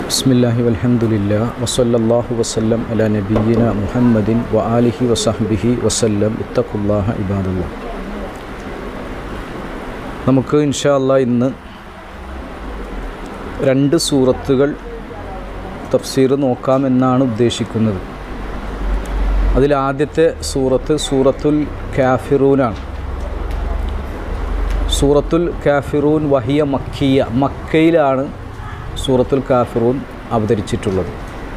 ബിസ്മില്ലാഹി വൽഹംദുലില്ലാ വസല്ലല്ലാഹു വസല്ലം അലാ നബിയ്യിന മുഹമ്മദിൻ വ ആലിഹി വസഹ്ബിഹി വസല്ലം ഇത്തഖുല്ലാഹ ഇബാദുല്ലാ നമുക്ക് ഇൻഷാ അല്ലാ ഇന്ന് രണ്ട് സൂറത്തുകൾ തഫ്സീർ നോക്കാമെന്നാണ് ഉദ്ദേശിക്കുന്നത് അതിൽ ആദ്യത്തെ സൂറത്ത് സൂറത്തുൽ കാഫിറൂനാണ് സൂറത്തുൽ കാഫിറൂൻ വഹിയ മക്കിയ മക്കയിലാണ് സൂറത്തുൽ കാഫിറൂൻ അവതരിച്ചിട്ടുള്ളത്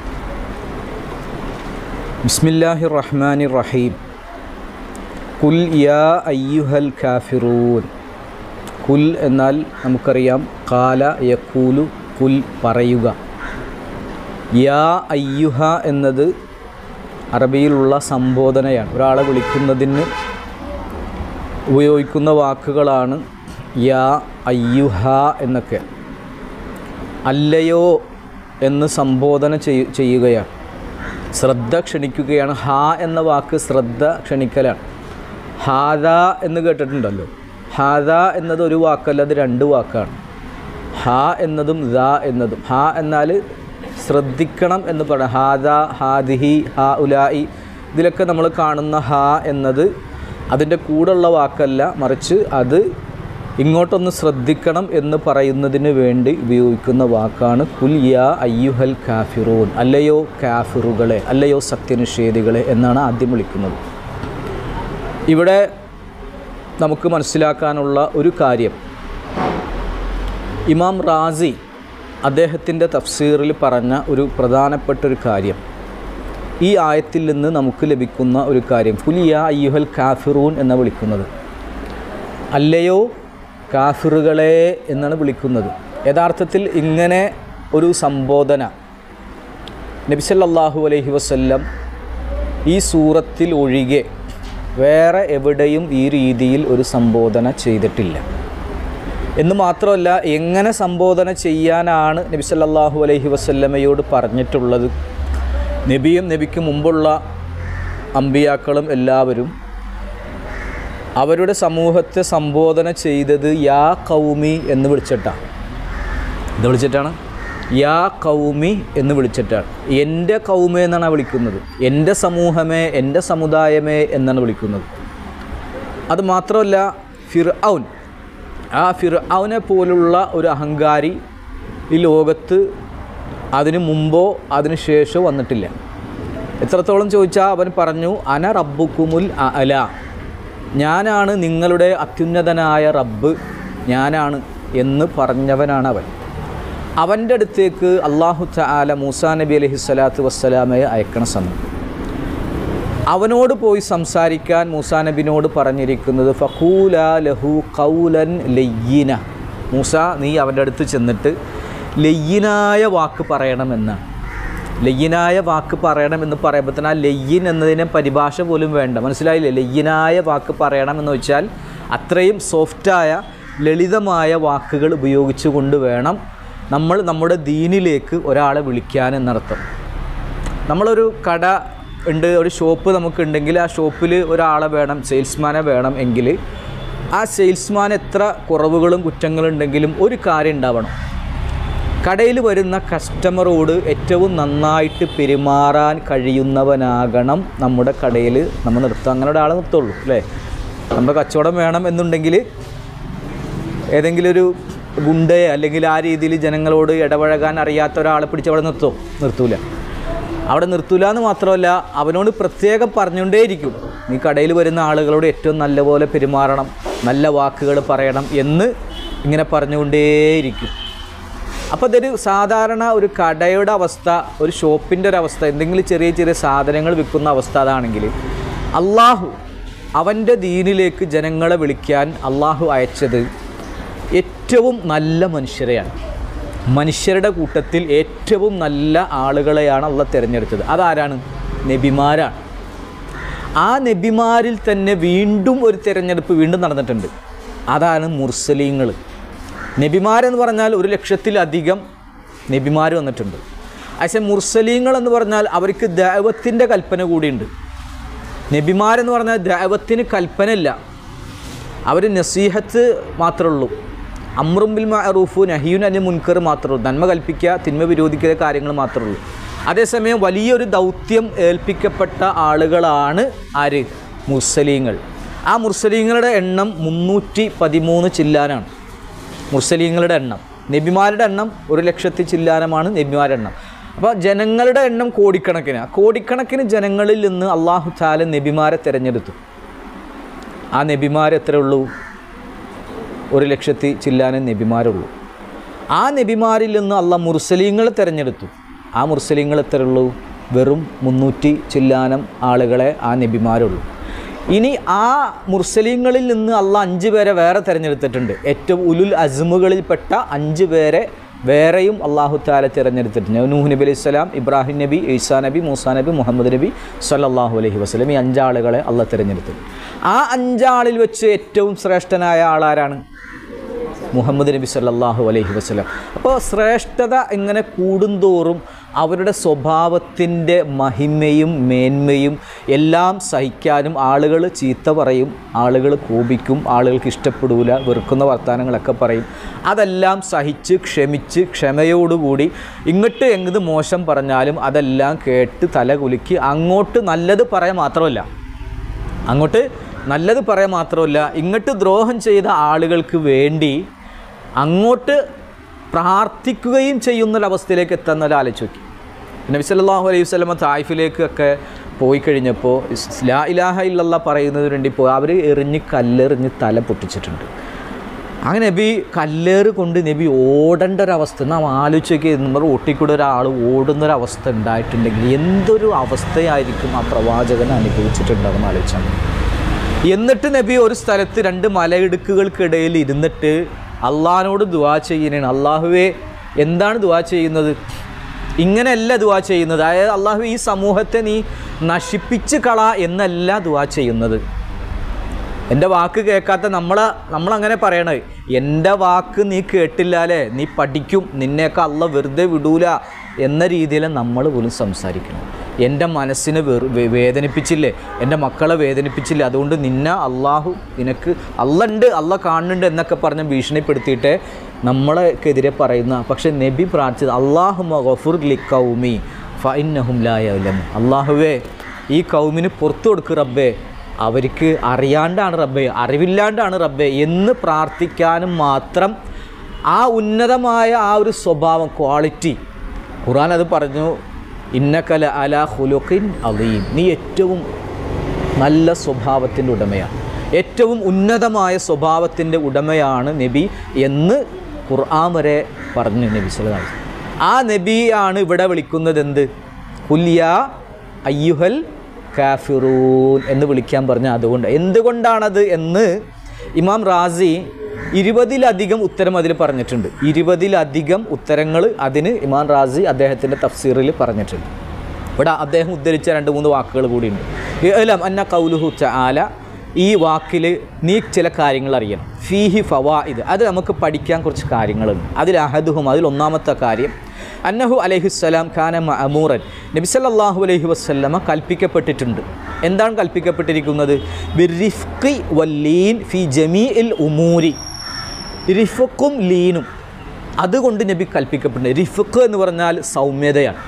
ബിസ്മില്ലാഹി റഹ്മാനി റഹീം കുൽ യാ അയ്യുഹൽ കാഫിറൂൻ കുൽ എന്നാൽ നമുക്കറിയാം കാല യക്കൂലു കുൽ പറയുക യാ അയ്യുഹ എന്നത് അറബിയിലുള്ള സംബോധനയാണ് ഒരാളെ വിളിക്കുന്നതിന് ഉപയോഗിക്കുന്ന വാക്കുകളാണ് യാ അയ്യുഹ എന്നൊക്കെ അല്ലയോ എന്ന് സംബോധന ചെയ്യ ചെയ്യുകയാണ് ശ്രദ്ധ ക്ഷണിക്കുകയാണ് ഹാ എന്ന വാക്ക് ശ്രദ്ധ ക്ഷണിക്കലാണ് ഹാദ എന്ന് കേട്ടിട്ടുണ്ടല്ലോ ഹാദ എന്നത് ഒരു വാക്കല്ല അത് രണ്ട് വാക്കാണ് ഹാ എന്നതും ദ എന്നതും ഹാ എന്നാൽ ശ്രദ്ധിക്കണം എന്ന് പറയാം ഹാദ ഹാദിഹി ഹാ ഉലായി ഇതിലൊക്കെ നമ്മൾ കാണുന്ന ഹാ എന്നത് അതിൻ്റെ കൂടെയുള്ള വാക്കല്ല മറിച്ച് അത് ഇങ്ങോട്ടൊന്ന് ശ്രദ്ധിക്കണം എന്ന് പറയുന്നതിന് വേണ്ടി ഉപയോഗിക്കുന്ന വാക്കാണ് കുൽ യാ അയ്യുഹൽ കാഫിറൂൻ അല്ലയോ കാഫിറുകളെ അല്ലയോ സത്യനിഷേധികളെ എന്നാണ് ആദ്യം വിളിക്കുന്നത് ഇവിടെ നമുക്ക് മനസ്സിലാക്കാനുള്ള ഒരു കാര്യം ഇമാം റാസി അദ്ദേഹത്തിൻ്റെ തഫ്സീറിൽ പറഞ്ഞ ഒരു പ്രധാനപ്പെട്ട ഒരു കാര്യം ഈ ആയത്തിൽ നിന്ന് നമുക്ക് ലഭിക്കുന്ന ഒരു കാര്യം കുലിയ അയ്യുഹൽ കാഫിറൂൻ എന്ന് വിളിക്കുന്നത് അല്ലയോ കാഫിറുകളെ എന്നാണ് വിളിക്കുന്നത് യഥാർത്ഥത്തിൽ ഇങ്ങനെ ഒരു സംബോധന നബിസല്ലാഹു അലൈഹി വസല്ലം ഈ സൂറത്തിൽ ഒഴികെ വേറെ എവിടെയും ഈ രീതിയിൽ ഒരു സംബോധന ചെയ്തിട്ടില്ല എന്ന് മാത്രമല്ല എങ്ങനെ സംബോധന ചെയ്യാനാണ് നബി സല്ലല്ലാഹു അലൈഹി വസല്ലമയോട് പറഞ്ഞിട്ടുള്ളത് നബിയും നബിക്ക് മുമ്പുള്ള അമ്പിയാക്കളും എല്ലാവരും അവരുടെ സമൂഹത്തെ സംബോധന ചെയ്തത് യാ കൗമി എന്ന് വിളിച്ചിട്ടാണ് എന്ത് വിളിച്ചിട്ടാണ് യാ കൗമി എന്ന് വിളിച്ചിട്ടാണ് എൻ്റെ കൗമേ എന്നാണ് വിളിക്കുന്നത് എൻ്റെ സമൂഹമേ എൻ്റെ സമുദായമേ എന്നാണ് വിളിക്കുന്നത് അത് മാത്രമല്ല ഫിർ ഔൻ ആ ഫിർ ഔനെ പോലുള്ള ഒരു അഹങ്കാരി ഈ ലോകത്ത് അതിനു മുമ്പോ അതിനു ശേഷമോ വന്നിട്ടില്ല എത്രത്തോളം ചോദിച്ചാൽ അവൻ പറഞ്ഞു അന റബ്ബുക്കുമുൽ അല ഞാനാണ് നിങ്ങളുടെ അത്യുന്നതനായ റബ്ബ് ഞാനാണ് എന്ന് പറഞ്ഞവനാണ് അവൻ അവൻ്റെ അടുത്തേക്ക് അള്ളാഹു ചാല മൂസാ നബി അലഹി സ്വലാത്തു വസ്സലാമയെ അയക്കണ സമയം അവനോട് പോയി സംസാരിക്കാൻ മൂസാ നബിനോട് പറഞ്ഞിരിക്കുന്നത് ഫഖൂല ലഹു കൗലൻ ലയ്യിന മൂസ നീ അവൻ്റെ അടുത്ത് ചെന്നിട്ട് ലയ്യനായ വാക്ക് പറയണമെന്നാണ് ലയ്യനായ വാക്ക് പറയണം എന്ന് പറയുമ്പോൾ തന്നെ ആ ലയ്യൻ എന്നതിനെ പരിഭാഷ പോലും വേണ്ട മനസ്സിലായില്ലേ ലയ്യനായ വാക്ക് പറയണം എന്ന് വെച്ചാൽ അത്രയും സോഫ്റ്റായ ലളിതമായ വാക്കുകൾ ഉപയോഗിച്ചുകൊണ്ട് വേണം നമ്മൾ നമ്മുടെ ദീനിലേക്ക് ഒരാളെ വിളിക്കാൻ എന്നർത്ഥം നമ്മളൊരു കട ഉണ്ട് ഒരു ഷോപ്പ് നമുക്കുണ്ടെങ്കിൽ ആ ഷോപ്പിൽ ഒരാളെ വേണം സെയിൽസ്മാനെ വേണം എങ്കിൽ ആ സെയിൽസ്മാൻ എത്ര കുറവുകളും കുറ്റങ്ങളും ഉണ്ടെങ്കിലും ഒരു കാര്യം ഉണ്ടാവണം കടയിൽ വരുന്ന കസ്റ്റമറോട് ഏറ്റവും നന്നായിട്ട് പെരുമാറാൻ കഴിയുന്നവനാകണം നമ്മുടെ കടയിൽ നമ്മൾ നിർത്തുക അങ്ങനെ ഒരാളെ നിർത്തുള്ളൂ അല്ലേ നമ്മുടെ കച്ചവടം വേണം എന്നുണ്ടെങ്കിൽ ഏതെങ്കിലും ഒരു ഗുണ്ടയെ അല്ലെങ്കിൽ ആ രീതിയിൽ ജനങ്ങളോട് ഇടപഴകാൻ അറിയാത്ത ഒരാളെ പിടിച്ച് അവിടെ നിർത്തുമോ നിർത്തൂല അവിടെ നിർത്തൂല എന്ന് മാത്രമല്ല അവനോട് പ്രത്യേകം പറഞ്ഞുകൊണ്ടേയിരിക്കും നീ കടയിൽ വരുന്ന ആളുകളോട് ഏറ്റവും നല്ലപോലെ പെരുമാറണം നല്ല വാക്കുകൾ പറയണം എന്ന് ഇങ്ങനെ പറഞ്ഞുകൊണ്ടേയിരിക്കും അപ്പോൾ ഇതൊരു സാധാരണ ഒരു കടയുടെ അവസ്ഥ ഒരു ഷോപ്പിൻ്റെ ഒരു അവസ്ഥ എന്തെങ്കിലും ചെറിയ ചെറിയ സാധനങ്ങൾ വിൽക്കുന്ന അവസ്ഥ അതാണെങ്കിൽ അള്ളാഹു അവൻ്റെ ദീനിലേക്ക് ജനങ്ങളെ വിളിക്കാൻ അള്ളാഹു അയച്ചത് ഏറ്റവും നല്ല മനുഷ്യരെയാണ് മനുഷ്യരുടെ കൂട്ടത്തിൽ ഏറ്റവും നല്ല ആളുകളെയാണ് അള്ള തിരഞ്ഞെടുത്തത് അതാരാണ് നബിമാരാണ് ആ നബിമാരിൽ തന്നെ വീണ്ടും ഒരു തിരഞ്ഞെടുപ്പ് വീണ്ടും നടന്നിട്ടുണ്ട് അതാണ് മുർസലീങ്ങൾ നബിമാരെന്ന് പറഞ്ഞാൽ ഒരു ലക്ഷത്തിലധികം നബിമാർ വന്നിട്ടുണ്ട് പക്ഷേ മുർസലീങ്ങൾ എന്ന് പറഞ്ഞാൽ അവർക്ക് ദൈവത്തിൻ്റെ കൽപ്പന കൂടിയുണ്ട് നബിമാരെന്ന് പറഞ്ഞാൽ ദൈവത്തിന് കൽപ്പനയില്ല അവർ നസീഹത്ത് മാത്രമേ ഉള്ളൂ അമ്രും ബിൽ മഅറൂഫു നഹിയുൻ അനി മുൻകർ മാത്രമേ ഉള്ളൂ നന്മ കൽപ്പിക്കുക തിന്മ വിരോധിക്കുക കാര്യങ്ങൾ മാത്രമേ ഉള്ളൂ അതേസമയം വലിയൊരു ദൗത്യം ഏൽപ്പിക്കപ്പെട്ട ആളുകളാണ് ആര് മുർസലീങ്ങൾ ആ മുർസലീങ്ങളുടെ എണ്ണം മുന്നൂറ്റി പതിമൂന്ന് ചില്ലാനാണ് മുർസലീങ്ങളുടെ എണ്ണം നബിമാരുടെ എണ്ണം ഒരു ലക്ഷത്തി ചില്ലാനമാണ് നബിമാരുടെ എണ്ണം അപ്പോൾ ജനങ്ങളുടെ എണ്ണം കോടിക്കണക്കിന് ആ കോടിക്കണക്കിന് ജനങ്ങളിൽ നിന്ന് അള്ളാഹു താല നബിമാരെ തിരഞ്ഞെടുത്തു ആ നബിമാർ എത്ര ഉള്ളൂ ഒരു ലക്ഷത്തി ചില്ലാനും നബിമാരുള്ളൂ ആ നബിമാരിൽ നിന്ന് അള്ളാഹ് മുർസലീങ്ങളെ തിരഞ്ഞെടുത്തു ആ മുർസലീങ്ങൾ എത്ര ഉള്ളൂ വെറും മുന്നൂറ്റി ചില്ലാനം ആളുകളെ ആ നബിമാരുള്ളൂ ഇനി ആ മുർസലീങ്ങളിൽ നിന്ന് അള്ളാഹ് അഞ്ച് പേരെ വേറെ തിരഞ്ഞെടുത്തിട്ടുണ്ട് ഏറ്റവും ഉലുൽ അസ്മുകളിൽപ്പെട്ട അഞ്ച് പേരെ വേറെയും അള്ളാഹു താല തിരഞ്ഞെടുത്തിട്ടുണ്ട് നൂഹ് നബി അലൈഹി സ്വലാം ഇബ്രാഹിം നബി ഈസാ നബി മൂസാ നബി മുഹമ്മദ് നബി സല്ലല്ലാഹു അലൈഹി വസ്ലം ഈ അഞ്ചാളുകളെ അള്ളാഹ് തിരഞ്ഞെടുത്തു ആ അഞ്ചാളിൽ വെച്ച് ഏറ്റവും ശ്രേഷ്ഠനായ ആളാരാണ് മുഹമ്മദ് നബി സല്ലല്ലാഹു അലൈഹി വസല്ലം അപ്പോൾ ശ്രേഷ്ഠത ഇങ്ങനെ കൂടുന്തോറും അവരുടെ സ്വഭാവത്തിൻ്റെ മഹിമയും മേന്മയും എല്ലാം സഹിക്കാനും ആളുകൾ ചീത്ത പറയും ആളുകൾ കോപിക്കും ആളുകൾക്ക് ഇഷ്ടപ്പെടൂല വെറുക്കുന്ന വർത്തമാനങ്ങളൊക്കെ പറയും അതെല്ലാം സഹിച്ച് ക്ഷമിച്ച് ക്ഷമയോടുകൂടി ഇങ്ങോട്ട് എന്ത് മോശം പറഞ്ഞാലും അതെല്ലാം കേട്ട് തല കുലുക്കി അങ്ങോട്ട് നല്ലത് പറയാൻ മാത്രമല്ല അങ്ങോട്ട് നല്ലത് പറയാൻ മാത്രമല്ല ഇങ്ങോട്ട് ദ്രോഹം ചെയ്ത ആളുകൾക്ക് വേണ്ടി അങ്ങോട്ട് പ്രാർത്ഥിക്കുകയും ചെയ്യുന്നൊരവസ്ഥയിലേക്ക് എത്തുന്ന ആലോചിച്ച് നോക്കി നബി സല്ലല്ലാഹു അലൈഹി വസല്ലമ തായിഫിലേക്കൊക്കെ പോയി കഴിഞ്ഞപ്പോൾ ഇസ് ലാ ഇലാഹ ഇല്ലല്ല പറയുന്നതിന് വേണ്ടി പോയി അവർ എറിഞ്ഞ് കല്ലെറിഞ്ഞ് തല പൊട്ടിച്ചിട്ടുണ്ട് അങ്ങനെ നബി കല്ലേറ് കൊണ്ട് നബി ഓടേണ്ട ഒരവസ്ഥ നാം ആലോചിച്ചൊക്കെ നമ്മൾ ഒട്ടിക്കൂടെ ഒരാൾ ഓടുന്നൊരവസ്ഥ ഉണ്ടായിട്ടുണ്ടെങ്കിൽ എന്തൊരു അവസ്ഥയായിരിക്കും ആ പ്രവാചകൻ അനുഭവിച്ചിട്ടുണ്ടാകുന്ന ആലോചിച്ചാൽ മതി. എന്നിട്ട് നബി ഒരു സ്ഥലത്ത് രണ്ട് മലയിടുക്കുകൾക്കിടയിൽ ഇരുന്നിട്ട് അള്ളഹാനോട് ദുവാ ചെയ്യുന്നതാണ് അള്ളാഹുവേ എന്താണ് ദുവാ ചെയ്യുന്നത് ഇങ്ങനെയല്ല ദുവാ ചെയ്യുന്നത് അതായത് അള്ളാഹു ഈ സമൂഹത്തെ നീ നശിപ്പിച്ച് കള എന്നല്ല ദുവാ ചെയ്യുന്നത് എൻ്റെ വാക്ക് കേൾക്കാത്ത നമ്മളെ നമ്മളങ്ങനെ പറയണേ എൻ്റെ വാക്ക് നീ കേട്ടില്ല അല്ലേ നീ പഠിക്കും നിന്നെയൊക്കെ അല്ല വെറുതെ വിടൂല എന്ന രീതിയിൽ നമ്മൾ പോലും സംസാരിക്കണം എൻ്റെ മനസ്സിനെ വെറു വേ- വേദനിപ്പിച്ചില്ലേ എൻ്റെ മക്കളെ വേദനിപ്പിച്ചില്ലേ അതുകൊണ്ട് നിന്നെ അള്ളാഹു നിനക്ക് അല്ല ഉണ്ട് അല്ല കാണുന്നുണ്ട് എന്നൊക്കെ പറഞ്ഞ് ഭീഷണിപ്പെടുത്തിയിട്ട് നമ്മളെക്കെതിരെ പറയുന്ന പക്ഷെ നബി പ്രാർത്ഥിച്ചത് അള്ളാഹു ഗഫുർ ലി കൗമി ഫൈനഹും ലായലം അള്ളാഹുവേ ഈ കൗമിന് പുറത്തു കൊടുക്ക് റബ്ബേ അവർക്ക് അറിയാണ്ടാണ് റബ്ബെ അറിവില്ലാണ്ടാണ് റബ്ബെ എന്ന് പ്രാർത്ഥിക്കാനും മാത്രം ആ ഉന്നതമായ ആ ഒരു സ്വഭാവം ക്വാളിറ്റി ഖുർആൻ അത് പറഞ്ഞു ഇന്നക്കല അല ഹുലുഖിൻ അലീം നീ ഏറ്റവും നല്ല സ്വഭാവത്തിൻ്റെ ഉടമയാണ് ഏറ്റവും ഉന്നതമായ സ്വഭാവത്തിൻ്റെ ഉടമയാണ് നബി എന്ന് ഖുർആൻ വരെ പറഞ്ഞു നബി സല്ലല്ലാഹു അലൈഹി വസല്ലം. ആ നബിയാണ് ഇവിടെ വിളിക്കുന്നത് എന്ത് കുല്യ അയ്യുഹൽ കാഫിറൂൻ എന്ന് വിളിക്കാൻ പറഞ്ഞ അതുകൊണ്ട് എന്തുകൊണ്ടാണത് എന്ന് ഇമാം റാസി ഇരുപതിലധികം ഉത്തരം അതിൽ പറഞ്ഞിട്ടുണ്ട് ഇരുപതിലധികം ഉത്തരങ്ങൾ അതിന് ഇമാം റാസി അദ്ദേഹത്തിൻ്റെ തഫ്സീറിൽ പറഞ്ഞിട്ടുണ്ട് ഇവിടെ അദ്ദേഹം ഉദ്ധരിച്ച രണ്ട് മൂന്ന് വാക്കുകൾ കൂടിയുണ്ട് ഇഅ്ലം അന്ന കൗലുഹു ചാല ഈ വാക്കിൽ നീ ചില കാര്യങ്ങൾ അറിയണം ഫീഹി ഫവായിദ് അത് നമുക്ക് പഠിക്കാൻ കുറച്ച് കാര്യങ്ങളുണ്ട് അതിൽ അഹദുഹും അതിൽ ഒന്നാമത്തെ കാര്യം അന്നഹു അലൈഹിസ്സലാം ഖാന മഅമൂറൻ നബി സല്ലല്ലാഹു അലൈഹി വസല്ലമ കൽപ്പിക്കപ്പെട്ടിട്ടുണ്ട് എന്താണ് കൽപ്പിക്കപ്പെട്ടിരിക്കുന്നത് ബിറിഫ്ഖി വല്ലീൻ ഫി ജമീഇൽ ഉമൂരി റിഫക്കും ലീനും അതുകൊണ്ട് നബി കൽപ്പിക്കപ്പെടുന്നത് റിഫക്ക് എന്ന് പറഞ്ഞാൽ സൗമ്യതയാണ്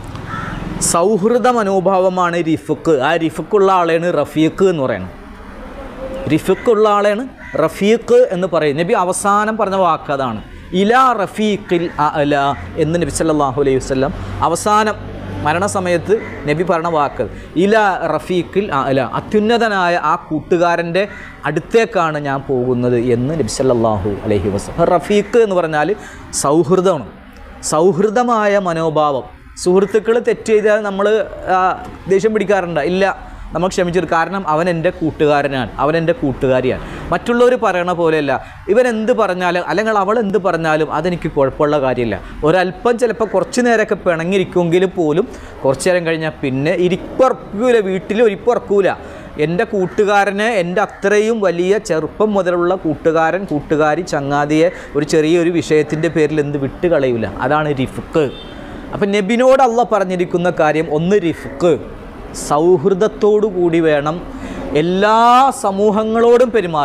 സൗഹൃദ മനോഭാവമാണ് റിഫക്ക് ആ റിഫക്കുള്ള ആളെയാണ് റഫീഖ് എന്ന് പറയുന്നത് റിഫക്കുള്ള ആളെയാണ് റഫീഖ് എന്ന് പറയും നബി അവസാനം പറഞ്ഞ വാക്ക് അതാണ് ഇലാ റഫീഖിൽ അല എന്ന് നബി സല്ലല്ലാഹു അലൈഹി വസല്ലം അവസാനം മരണസമയത്ത് നബി പറഞ്ഞ വാക്ക് ഇലാ റഫീഖിൽ അല അത്യുന്നതനായ ആ കൂട്ടുകാരൻ്റെ അടുത്തേക്കാണ് ഞാൻ പോകുന്നത് എന്ന് നബി സല്ലല്ലാഹു അലൈഹി വസല്ലം റഫീഖ് എന്ന് പറഞ്ഞാൽ സൗഹൃദമാണ് സൗഹൃദമായ മനോഭാവം സുഹൃത്തുക്കൾ തെറ്റ് ചെയ്താൽ നമ്മൾ ദേഷ്യം പിടിക്കാറുണ്ട് ഇല്ല നമ്മൾ ക്ഷമിച്ചത് കാരണം അവൻ എൻ്റെ കൂട്ടുകാരനാണ് അവൻ എൻ്റെ കൂട്ടുകാരിയാണ് മറ്റുള്ളവർ പറയണ പോലെയല്ല ഇവൻ എന്ത് പറഞ്ഞാലും അല്ലെങ്കിൽ അവൾ എന്ത് പറഞ്ഞാലും അതെനിക്ക് കുഴപ്പമുള്ള കാര്യമില്ല ഒരല്പം ചിലപ്പോൾ കുറച്ച് നേരമൊക്കെ പിണങ്ങിയിരിക്കുമെങ്കിൽ പോലും കുറച്ച് നേരം കഴിഞ്ഞാൽ പിന്നെ ഇരിപ്പുറക്കൂല വീട്ടിൽ ഒരിപ്പുറക്കൂല എൻ്റെ കൂട്ടുകാരനെ എൻ്റെ അത്രയും വലിയ ചെറുപ്പം മുതലുള്ള കൂട്ടുകാരൻ കൂട്ടുകാരി ചങ്ങാതിയെ ഒരു ചെറിയൊരു വിഷയത്തിൻ്റെ പേരിൽ എന്ത് വിട്ടുകളയൂല അതാണ് റിഫ്ക്ക് അപ്പം നബിനോട് അള്ള പറഞ്ഞിരിക്കുന്ന കാര്യം ഒന്ന് റിഫ്ക്ക് സൗഹൃദത്തോടു കൂടി വേണം എല്ലാ സമൂഹങ്ങളോടും പെരുമാറാൻ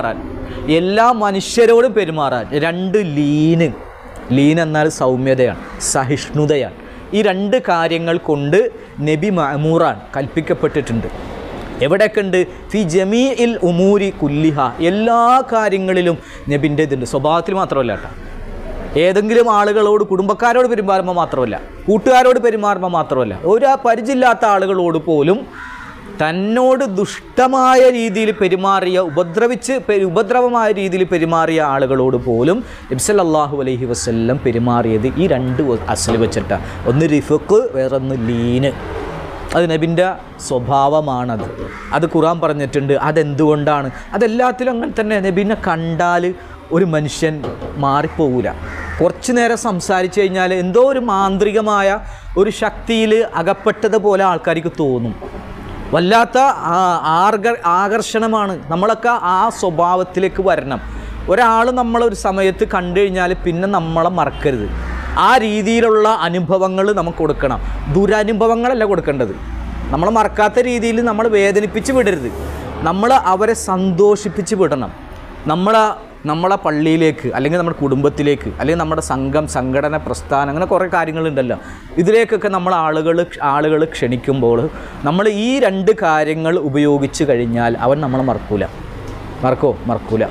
എല്ലാ മനുഷ്യരോടും പെരുമാറാൻ രണ്ട് ലീന് ലീൻ എന്നാൽ സൗമ്യതയാണ് സഹിഷ്ണുതയാണ് ഈ രണ്ട് കാര്യങ്ങൾ കൊണ്ട് നബി മഅമൂറാൻ കൽപ്പിക്കപ്പെട്ടിട്ടുണ്ട് എവിടെയൊക്കെ ഉണ്ട് ഫി ജമീ ഇൽ ഉമൂരി കുല്ലിഹ എല്ലാ കാര്യങ്ങളിലും നബിൻ്റെ ഇതുണ്ട് സ്വഭാവത്തിൽ മാത്രമല്ല കേട്ടോ ഏതെങ്കിലും ആളുകളോട് കുടുംബക്കാരോട് പെരുമാറുമ്പോൾ മാത്രമല്ല കൂട്ടുകാരോട് പെരുമാറുമ്പോൾ മാത്രമല്ല ഒരു പരിചയമില്ലാത്ത ആളുകളോട് പോലും തന്നോട് ദുഷ്ടമായ രീതിയിൽ പെരുമാറിയ ഉപദ്രവിച്ച് പെ- ഉപദ്രവമായ രീതിയിൽ പെരുമാറിയ ആളുകളോട് പോലും നബ്സല്ലാഹു അലൈഹി വസ്ല്ലം പെരുമാറിയത് ഈ രണ്ട് അസൽ വെച്ചിട്ടാണ് ഒന്ന് റിഫക്ക് വേറൊന്ന് ലീന് അത് നബിൻ്റെ സ്വഭാവമാണത് അത് ഖുറാൻ പറഞ്ഞിട്ടുണ്ട് അതെന്തുകൊണ്ടാണ് അതെല്ലാത്തിലും അങ്ങനെ തന്നെ നബിനെ കണ്ടാൽ ഒരു മനുഷ്യൻ മാറിപ്പോകൂല കുറച്ച് നേരം സംസാരിച്ചു കഴിഞ്ഞാൽ എന്തോ ഒരു മാന്ത്രികമായ ഒരു ശക്തിയിൽ അകപ്പെട്ടതുപോലെ ആൾക്കാർക്ക് തോന്നും വല്ലാത്ത ആ- ആർഗ ആകർഷണമാണ് നമ്മളൊക്കെ ആ സ്വഭാവത്തിലേക്ക് വരണം ഒരാൾ നമ്മളൊരു സമയത്ത് കണ്ടു കഴിഞ്ഞാൽ പിന്നെ നമ്മളെ മറക്കരുത് ആ രീതിയിലുള്ള അനുഭവങ്ങൾ നമുക്ക് കൊടുക്കണം ദുരനുഭവങ്ങളല്ല കൊടുക്കേണ്ടത് നമ്മൾ മറക്കാത്ത രീതിയിൽ നമ്മൾ വേദനിപ്പിച്ച് വിടരുത് നമ്മൾ അവരെ സന്തോഷിപ്പിച്ച് വിടണം നമ്മളെ നമ്മളെ പള്ളിയിലേക്ക് അല്ലെങ്കിൽ നമ്മുടെ കുടുംബത്തിലേക്ക് അല്ലെങ്കിൽ നമ്മുടെ സംഘം സംഘടന പ്രസ്ഥാനം അങ്ങനെ കുറേ കാര്യങ്ങളുണ്ടല്ലോ ഇതിലേക്കൊക്കെ നമ്മൾ ആളുകൾ ആളുകൾ ക്ഷണിക്കുമ്പോൾ നമ്മൾ ഈ രണ്ട് കാര്യങ്ങൾ ഉപയോഗിച്ച് കഴിഞ്ഞാൽ അവൻ നമ്മളെ മറക്കൂല മറക്കോ മറക്കൂല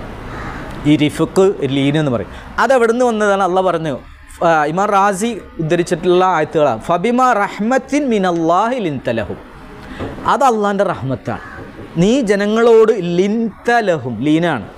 ഈ റിഫക്ക് ലീൻ എന്ന് പറയും അത് എവിടെ നിന്ന് വന്നതാണ് അള്ള പറഞ്ഞു ആ, ഇമാം റാസി ഉദ്ധരിച്ചിട്ടുള്ള ആയത്തുകളാണ് ഫബിമ റഹ്മത്തിൻ മിനല്ലാഹി ലിൻതലഹും അത് അള്ളാൻ്റെ റഹ്മത്താണ് നീ ജനങ്ങളോട് ലിൻതലഹും ലീനാണ്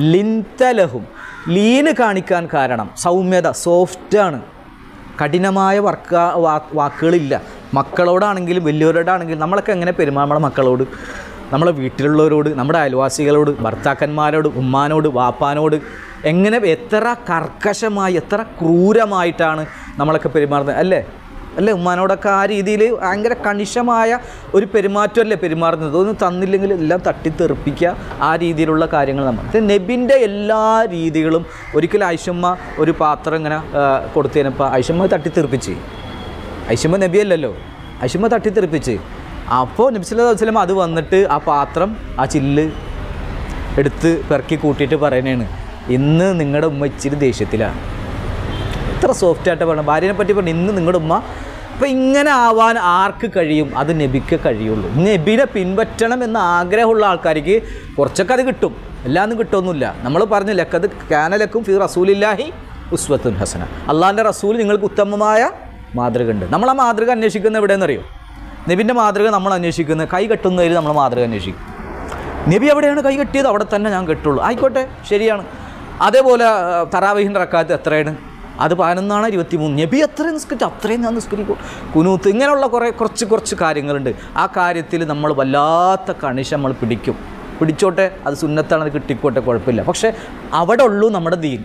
ലിൻതലഹും ലീന് കാണിക്കാൻ കാരണം സൗമ്യത സോഫ്റ്റാണ് കഠിനമായ വർക്ക വാ- വാക്കുകളില്ല മക്കളോടാണെങ്കിലും വലിയവരോടാണെങ്കിലും നമ്മളൊക്കെ എങ്ങനെ പെരുമാറും നമ്മുടെ മക്കളോട് നമ്മളെ വീട്ടിലുള്ളവരോട് നമ്മുടെ അയൽവാസികളോട് ഭർത്താക്കന്മാരോട് ഉമ്മാനോട് വാപ്പാനോട് എങ്ങനെ എത്ര കർക്കശമായി എത്ര ക്രൂരമായിട്ടാണ് നമ്മളൊക്കെ പെരുമാറുന്നത് അല്ലേ അല്ലേ ഉമ്മാനോടൊക്കെ ആ രീതിയിൽ ഭയങ്കര കണിശമായ ഒരു പെരുമാറ്റമല്ലേ പെരുമാറുന്നത് ഒന്നും തന്നില്ലെങ്കിൽ എല്ലാം തട്ടിത്തെറിപ്പിക്കുക ആ രീതിയിലുള്ള കാര്യങ്ങൾ നമ്മൾ ഇത് നബിൻ്റെ എല്ലാ രീതികളും ഒരിക്കലും ഐഷമ്മ ഒരു പാത്രം ഇങ്ങനെ ആ, കൊടുത്തതിനപ്പോൾ ഐഷമ്മ തട്ടിത്തെറിപ്പിച്ച് ഐഷമ്മ നബിയല്ലല്ലോ ഐഷമ്മ തട്ടിത്തെറിപ്പിച്ച് അപ്പോൾ നബി സല്ലല്ലാഹു അലൈഹി വസല്ലം അത് വന്നിട്ട് ആ പാത്രം ആ ചില്ല് എടുത്ത് പെറുക്കി കൂട്ടിയിട്ട് പറയണേണ് ഇന്ന് നിങ്ങളുടെ ഉമ്മ ഇച്ചിരി ദേഷ്യത്തിലാണ് എത്ര സോഫ്റ്റ് ആയിട്ട് പറഞ്ഞു ഭാര്യനെ പറ്റി പറഞ്ഞു ഇന്ന് നിങ്ങളുടെ ഉമ്മ അപ്പം ഇങ്ങനെ ആവാൻ ആർക്ക് കഴിയും അത് നബിക്ക് കഴിയുള്ളൂ നബിനെ പിൻപറ്റണം എന്ന ആഗ്രഹമുള്ള ആൾക്കാർക്ക് കുറച്ചൊക്കെ അത് കിട്ടും എല്ലാന്നും കിട്ടുമൊന്നുമില്ല നമ്മൾ പറഞ്ഞില്ല അത് കാനലക്കും ഫി റസൂലില്ലാഹി ഉസ്വത്തുൻ ഹസന അള്ളാഹിൻ്റെ റസൂൽ നിങ്ങൾക്ക് ഉത്തമമായ മാതൃക ഉണ്ട് നമ്മൾ ആ മാതൃക അന്വേഷിക്കുന്ന എവിടെയെന്നറിയോ നബിൻ്റെ മാതൃക നമ്മൾ അന്വേഷിക്കുന്നത് കൈ കെട്ടുന്നതിൽ നമ്മൾ മാതൃക അന്വേഷിക്കും നബി എവിടെയാണ് കൈ കെട്ടിയത് അവിടെ തന്നെ ഞാൻ കെട്ടുള്ളൂ ആയിക്കോട്ടെ ശരിയാണ് അതേപോലെ തറാവീഹിൻ്റെ റക്കാത്ത് എത്രയാണ് അത് പതിനൊന്നാണ് ഇരുപത്തി മൂന്ന് നബി എത്രയും നിസ്കരിച്ചു അത്രയും ഞാൻ നിസ്കരിക്കും കുനൂത്ത് ഇങ്ങനെയുള്ള കുറേ കുറച്ച് കുറച്ച് കാര്യങ്ങളുണ്ട് ആ കാര്യത്തിൽ നമ്മൾ വല്ലാത്ത കണിശ നമ്മൾ പിടിക്കും പിടിച്ചോട്ടെ അത് സുന്നത്താണ് അത് കിട്ടിക്കോട്ടെ കുഴപ്പമില്ല പക്ഷേ അവിടെ ഉള്ളൂ നമ്മുടെ ദീൻ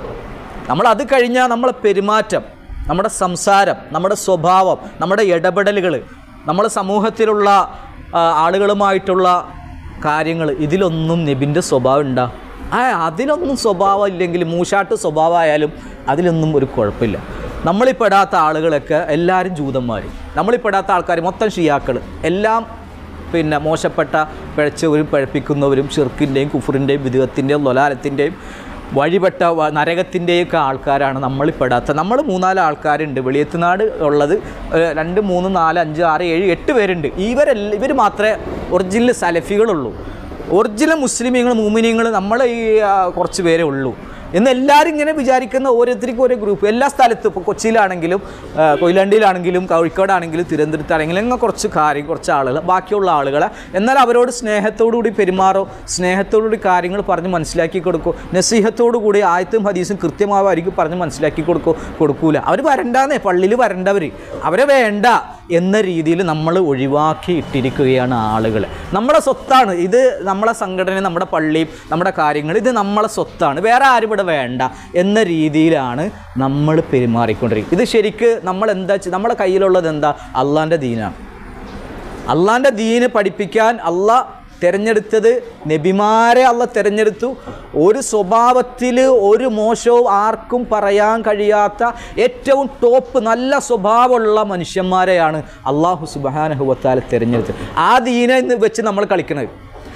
നമ്മൾ അത് കഴിഞ്ഞാൽ നമ്മളെ പെരുമാറ്റം നമ്മുടെ സംസാരം നമ്മുടെ സ്വഭാവം നമ്മുടെ ഇടപെടലുകൾ നമ്മുടെ സമൂഹത്തിലുള്ള ആ, ആളുകളുമായിട്ടുള്ള കാര്യങ്ങൾ ഇതിലൊന്നും നബിൻ്റെ സ്വഭാവം ഉണ്ടാ ആ അതിലൊന്നും സ്വഭാവം ഇല്ലെങ്കിൽ മൂശാട്ട് സ്വഭാവമായാലും അതിലൊന്നും ഒരു കുഴപ്പമില്ല നമ്മളിൽ പെടാത്ത ആളുകളൊക്കെ എല്ലാവരും ജൂതന്മാർ നമ്മളിൽ പെടാത്ത ആൾക്കാർ മൊത്തം ഷിയാക്കൾ എല്ലാം പിന്നെ മോശപ്പെട്ട പിഴച്ചവരും പഴപ്പിക്കുന്നവരും ഷിർക്കിൻ്റെയും കുഫറിൻ്റെയും വിധത്തിൻ്റെയും ലൊലാലത്തിൻ്റെയും വഴിപെട്ട വ- നരകത്തിൻ്റെയും ഒക്കെ ആൾക്കാരാണ് നമ്മളിൽ പെടാത്ത നമ്മൾ മൂന്നാല് ആൾക്കാരുണ്ട് വെളിയത്തുനാട് ഉള്ളത് ഏഹ്, രണ്ട് മൂന്ന് നാല് അഞ്ച് ആറ് ഏഴ് എട്ട് പേരുണ്ട് ഇവരെല്ലാം ഇവർ മാത്രമേ ഒറിജിനൽ സലഫികളുള്ളൂ ഒറിജിനൽ മുസ്ലിമീങ്ങൾ മൂമിനിയങ്ങൾ നമ്മൾ ഈ ആ, കുറച്ച് പേരേ ഉള്ളൂ എന്ന് എല്ലാവരും ഇങ്ങനെ വിചാരിക്കുന്ന ഓരോരുത്തർക്കും ഓരോ ഗ്രൂപ്പ് എല്ലാ സ്ഥലത്തും ഇപ്പോൾ കൊച്ചിയിലാണെങ്കിലും ആ, കൊയിലാണ്ടിയിലാണെങ്കിലും കോഴിക്കോടാണെങ്കിലും തിരുവനന്തപുരത്താണെങ്കിലും ഇങ്ങനെ കുറച്ച് കാര്യം കുറച്ച് ആളുകൾ ബാക്കിയുള്ള ആളുകളെ എന്നാൽ അവരോട് സ്നേഹത്തോടു കൂടി പെരുമാറോ സ്നേഹത്തോടു കൂടി കാര്യങ്ങൾ പറഞ്ഞ് മനസ്സിലാക്കി കൊടുക്കോ നസീഹത്തോടു കൂടി ആയത്തും ഹദീസും കൃത്യമാവായിരിക്കും പറഞ്ഞ് മനസ്സിലാക്കി കൊടുക്കോ കൊടുക്കൂല അവർ വരണ്ടാന്നേ പള്ളിയിൽ വരണ്ടവർ അവരെ വേണ്ട എന്ന രീതിയിൽ നമ്മൾ ഒഴിവാക്കി ഇട്ടിരിക്കുകയാണ് ആളുകൾ നമ്മുടെ സ്വത്താണ് ഇത് നമ്മളെ സംഘടന നമ്മുടെ പള്ളിയും നമ്മുടെ കാര്യങ്ങൾ ഇത് നമ്മളെ സ്വത്താണ് വേറെ ആരും ഇവിടെ വേണ്ട എന്ന രീതിയിലാണ് നമ്മൾ പെരുമാറിക്കൊണ്ടിരിക്കുന്നത് ഇത് ശരിക്ക് നമ്മൾ എന്താ ചെ- നമ്മളെ കയ്യിലുള്ളത് എന്താ അള്ളാൻ്റെ ദീനാണ് അള്ളാൻ്റെ ദീന് പഠിപ്പിക്കാൻ അല്ല തിരഞ്ഞെടുത്തത് നബിമാരെ അല്ല തിരഞ്ഞെടുത്തു ഒരു സ്വഭാവത്തിൽ ഒരു മോശവും ആർക്കും പറയാൻ കഴിയാത്ത ഏറ്റവും ടോപ്പ് നല്ല സ്വഭാവമുള്ള മനുഷ്യന്മാരെയാണ് അള്ളാഹു സുബാനഹുവത്താല തിരഞ്ഞെടുത്തത് ആ ദീനെ ഇന്ന് വെച്ച് നമ്മൾ കളിക്കണത്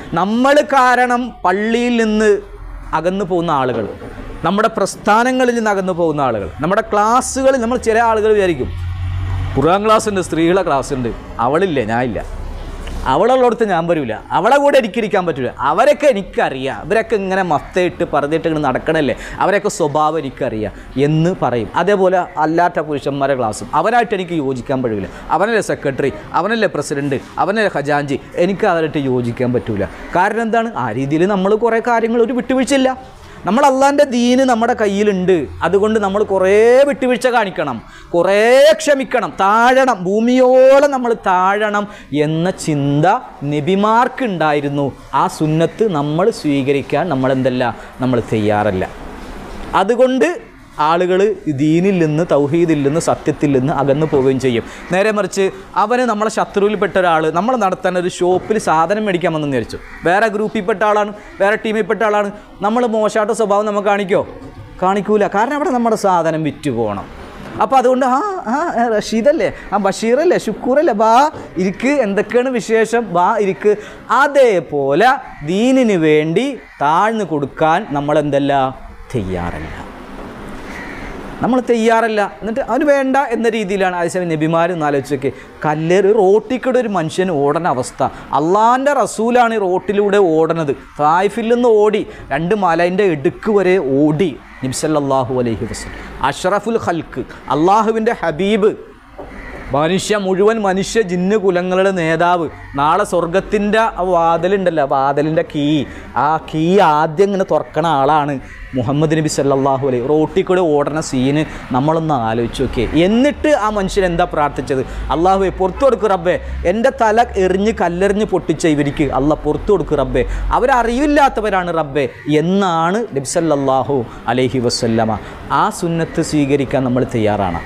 നമ്മൾ കാരണം പള്ളിയിൽ നിന്ന് അകന്നു പോകുന്ന ആളുകൾ നമ്മുടെ പ്രസ്ഥാനങ്ങളിൽ നിന്ന് അകന്നു പോകുന്ന ആളുകൾ നമ്മുടെ ക്ലാസ്സുകളിൽ നമ്മൾ ചില ആളുകൾ വിചാരിക്കും ഖുർആൻ ക്ലാസ് ഉണ്ട് സ്ത്രീകളെ ക്ലാസ് ഉണ്ട് അവളില്ലേ ഞാൻ ഇല്ല അവളുള്ളിടത്ത് ഞാൻ വരില്ല അവളെ കൂടെ എനിക്കിരിക്കാൻ പറ്റില്ല അവരൊക്കെ എനിക്കറിയാം അവരൊക്കെ ഇങ്ങനെ മത്തയിട്ട് പറഞ്ഞിട്ട് ഇങ്ങനെ നടക്കണല്ലേ അവരൊക്കെ സ്വഭാവം എനിക്കറിയാം എന്ന് പറയും അതേപോലെ അല്ലാത്ത പുരുഷന്മാരെ ക്ലാസ്സും അവരായിട്ട് എനിക്ക് യോജിക്കാൻ പറ്റില്ല അവനല്ലേ സെക്രട്ടറി അവനല്ലേ പ്രസിഡന്റ് അവനല്ലേ ഖജാഞ്ചി എനിക്ക് അവരായിട്ട് യോജിക്കാൻ പറ്റില്ല കാരണം എന്താണ് ആ രീതിയിൽ നമ്മൾ കുറേ കാര്യങ്ങൾ ഒരു വിട്ടുവീഴ്ചയില്ല നമ്മൾ അള്ളാൻ്റെ ദീന് നമ്മുടെ കയ്യിലുണ്ട് അതുകൊണ്ട് നമ്മൾ കുറേ വിട്ടുവീഴ്ച കാണിക്കണം കുറേ ക്ഷമിക്കണം താഴണം ഭൂമിയോളം നമ്മൾ താഴണം എന്ന ചിന്ത നബിമാർക്കുണ്ടായിരുന്നു ആ സുന്നത്ത് നമ്മൾ സ്വീകരിക്കാൻ നമ്മൾ എന്തല്ല നമ്മൾ തയ്യാറല്ല അതുകൊണ്ട് ആളുകൾ ദീനിൽ നിന്ന് തൗഹീദിൽ നിന്ന് സത്യത്തിൽ നിന്ന് അകന്നു പോവുകയും ചെയ്യും നേരെ മറിച്ച് അവന് നമ്മളെ ശത്രുവിൽപ്പെട്ട ഒരാൾ നമ്മൾ നടത്താൻ ഒരു ഷോപ്പിൽ സാധനം മേടിക്കാൻ വന്നെന്ന് വിചാരിച്ചു വേറെ ഗ്രൂപ്പിൽപ്പെട്ട ആളാണ് വേറെ ടീമിൽപ്പെട്ട ആളാണ് നമ്മൾ മോശമായിട്ട് സ്വഭാവം നമുക്ക് കാണിക്കോ കാണിക്കൂല കാരണം അവിടെ നമ്മുടെ സാധനം വിറ്റ് പോകണം അപ്പോൾ അതുകൊണ്ട് ആ ആ ആ, റഷീദല്ലേ ആ ബഷീറല്ലേ ഷുക്കൂറല്ലേ ബാ ഇരിക്ക് എന്തൊക്കെയാണ് വിശേഷം ബാ ഇരിക്ക് അതേപോലെ ദീനിന് വേണ്ടി താഴ്ന്നു കൊടുക്കാൻ നമ്മളെന്തല്ല തയ്യാറല്ല നമ്മൾ തയ്യാറല്ല എന്നിട്ട് അവന് വേണ്ട എന്ന രീതിയിലാണ് അതേസമയം നബിമാർ ആലോചിച്ചൊക്കെ കല്ലേറ് റോട്ടിക്കൂടെ ഒരു മനുഷ്യൻ ഓടണ അവസ്ഥ അള്ളാൻ്റെ റസൂലാണ് ഈ റോട്ടിലൂടെ ഓടണത് തായ്ഫിൽ നിന്ന് ഓടി രണ്ട് മലൻ്റെ ഇടുക്ക് വരെ ഓടി നബ്സല്ലാഹു അലൈഹി വസ്ലം അഷ്റഫുൽ ഖൽക്ക് അള്ളാഹുവിൻ്റെ ഹബീബ് മനുഷ്യ മുഴുവൻ മനുഷ്യ ജിന്ന് കുലങ്ങളുടെ നേതാവ് നാളെ സ്വർഗത്തിൻ്റെ ആ വാതിലുണ്ടല്ലോ ആ വാതിലിൻ്റെ കീ ആ കീ ആദ്യം ഇങ്ങനെ തുറക്കണ ആളാണ് മുഹമ്മദ് നബി സല്ലല്ലാഹു അലൈഹി റോട്ടിൽ കൂടെ ഓടണ സീന് നമ്മളൊന്ന് ആലോചിച്ച് നോക്കിയേ എന്നിട്ട് ആ മനുഷ്യൻ എന്താ പ്രാർത്ഥിച്ചത് അള്ളാഹുവെ പുറത്തു കൊടുക്ക് റബ്ബേ എൻ്റെ തല എറിഞ്ഞ് കല്ലെറിഞ്ഞ് പൊട്ടിച്ച ഇവർക്ക് അല്ല പുറത്തു കൊടുക്ക് റബ്ബേ അവരറിവില്ലാത്തവരാണ് റബ്ബേ എന്നാണ് നബി സല്ലല്ലാഹു അലൈഹി വസല്ലമ ആ സുന്നത്ത് സ്വീകരിക്കാൻ നമ്മൾ തയ്യാറാണ്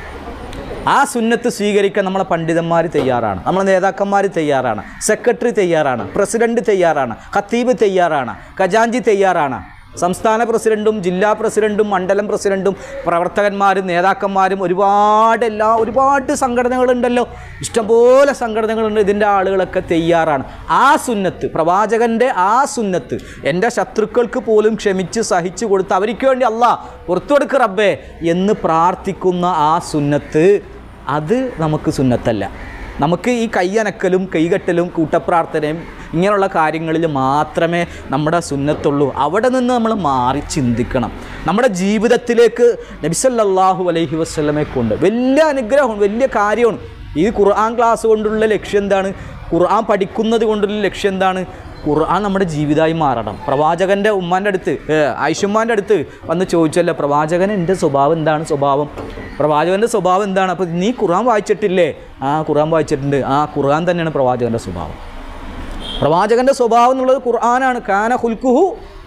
ആ സുന്നത്ത് സ്വീകരിക്കാൻ നമ്മളെ പണ്ഡിതന്മാർ തയ്യാറാണ് നമ്മളെ നേതാക്കന്മാർ തയ്യാറാണ് സെക്രട്ടറി തയ്യാറാണ് പ്രസിഡന്റ് തയ്യാറാണ് ഖത്തീബ് തയ്യാറാണ് ഖജാഞ്ചി തയ്യാറാണ് സംസ്ഥാന പ്രസിഡന്റും ജില്ലാ പ്രസിഡന്റും മണ്ഡലം പ്രസിഡന്റും പ്രവർത്തകന്മാരും നേതാക്കന്മാരും ഒരുപാട് എല്ലാ ഒരുപാട് സംഘടനകളുണ്ടല്ലോ ഇഷ്ടംപോലെ സംഘടനകളുണ്ട് ഇതിൻ്റെ ആളുകളൊക്കെ തയ്യാറാണ് ആ സുന്നത്ത് പ്രവാചകൻ്റെ ആ സുന്നത്ത് എൻ്റെ ശത്രുക്കൾക്ക് പോലും ക്ഷമിച്ച് സഹിച്ചു കൊടുത്ത് അവർക്ക് വേണ്ടി അല്ല പുറത്തു കൊടുക്ക് റബ്ബേ എന്ന് പ്രാർത്ഥിക്കുന്ന ആ സുന്നത്ത് അത് നമുക്ക് സുന്നത്തല്ല നമുക്ക് ഈ കയ്യനക്കലും കൈകെട്ടലും കൂട്ടപ്രാർത്ഥനയും ഇങ്ങനെയുള്ള കാര്യങ്ങളിൽ മാത്രമേ നമ്മുടെ സുന്നത്തുള്ളൂ അവിടെ നിന്ന് നമ്മൾ മാറി ചിന്തിക്കണം നമ്മുടെ ജീവിതത്തിലേക്ക് നബിസല്ലാഹു അലൈഹി വസ്ലമെ കൊണ്ട് വലിയ അനുഗ്രഹമാണ് വലിയ കാര്യമാണ് ഈ ഖുർആൻ ക്ലാസ് കൊണ്ടുള്ള ലക്ഷ്യം എന്താണ് ഖുർആൻ പഠിക്കുന്നത് കൊണ്ടുള്ള ലക്ഷ്യം എന്താണ് ഖുർആൻ നമ്മുടെ ജീവിതമായി മാറണം പ്രവാചകൻ്റെ ഉമ്മാൻ്റെ അടുത്ത് ആയിഷുമ്മാൻ്റെ അടുത്ത് വന്ന് ചോദിച്ചല്ലോ പ്രവാചകൻ എൻ്റെ സ്വഭാവം എന്താണ് സ്വഭാവം പ്രവാചകൻ്റെ സ്വഭാവം എന്താണ് അപ്പോൾ നീ ഖുർആൻ വായിച്ചിട്ടില്ലേ ആ ഖുർആൻ വായിച്ചിട്ടുണ്ട് ആ ഖുർആൻ തന്നെയാണ് പ്രവാചകൻ്റെ സ്വഭാവം പ്രവാചകൻ്റെ സ്വഭാവം എന്നുള്ളത് ഖുർആനാണ് കാന ഹുൽക്കുഹു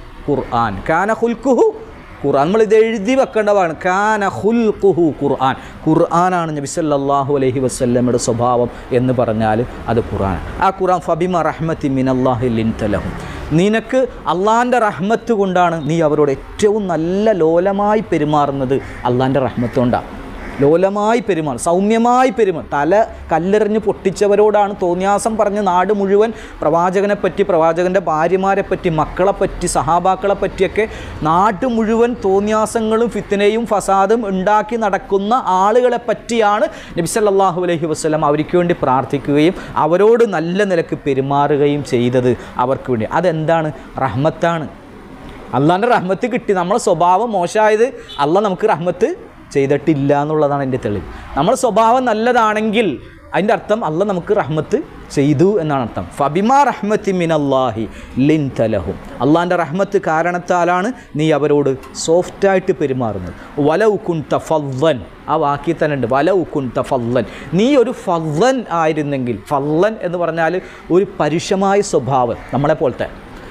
ഖുർആൻ കാന ഹുൽക്കുഹു ഖുർആൻ നമ്മൾ ഇത് എഴുതി വെക്കേണ്ടതാണ് കാന ഹുൽക്കുഹു ഖുർആൻ ഖുർആനാണ് നബി സല്ലല്ലാഹു അലൈഹി വസല്ലമയുടെ സ്വഭാവം എന്ന് പറഞ്ഞാൽ അത് ഖുർആൻ ആ ഖുർആൻ ഫബിമ റഹ്മത്തി മിനല്ലാഹി ലിൻതലഹും നിനക്ക് അള്ളാൻ്റെ റഹ്മത്ത് കൊണ്ടാണ് നീ അവരോട് ഏറ്റവും നല്ല ലോലമായി പെരുമാറുന്നത് അള്ളാൻ്റെ റഹ്മത്ത് കൊണ്ടാണ് ലോലമായി പെരുമാറും സൗമ്യമായി പെരുമാറും തല കല്ലെറിഞ്ഞ് പൊട്ടിച്ചവരോടാണ് തോന്നിയാസം പറഞ്ഞ് നാട് മുഴുവൻ പ്രവാചകനെ പറ്റി പ്രവാചകൻ്റെ ഭാര്യമാരെ പറ്റി മക്കളെ പറ്റി സഹാബാക്കളെ പറ്റിയൊക്കെ നാട് മുഴുവൻ തോന്നിയാസങ്ങളും ഫിത്തിനെയും ഫസാദും ഉണ്ടാക്കി നടക്കുന്ന ആളുകളെ പറ്റിയാണ് നബി സല്ലല്ലാഹു അലൈഹി വസ്ലം അവർക്ക് വേണ്ടി പ്രാർത്ഥിക്കുകയും അവരോട് നല്ല നിലക്ക് പെരുമാറുകയും ചെയ്തത് അവർക്ക് വേണ്ടി അതെന്താണ് റഹ്മത്താണ് അള്ളാൻ്റെ റഹ്മത്ത് കിട്ടി നമ്മളെ സ്വഭാവം മോശമായത് അല്ല നമുക്ക് റഹ്മത്ത് ചെയ്തിട്ടില്ല എന്നുള്ളതാണ് എൻ്റെ തെളിവ് നമ്മുടെ സ്വഭാവം നല്ലതാണെങ്കിൽ അതിൻ്റെ അർത്ഥം അല്ല നമുക്ക് റഹ്മത്ത് ചെയ്തു എന്നാണ് അർത്ഥം ഫബിമാ റഹ്മത്തി മിനല്ലാഹി ലിൻ തലഹും അള്ളാൻ്റെ റഹ്മത്ത് കാരണത്താലാണ് നീ അവരോട് സോഫ്റ്റായിട്ട് പെരുമാറുന്നത് വല ഉക്കുൻ തഫല്ലൻ ആ വാക്കി തന്നെ ഉണ്ട് വല ഉക്കുൻ തഫല്ലൻ നീ ഒരു ഫല്ലൻ ആയിരുന്നെങ്കിൽ ഫല്ലൻ എന്ന് പറഞ്ഞാൽ ഒരു പരുഷമായ സ്വഭാവം നമ്മളെ പോലത്തെ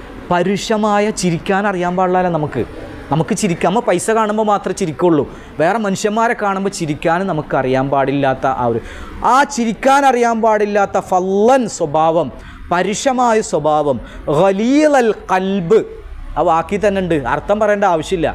പരുഷമായ ചിരിക്കാൻ അറിയാൻ പാടില്ല നമുക്ക് നമുക്ക് ചിരിക്കാൻ നമ്മൾ പൈസ കാണുമ്പോൾ മാത്രമേ ചിരിക്കുള്ളൂ വേറെ മനുഷ്യന്മാരെ കാണുമ്പോൾ ചിരിക്കാനും നമുക്ക് അറിയാൻ പാടില്ലാത്ത ആ ഒരു ആ ചിരിക്കാൻ അറിയാൻ പാടില്ലാത്ത ഫല്ലൻ സ്വഭാവം പരുഷമായ സ്വഭാവം ഖലീലൽ കൽബ് ആ വാക്കി തന്നെ ഉണ്ട് അർത്ഥം പറയേണ്ട ആവശ്യമില്ല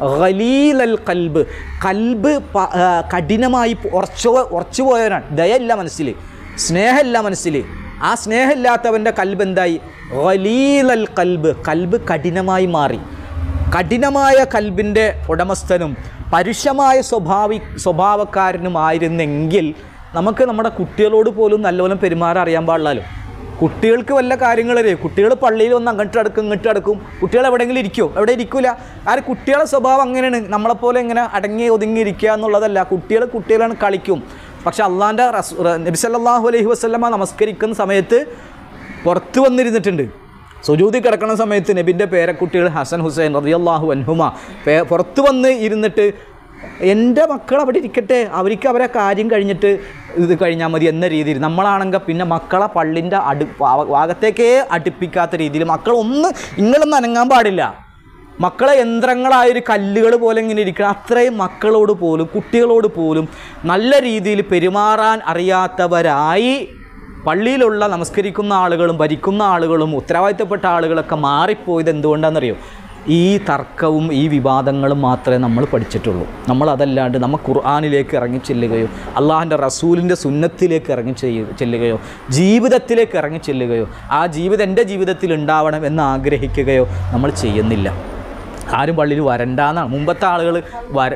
ഖലീലൽ കൽബ് കൽബ് പ- ആ, കഠിനമായി ഉറച്ചു ഉറച്ചു പോയവനാണ് ദയല്ല മനസ്സിൽ സ്നേഹമില്ല മനസ്സിൽ ആ സ്നേഹമില്ലാത്തവൻ്റെ കൽബ് എന്തായി ഖലീലൽ കൽബ് കൽബ് കഠിനമായി മാറി കഠിനമായ കൽബിൻ്റെ ഉടമസ്ഥനും പരുഷമായ സ്വഭാവി സ്വഭാവക്കാരനുമായിരുന്നെങ്കിൽ നമുക്ക് നമ്മുടെ കുട്ടികളോട് പോലും നല്ലപോലെ പെരുമാറാൻ അറിയാൻ പാടില്ലല്ലോ കുട്ടികൾക്ക് വല്ല കാര്യങ്ങളറിയോ കുട്ടികൾ പള്ളിയിൽ വന്ന് അങ്ങോട്ട് അടുക്കും ഇങ്ങോട്ട് അടുക്കും കുട്ടികൾ എവിടെയെങ്കിലും ഇരിക്കുമോ എവിടെ ഇരിക്കില്ല ആ ഒരു കുട്ടികളെ സ്വഭാവം അങ്ങനെയാണ് നമ്മളെപ്പോലെ ഇങ്ങനെ അടങ്ങി ഒതുങ്ങി ഇരിക്കുക എന്നുള്ളതല്ല കുട്ടികൾ കുട്ടികളാണ് കളിക്കും പക്ഷെ അള്ളാൻ്റെ റസ് നബി സല്ലല്ലാഹു അലൈഹി വസല്ലമ നമസ്കരിക്കുന്ന സമയത്ത് പുറത്ത് വന്നിരുന്നിട്ടുണ്ട് സുജൂതി കിടക്കുന്ന സമയത്ത് നബിൻ്റെ പേരക്കുട്ടികൾ ഹസൻ ഹുസൈൻ റളിയല്ലാഹു അൻഹുമ പേ പുറത്ത് വന്ന് ഇരുന്നിട്ട് എൻ്റെ മക്കൾ അവിടെ ഇരിക്കട്ടെ അവർക്ക് അവരെ കാര്യം കഴിഞ്ഞിട്ട് ഇത് കഴിഞ്ഞാൽ മതി എന്ന രീതിയിൽ നമ്മളാണെങ്കിൽ പിന്നെ മക്കളെ പള്ളിൻ്റെ അടു ഭാ- ഭാഗത്തേക്കേ അടുപ്പിക്കാത്ത രീതിയിൽ മക്കൾ ഒന്ന് ഇങ്ങളൊന്നും അനങ്ങാൻ പാടില്ല മക്കളെ യന്ത്രങ്ങളായൊരു കല്ലുകൾ പോലെ ഇങ്ങനെ ഇരിക്കണം അത്രയും മക്കളോട് പോലും കുട്ടികളോട് പോലും നല്ല രീതിയിൽ പെരുമാറാൻ അറിയാത്തവരായി പള്ളിയിലുള്ള നമസ്കരിക്കുന്ന ആളുകളും ഭരിക്കുന്ന ആളുകളും ഉത്തരവാദിത്തപ്പെട്ട ആളുകളൊക്കെ മാറിപ്പോയത് എന്തുകൊണ്ടാണെന്നറിയോ ഈ തർക്കവും ഈ വിവാദങ്ങളും മാത്രമേ നമ്മൾ പഠിച്ചിട്ടുള്ളൂ നമ്മൾ അതല്ലാണ്ട് നമ്മൾ ഖുർആാനിലേക്ക് ഇറങ്ങി ചെല്ലുകയോ അള്ളാഹിൻ്റെ റസൂലിൻ്റെ സുന്നത്തിലേക്ക് ഇറങ്ങി ചെയ്യ ചെല്ലുകയോ ജീവിതത്തിലേക്ക് ഇറങ്ങി ചെല്ലുകയോ ആ ജീവിതം എൻ്റെ ജീവിതത്തിൽ ഉണ്ടാവണം എന്ന് ആഗ്രഹിക്കുകയോ നമ്മൾ ചെയ്യുന്നില്ല ആരും പള്ളിയിൽ വരണ്ടാന്നാണ് മുമ്പത്തെ ആളുകൾ വര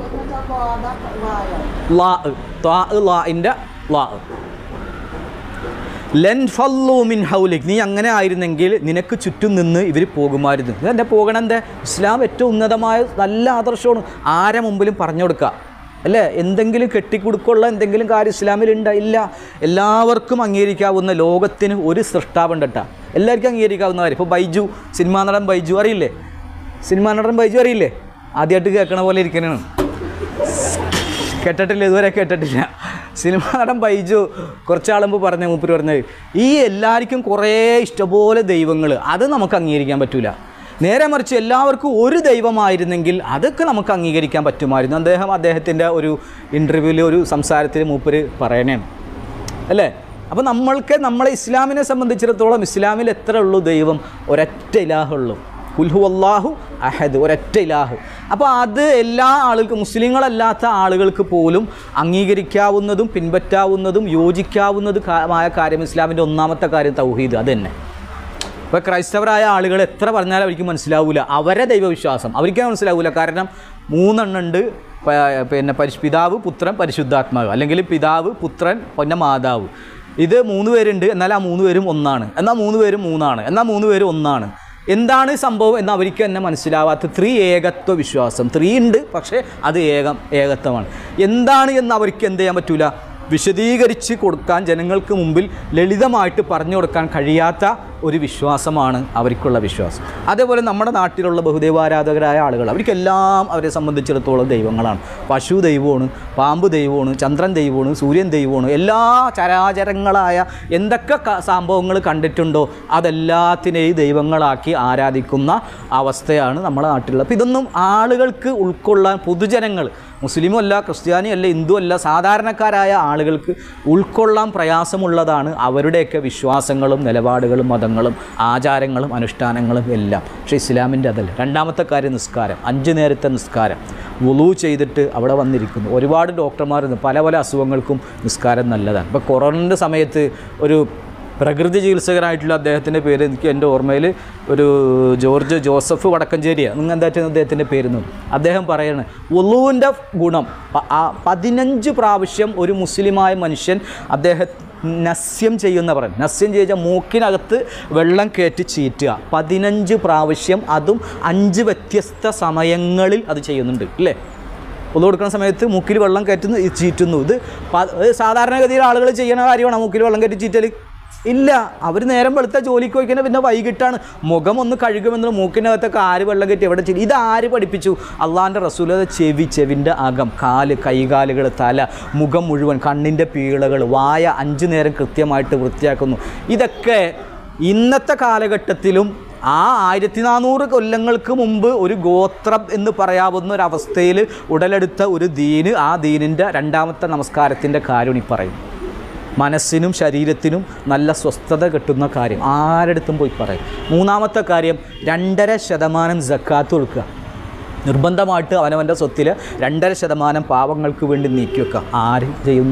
ലാ ത്വാ ലാഇൻ്റെ ലാ ലെൻ ഫല്ലു മിൻ ഹൗലിക് നീ അങ്ങനെ ആയിരുന്നെങ്കിൽ നിനക്ക് ചുറ്റും നിന്ന് ഇവർ പോകുമായിരുന്നു ഇതെൻ്റെ പോകണം എന്താ ഇസ്ലാം ഏറ്റവും ഉന്നതമായ നല്ല ആദർശമാണ് ആരെ മുമ്പിലും പറഞ്ഞു കൊടുക്കുക അല്ലേ എന്തെങ്കിലും കെട്ടിക്കൊടുക്കുള്ള എന്തെങ്കിലും കാര്യം ഇസ്ലാമിൽ ഉണ്ടോ ഇല്ല എല്ലാവർക്കും അംഗീകരിക്കാവുന്ന ലോകത്തിന് ഒരു സൃഷ്ടാവുണ്ട് കേട്ടോ എല്ലാവർക്കും അംഗീകരിക്കാവുന്ന കാര്യം ഇപ്പോൾ ബൈജു സിനിമാ നടൻ ബൈജു അറിയില്ലേ സിനിമാ നടൻ ബൈജു അറിയില്ലേ ആദ്യമായിട്ട് കേൾക്കണ പോലെ ഇരിക്കണതാണ് കേട്ടിട്ടില്ല ഇതുവരെ കേട്ടിട്ടില്ല സിനിമ നടൻ ബൈജു കുറച്ചാളുമ്പോൾ പറഞ്ഞ മൂപ്പര് പറഞ്ഞത് ഈ എല്ലാവർക്കും കുറേ ഇഷ്ടംപോലെ ദൈവങ്ങൾ അത് നമുക്ക് അംഗീകരിക്കാൻ പറ്റൂല നേരെ മറിച്ച് എല്ലാവർക്കും ഒരു ദൈവമായിരുന്നെങ്കിൽ അതൊക്കെ നമുക്ക് അംഗീകരിക്കാൻ പറ്റുമായിരുന്നു അദ്ദേഹം അദ്ദേഹത്തിൻ്റെ ഒരു ഇൻ്റർവ്യൂവിൽ ഒരു സംസാരത്തിൽ മൂപ്പര് പറയണേണ് അല്ലേ അപ്പോൾ നമ്മൾക്ക് നമ്മളെ ഇസ്ലാമിനെ സംബന്ധിച്ചിടത്തോളം ഇസ്ലാമിൽ എത്ര ഉള്ളൂ ദൈവം ഒരൊറ്റ ഇലാഹുള്ളൂ കുൽഹു അള്ളാഹു അഹദ് ഒരൊറ്റ ഇലാഹ് അപ്പോൾ അത് എല്ലാ ആളുകൾക്കും മുസ്ലിങ്ങളല്ലാത്ത ആളുകൾക്ക് പോലും അംഗീകരിക്കാവുന്നതും പിൻപറ്റാവുന്നതും യോജിക്കാവുന്നതുമായ കാര്യം ഇസ്ലാമിൻ്റെ ഒന്നാമത്തെ കാര്യം തൗഹീദ് അത് തന്നെ ഇപ്പോൾ ക്രൈസ്തവരായ ആളുകൾ എത്ര പറഞ്ഞാലും അവർക്ക് മനസ്സിലാവില്ല അവരെ ദൈവവിശ്വാസം അവർക്ക് മനസ്സിലാവില്ല കാരണം മൂന്നെണ്ണം ഉണ്ട് പ- പിന്നെ പരിശ് പിതാവ് പുത്രൻ പരിശുദ്ധാത്മാവ് അല്ലെങ്കിൽ പിതാവ് പുത്രൻ പിന്നെ മാതാവ് ഇത് മൂന്ന് പേരുണ്ട് എന്നാൽ ആ മൂന്ന് പേരും ഒന്നാണ് എന്നാൽ മൂന്ന് പേരും മൂന്നാണ് എന്നാൽ മൂന്ന് പേരും ഒന്നാണ് എന്താണ് സംഭവം എന്ന് അവർക്ക് തന്നെ മനസ്സിലാവാത്ത ത്രീ ഏകത്വ വിശ്വാസം ത്രീ ഉണ്ട് പക്ഷേ അത് ഏകം ഏകത്വമാണ് എന്താണ് എന്ന് അവർക്ക് എന്ത് ചെയ്യാൻ പറ്റൂല വിശദീകരിച്ച് കൊടുക്കാൻ ജനങ്ങൾക്ക് മുമ്പിൽ ലളിതമായിട്ട് പറഞ്ഞു കൊടുക്കാൻ കഴിയാത്ത ഒരു വിശ്വാസമാണ് അവർക്കുള്ള വിശ്വാസം അതേപോലെ നമ്മുടെ നാട്ടിലുള്ള ബഹുദൈവാരാധകരായ ആളുകൾ അവർക്കെല്ലാം അവരെ സംബന്ധിച്ചിടത്തോളം ദൈവങ്ങളാണ് പശു ദൈവമാണ് പാമ്പ് ദൈവമാണ് ചന്ദ്രൻ ദൈവമാണ് സൂര്യൻ ദൈവമാണ് എല്ലാ ചരാചരങ്ങളായ എന്തൊക്കെ ക- സംഭവങ്ങൾ കണ്ടിട്ടുണ്ടോ അതെല്ലാത്തിനെയും ദൈവങ്ങളാക്കി ആരാധിക്കുന്ന അവസ്ഥയാണ് നമ്മുടെ നാട്ടിലുള്ളത് അപ്പോൾ ഇതൊന്നും ആളുകൾക്ക് ഉൾക്കൊള്ളാൻ പൊതുജനങ്ങൾ മുസ്ലിമും അല്ല ക്രിസ്ത്യാനിയും അല്ല ഹിന്ദു അല്ല സാധാരണക്കാരായ ആളുകൾക്ക് ഉൾക്കൊള്ളാൻ പ്രയാസമുള്ളതാണ് അവരുടെയൊക്കെ വിശ്വാസങ്ങളും നിലപാടുകളും മതങ്ങളും ആചാരങ്ങളും അനുഷ്ഠാനങ്ങളും എല്ലാം പക്ഷേ ഇസ്ലാമിൻ്റെ അതല്ല രണ്ടാമത്തെ കാര്യം നിസ്കാരം അഞ്ച് നേരത്തെ നിസ്കാരം വുളു ചെയ്തിട്ട് അവിടെ വന്നിരിക്കുന്നു ഒരുപാട് ഡോക്ടർമാർ പല പല അസുഖങ്ങൾക്കും നിസ്കാരം നല്ലതാണ് ഇപ്പോൾ കൊറോണൻ്റെ സമയത്ത് ഒരു പ്രകൃതി ചികിത്സകനായിട്ടുള്ള അദ്ദേഹത്തിൻ്റെ പേര് എനിക്ക് എൻ്റെ ഓർമ്മയിൽ ഒരു ജോർജ് ജോസഫ് വടക്കഞ്ചേരിയാണ് നിങ്ങൾ എന്താ വെച്ചാൽ അദ്ദേഹത്തിൻ്റെ പേരുന്നു അദ്ദേഹം പറയാണ് ഉളുവിൻ്റെ ഗുണം പ- ആ പതിനഞ്ച് പ്രാവശ്യം ഒരു മുസ്ലിമായ മനുഷ്യൻ അദ്ദേഹം നസ്യം ചെയ്യുന്ന പറയും നസ്യം ചെയ്ത മൂക്കിനകത്ത് വെള്ളം കയറ്റി ചീറ്റുക പതിനഞ്ച് പ്രാവശ്യം അതും അഞ്ച് വ്യത്യസ്ത സമയങ്ങളിൽ അത് ചെയ്യുന്നുണ്ട് അല്ലേ ഒന്നു കൊടുക്കുന്ന സമയത്ത് മൂക്കിൽ വെള്ളം കയറ്റുന്നു ഇത് ചീറ്റുന്നു ഇത് പ- ഇത് സാധാരണഗതിയിൽ ആളുകൾ ചെയ്യുന്ന കാര്യമാണ് മൂക്കിൽ വെള്ളം കയറ്റി ചീറ്റൽ ഇല്ല അവർ നേരം വെളുത്ത ജോലിക്ക് പോയിക്കുന്നത് പിന്നെ വൈകിട്ടാണ് മുഖം ഒന്ന് കഴുകുമെന്ന് മൂക്കിനകത്തൊക്കെ ആര് വെള്ളം കയറ്റി എവിടെ ചെയ്യും ഇത് ആര് പഠിപ്പിച്ചു അള്ളാഹിൻ്റെ റസൂലത ചെവി ചെവിൻ്റെ അകം കാല് കൈകാലുകൾ തല മുഖം മുഴുവൻ കണ്ണിൻ്റെ പീളകൾ വായ അഞ്ച് നേരം കൃത്യമായിട്ട് വൃത്തിയാക്കുന്നു ഇതൊക്കെ ഇന്നത്തെ കാലഘട്ടത്തിലും ആ ആയിരത്തി നാനൂറ് കൊല്ലങ്ങൾക്ക് മുമ്പ് ഒരു ഗോത്രം എന്ന് പറയാവുന്ന ഒരു അവസ്ഥയിൽ ഉടലെടുത്ത ഒരു ദീന് ആ ദീനിൻ്റെ രണ്ടാമത്തെ നമസ്കാരത്തിൻ്റെ കാര്യം ഈ പറയും മനസ്സിനും ശരീരത്തിനും നല്ല സ്വസ്ഥത കിട്ടുന്ന കാര്യം ആരടുത്തും പോയി പറയും മൂന്നാമത്തെ കാര്യം രണ്ടര ശതമാനം ജക്കാത്ത് കൊടുക്കുക നിർബന്ധമായിട്ട് അവനവൻ്റെ സ്വത്തിൽ രണ്ടര ശതമാനം പാവങ്ങൾക്ക് വേണ്ടി നീക്കി വെക്കുക ആര് ചെയ്യുന്നു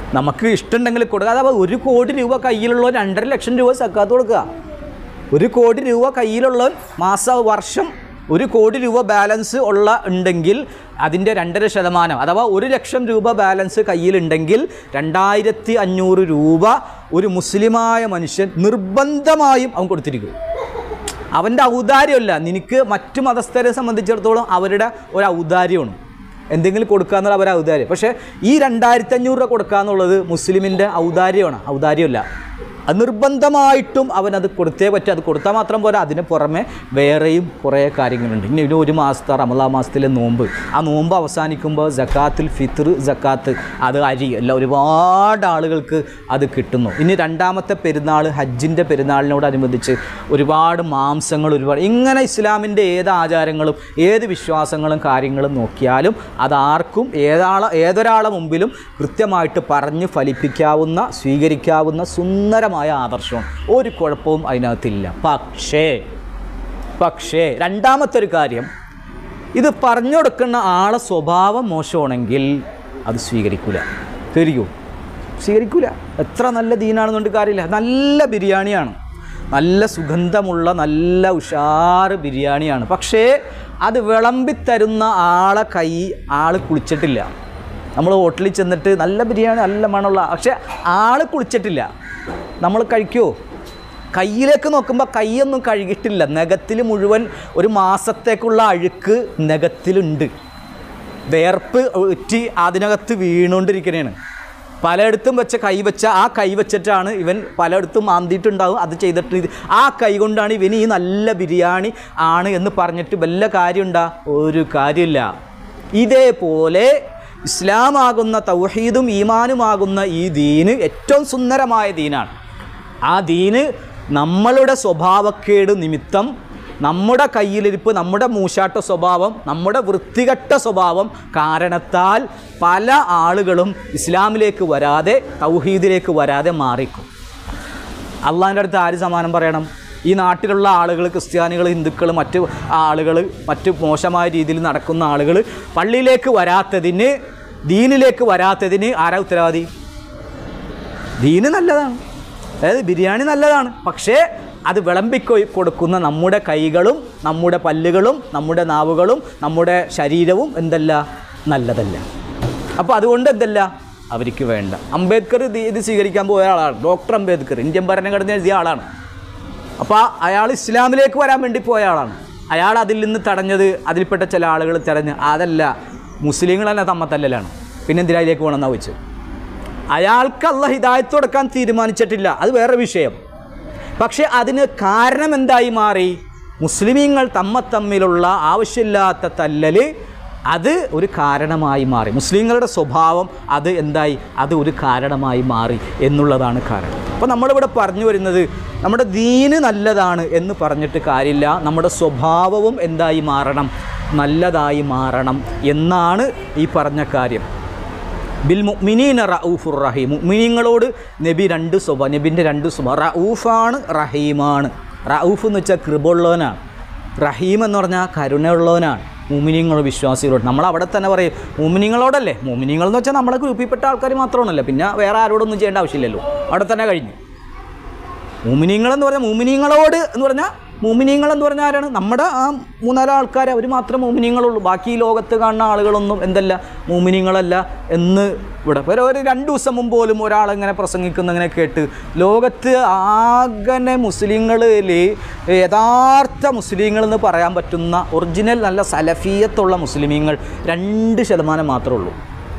നമുക്ക് ഇഷ്ടമുണ്ടെങ്കിൽ കൊടുക്കുക അഥവാ ഒരു കോടി രൂപ കയ്യിലുള്ള രണ്ടര ലക്ഷം രൂപ സക്കാത്ത് കൊടുക്കുക ഒരു കോടി രൂപ കയ്യിലുള്ള മാസ വർഷം ഒരു കോടി രൂപ ബാലൻസ് ഉള്ള ഉണ്ടെങ്കിൽ അതിൻ്റെ രണ്ടര ശതമാനം അഥവാ ഒരു ലക്ഷം രൂപ ബാലൻസ് കയ്യിലുണ്ടെങ്കിൽ രണ്ടായിരത്തി അഞ്ഞൂറ് രൂപ ഒരു മുസ്ലിമായ മനുഷ്യൻ നിർബന്ധമായും അവൻ കൊടുത്തിരിക്കും അവൻ്റെ ഔദാര്യമല്ല നിനക്ക് മറ്റു മതസ്ഥരെ സംബന്ധിച്ചിടത്തോളം അവരുടെ ഒരു ഔദാര്യമാണ് എന്തെങ്കിലും കൊടുക്കുക എന്നുള്ള അവരുടെ ഔദാര്യം പക്ഷേ ഈ രണ്ടായിരത്തി അഞ്ഞൂറ് രൂപ കൊടുക്കുക എന്നുള്ളത് മുസ്ലിമിൻ്റെ ഔദാര്യമാണ് ഔദാര്യമല്ല അത് നിർബന്ധമായിട്ടും അവനത് കൊടുത്തേ പറ്റും അത് കൊടുത്താൽ മാത്രം പോരാ അതിന് പുറമെ വേറെയും കുറേ കാര്യങ്ങളുണ്ട് ഇനി ഒരു ഒരു മാസത്തെ റമലാ മാസത്തിലെ നോമ്പ് ആ നോമ്പ് അവസാനിക്കുമ്പോൾ ജക്കാത്തിൽ ഫിത്ർ ജക്കാത്ത് അത് അരി എല്ലാം ഒരുപാട് ആളുകൾക്ക് അത് കിട്ടുന്നു ഇനി രണ്ടാമത്തെ പെരുന്നാൾ ഹജ്ജിൻ്റെ പെരുന്നാളിനോടനുബന്ധിച്ച് ഒരുപാട് മാംസങ്ങൾ ഒരുപാട് ഇങ്ങനെ ഇസ്ലാമിൻ്റെ ഏത് ആചാരങ്ങളും ഏത് വിശ്വാസങ്ങളും കാര്യങ്ങളും നോക്കിയാലും അതാർക്കും ഏതാള ഏതൊരാളെ മുമ്പിലും കൃത്യമായിട്ട് പറഞ്ഞ് ഫലിപ്പിക്കാവുന്ന സ്വീകരിക്കാവുന്ന സുന്ദരമായ ആദർശവും ഒരു കുഴപ്പവും അതിനകത്തില്ല പക്ഷേ പക്ഷേ രണ്ടാമത്തെ ഒരു കാര്യം ഇത് പറഞ്ഞു കൊടുക്കുന്ന ആളെ സ്വഭാവം മോശമാണെങ്കിൽ അത് സ്വീകരിക്കൂല ശരിക്കൂ സ്വീകരിക്കൂല എത്ര നല്ല ദീനാണെന്നുകൊണ്ട് കാര്യമില്ല നല്ല ബിരിയാണിയാണ് നല്ല സുഗന്ധമുള്ള നല്ല ഉഷാറ് ബിരിയാണിയാണ് പക്ഷേ അത് വിളമ്പിത്തരുന്ന ആളെ കൈ ആൾ കുളിച്ചിട്ടില്ല നമ്മൾ ഹോട്ടലിൽ ചെന്നിട്ട് നല്ല ബിരിയാണി നല്ല മണമുള്ള പക്ഷേ ആൾ കുളിച്ചിട്ടില്ല നമ്മൾ കഴിക്കുമോ കയ്യിലേക്ക് നോക്കുമ്പോൾ കൈയൊന്നും കഴുകിയിട്ടില്ല നഖത്തിൽ മുഴുവൻ ഒരു മാസത്തേക്കുള്ള അഴുക്ക് നഖത്തിലുണ്ട് വേർപ്പ് ഒറ്റി അതിനകത്ത് വീണുകൊണ്ടിരിക്കണേണ് പലയിടത്തും വെച്ച കൈ വെച്ച ആ കൈ വെച്ചിട്ടാണ് ഇവൻ പലയിടത്തും മാന്തിയിട്ടുണ്ടാവും അത് ചെയ്തിട്ട് ഇത് ആ കൈ കൊണ്ടാണ് ഇവന് ഈ നല്ല ബിരിയാണി ആണ് എന്ന് പറഞ്ഞിട്ട് വല്ല കാര്യമുണ്ടാ ഒരു കാര്യമില്ല ഇതേപോലെ ഇസ്ലാമാകുന്ന തൗഹീദും ഈമാനുമാകുന്ന ഈ ദീന് ഏറ്റവും സുന്ദരമായ ദീനാണ് ആ ദീന് നമ്മളുടെ സ്വഭാവക്കേട് നിമിത്തം നമ്മുടെ കയ്യിലിരിപ്പ് നമ്മുടെ മൂശാട്ട സ്വഭാവം നമ്മുടെ വൃത്തികെട്ട സ്വഭാവം കാരണത്താൽ പല ആളുകളും ഇസ്ലാമിലേക്ക് വരാതെ തൗഹീദിലേക്ക് വരാതെ മാറിക്കും അള്ളാഹിൻ്റെ അടുത്ത് ആര് സമാനം പറയണം ഈ നാട്ടിലുള്ള ആളുകൾ ക്രിസ്ത്യാനികൾ ഹിന്ദുക്കൾ മറ്റ് ആളുകൾ മറ്റ് മോശമായ രീതിയിൽ നടക്കുന്ന ആളുകൾ പള്ളിയിലേക്ക് വരാത്തതിന് ദീനിലേക്ക് വരാത്തതിന് ആരാ ഉത്തരവാദി ദീന് നല്ലതാണ് അതായത് ബിരിയാണി നല്ലതാണ് പക്ഷേ അത് വിളമ്പിക്കൊ കൊടുക്കുന്ന നമ്മുടെ കൈകളും നമ്മുടെ പല്ലുകളും നമ്മുടെ നാവുകളും നമ്മുടെ ശരീരവും എന്തല്ല നല്ലതല്ല അപ്പോൾ അതുകൊണ്ട് എന്തല്ല അവർക്ക് വേണ്ട അംബേദ്കർ ഇത് ഇത് സ്വീകരിക്കാൻ പോയ ആളാണ് ഡോക്ടർ അംബേദ്കർ ഇന്ത്യൻ ഭരണഘടന എഴുതിയ ആളാണ് അപ്പോൾ അയാൾ ഇസ്ലാമിലേക്ക് വരാൻ വേണ്ടി പോയ ആളാണ് അയാൾ അതിൽ നിന്ന് തടഞ്ഞത് അതിൽപ്പെട്ട ചില ആളുകൾ തടഞ്ഞ് അതല്ല മുസ്ലിങ്ങൾ തന്നെ തമ്മത്തല്ലാണ് പിന്നെ എന്തിനാ ഇതിലേക്ക് പോകണമെന്നാണ് വെച്ച് അയാൾക്ക് അല്ല ഹിദായത്ത് കൊടുക്കാൻ തീരുമാനിച്ചിട്ടില്ല അത് വേറെ വിഷയം പക്ഷേ അതിന് കാരണം എന്തായി മാറി മുസ്ലിമീങ്ങൾ തമ്മ തമ്മിലുള്ള ആവശ്യമില്ലാത്ത തല്ലല് അത് ഒരു കാരണമായി മാറി മുസ്ലിങ്ങളുടെ സ്വഭാവം അത് എന്തായി അത് ഒരു കാരണമായി മാറി എന്നുള്ളതാണ് കാരണം അപ്പോൾ നമ്മളിവിടെ പറഞ്ഞു വരുന്നത് നമ്മുടെ ദീന് നല്ലതാണ് എന്ന് പറഞ്ഞിട്ട് കാര്യമില്ല നമ്മുടെ സ്വഭാവവും എന്തായി മാറണം നല്ലതായി മാറണം എന്നാണ് ഈ പറഞ്ഞ കാര്യം ബിൽ മുഅ്മിനീന റഊഫുർ റഹീം മുഅ്മിനീങ്ങളോട് നബി രണ്ട് സ്വഭാവ നബിൻ്റെ രണ്ട് സ്വഭാവം റഊഫാണ് റഹീമാണ് റഊഫ് എന്ന് വെച്ചാൽ കൃപുള്ളവനാണ് റഹീം എന്ന് പറഞ്ഞാൽ കരുണയുള്ളവനാണ് മുമിനിങ്ങൾ വിശ്വാസികളോട് നമ്മൾ അവിടെ തന്നെ പറയും മുമിനിങ്ങളോടല്ലേ മുമിനിങ്ങൾ എന്ന് വെച്ചാൽ നമ്മളെ ഗ്രൂപ്പിൽപ്പെട്ട ആൾക്കാർ മാത്രമാണല്ലോ പിന്നെ വേറെ ആരോടൊന്നും ചെയ്യേണ്ട ആവശ്യമില്ലല്ലോ അവിടെ തന്നെ കഴിഞ്ഞു മൂമിനിങ്ങൾ എന്ന് പറഞ്ഞാൽ മൂമിനിങ്ങളോട് എന്ന് പറഞ്ഞാൽ മൂമിനിങ്ങൾ എന്ന് പറഞ്ഞാൽ ആരാണ് നമ്മുടെ ആ മൂന്നാല് ആൾക്കാർ അവർ മാത്രമേ മൂമിനിങ്ങളുള്ളൂ ബാക്കി ഈ ലോകത്ത് കാണുന്ന ആളുകളൊന്നും എന്തല്ല മൂമിനിങ്ങളല്ല എന്ന് ഇവിടെ ഒരു ഒരു രണ്ട് ദിവസം മുമ്പ് പോലും ഒരാളിങ്ങനെ പ്രസംഗിക്കുന്ന ഇങ്ങനെ കേട്ട് ലോകത്ത് ആകനെ മുസ്ലിങ്ങളിൽ യഥാർത്ഥ മുസ്ലിങ്ങൾ എന്ന് പറയാൻ പറ്റുന്ന ഒറിജിനൽ നല്ല സലഫിയത്തുള്ള മുസ്ലിമീങ്ങൾ രണ്ട് ശതമാനം മാത്രമേ ഉള്ളൂ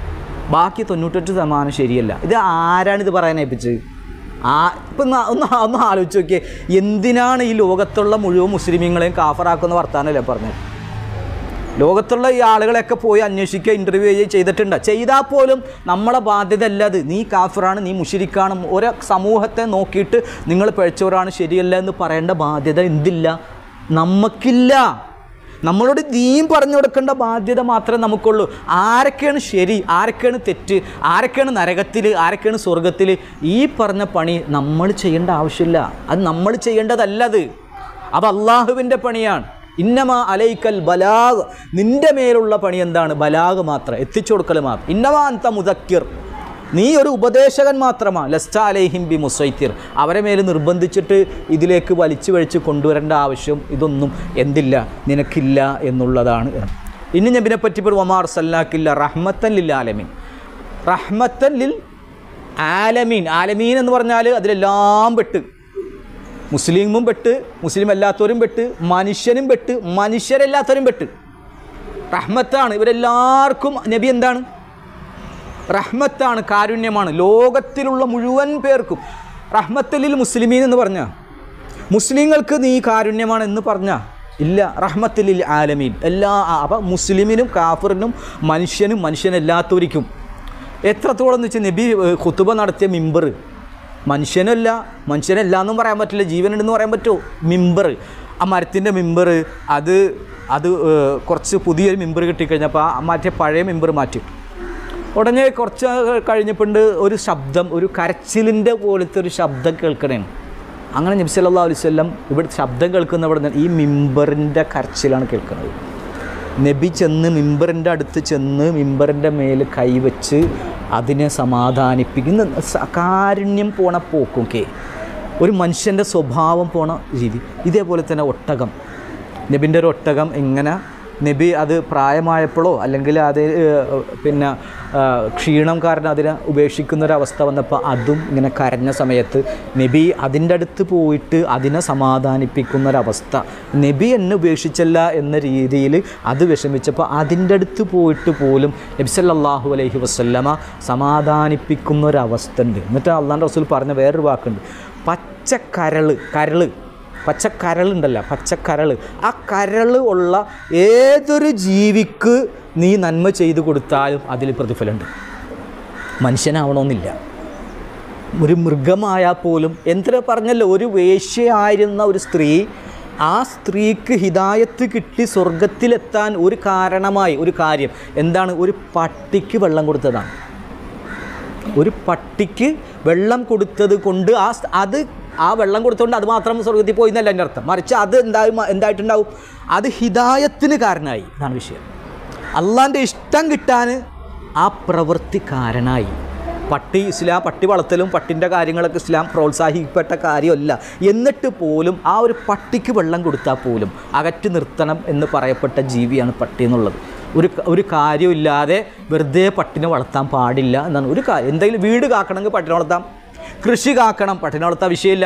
ബാക്കി തൊണ്ണൂറ്റെട്ട് ശതമാനം ശരിയല്ല ഇത് ആരാണിത് പറയാൻ ഏൽപ്പിച്ചത് ആ ഇപ്പം ഒന്ന് ഒന്ന് ഒന്ന് ആലോചിച്ച് നോക്കിയേ എന്തിനാണ് ഈ ലോകത്തുള്ള മുഴുവൻ മുസ്ലിമീങ്ങളെയും കാഫറാക്കുന്ന വർത്താനല്ലേ പറഞ്ഞത് ലോകത്തുള്ള ഈ ആളുകളെയൊക്കെ പോയി അന്വേഷിക്കുക ഇൻ്റർവ്യൂ ചെയ്തിട്ടുണ്ട് ചെയ്താൽ പോലും നമ്മളെ ബാധ്യത അല്ല അത് നീ കാഫറാണ് നീ മുഷിരിക്കാണ് ഓരോ സമൂഹത്തെ നോക്കിയിട്ട് നിങ്ങൾ പഴിച്ചവരാണ് ശരിയല്ല എന്ന് പറയേണ്ട ബാധ്യത എന്തില്ല നമുക്കില്ല നമ്മളോട് ദീൻ പറഞ്ഞു കൊടുക്കേണ്ട ബാധ്യത മാത്രമേ നമുക്കുള്ളൂ ആരൊക്കെയാണ് ശരി ആരൊക്കെയാണ് തെറ്റ് ആരൊക്കെയാണ് നരകത്തിൽ ആരൊക്കെയാണ് സ്വർഗത്തിൽ ഈ പറഞ്ഞ പണി നമ്മൾ ചെയ്യേണ്ട ആവശ്യമില്ല അത് നമ്മൾ ചെയ്യേണ്ടതല്ല അത് അത് അള്ളാഹുവിൻ്റെ പണിയാണ് ഇന്നമ അലൈക്കൽ ബലാഗ് നിൻ്റെ മേലുള്ള പണി എന്താണ് ബലാഗ് മാത്രം എത്തിച്ചു കൊടുക്കൽ മാത്രം ഇന്നമാ അന്ത മുതക്കിർ നീ ഒരു ഉപദേശകൻ മാത്രമാണ് ലസ്റ്റ അലൈഹിം ബി മുസൈത്തിർ അവരെ മേൽ നിർബന്ധിച്ചിട്ട് ഇതിലേക്ക് വലിച്ചു വലിച്ച് കൊണ്ടുവരേണ്ട ആവശ്യം ഇതൊന്നും എന്തില്ല നിനക്കില്ല എന്നുള്ളതാണ് ഇനി നബിനെ പറ്റി ഇപ്പോൾ ഒമാർ സല്ലാക്കില്ല റഹ്മത്തൻ ലിൽ ആലമീൻ റഹ്മത്തൻ ലിൽ ആലമീൻ ആലമീൻ എന്ന് പറഞ്ഞാൽ അതിലെല്ലാം പെട്ട് മുസ്ലിമും പെട്ട് മുസ്ലിം അല്ലാത്തവരും പെട്ട് മനുഷ്യനും പെട്ട് മനുഷ്യരല്ലാത്തവരും പെട്ട് റഹ്മത്താണ് ഇവരെല്ലാവർക്കും നബി എന്താണ് റഹ്മത്താണ് കാരുണ്യമാണ് ലോകത്തിലുള്ള മുഴുവൻ പേർക്കും റഹ്മത്തലിൽ മുസ്ലിമീൻ എന്ന് പറഞ്ഞ മുസ്ലിങ്ങൾക്ക് നീ കാരുണ്യമാണ് എന്ന് പറഞ്ഞ ഇല്ല റഹ്മത്തലിൽ ആലമീൻ എല്ലാ അപ്പം മുസ്ലിമിനും കാഫറിനും മനുഷ്യനും മനുഷ്യനല്ലാത്തവർക്കും എത്രത്തോളം എന്ന് വെച്ചാൽ നബി ഏഹ്, ഖുത്തുബ നടത്തിയ മിമ്പർ മനുഷ്യനല്ല മനുഷ്യനല്ല എന്നും പറയാൻ പറ്റില്ല ജീവനുണ്ടെന്ന് പറയാൻ പറ്റുമോ മിമ്പർ ആ മരത്തിൻ്റെ മിമ്പർ അത് അത് ഏഹ്, കുറച്ച് പുതിയൊരു മിമ്പർ കിട്ടിക്കഴിഞ്ഞപ്പോൾ ആ മറ്റേ പഴയ മിമ്പർ മാറ്റി ഉടനെ കുറച്ച് കഴിഞ്ഞപ്പോണ്ട് ഒരു ശബ്ദം ഒരു കരച്ചിലിൻ്റെ പോലത്തെ ഒരു ശബ്ദം കേൾക്കണേ അങ്ങനെ നബി സല്ലല്ലാഹു അലൈഹി വസല്ലം ഇവിടെ ശബ്ദം കേൾക്കുന്ന ഇവിടെ നിന്ന് ഈ മിമ്പറിൻ്റെ കരച്ചിലാണ് കേൾക്കുന്നത് നബി ചെന്ന് മിമ്പറിൻ്റെ അടുത്ത് ചെന്ന് മിമ്പറിൻ്റെ മേൽ കൈവച്ച് അതിനെ സമാധാനിപ്പിക്കുന്ന സ- കാരുണ്യം പോണ പോക്കൊക്കെ ഒരു മനുഷ്യൻ്റെ സ്വഭാവം പോണ രീതി ഇതേപോലെ തന്നെ ഒട്ടകം നബിൻ്റെ ഒരു ഒട്ടകം ഇങ്ങനെ നബി അത് പ്രായമായപ്പോഴോ അല്ലെങ്കിൽ അത് ഏഹ്, പിന്നെ ആ, ക്ഷീണം കാരണം അതിനെ ഉപേക്ഷിക്കുന്ന ഒരവസ്ഥ വന്നപ്പോൾ അതും ഇങ്ങനെ കരഞ്ഞ സമയത്ത് നബി അതിൻ്റെ അടുത്ത് പോയിട്ട് അതിനെ സമാധാനിപ്പിക്കുന്ന ഒരവസ്ഥ നബി എന്നെ ഉപേക്ഷിച്ചല്ല എന്ന രീതിയിൽ അത് വിഷമിച്ചപ്പോൾ അതിൻ്റെ അടുത്ത് പോയിട്ട് പോലും നബി സല്ലല്ലാഹു അലൈഹി വസല്ലമ സമാധാനിപ്പിക്കുന്ന ഒരവസ്ഥ ഉണ്ട് എന്നിട്ട് അള്ളാഹ് റസൂൽ പറഞ്ഞ വേറൊരു വാക്കുണ്ട് പച്ചക്കരള് കരള് പച്ചക്കരളുണ്ടല്ലോ പച്ചക്കരള് ആ കരള് ഉള്ള ഏതൊരു ജീവിക്ക് നീ നന്മ ചെയ്തു കൊടുത്താലും അതിൽ പ്രതിഫലമുണ്ട് മനുഷ്യനാവണമെന്നില്ല ഒരു മൃഗമായാൽ പോലും എന്തിനാ പറഞ്ഞല്ലോ ഒരു വേശ്യയായിരുന്ന ഒരു സ്ത്രീ ആ സ്ത്രീക്ക് ഹിതായത്ത് കിട്ടി സ്വർഗത്തിലെത്താൻ ഒരു കാരണമായി ഒരു കാര്യം എന്താണ് ഒരു പട്ടിക്ക് വെള്ളം കൊടുത്തതാണ് ഒരു പട്ടിക്ക് വെള്ളം കൊടുത്തത് കൊണ്ട് ആ സ്- അത് ആ വെള്ളം കൊടുത്തുകൊണ്ട് അത് മാത്രം സ്വർഗത്തിൽ പോയി എന്നല്ല എൻ്റെ അർത്ഥം മറിച്ച് അത് എന്തായും എന്തായിട്ടുണ്ടാവും അത് ഹിതായത്തിന് കാരണമായി ഇതാണ് വിഷയം അള്ളാൻ്റെ ഇഷ്ടം കിട്ടാൻ ആ പ്രവൃത്തി കാരണമായി പട്ടി ഇസ്ലാം പട്ടി വളർത്തലും പട്ടിൻ്റെ കാര്യങ്ങളൊക്കെ ഇസ്ലാം പ്രോത്സാഹിക്കപ്പെട്ട കാര്യമല്ല എന്നിട്ട് പോലും ആ ഒരു പട്ടിക്ക് വെള്ളം കൊടുത്താൽ പോലും അകറ്റി നിർത്തണം എന്ന് പറയപ്പെട്ട ജീവിയാണ് പട്ടി എന്നുള്ളത് ഒരു ക- ഒരു കാര്യമില്ലാതെ വെറുതെ പട്ടിനെ വളർത്താൻ പാടില്ല എന്നാണ് ഒരു കാര്യം എന്തെങ്കിലും വീട് കാക്കണമെങ്കിൽ പട്ടിനെ വളർത്താം കൃഷി കാക്കണം പട്ടിനെ വളർത്താൻ വിഷയമില്ല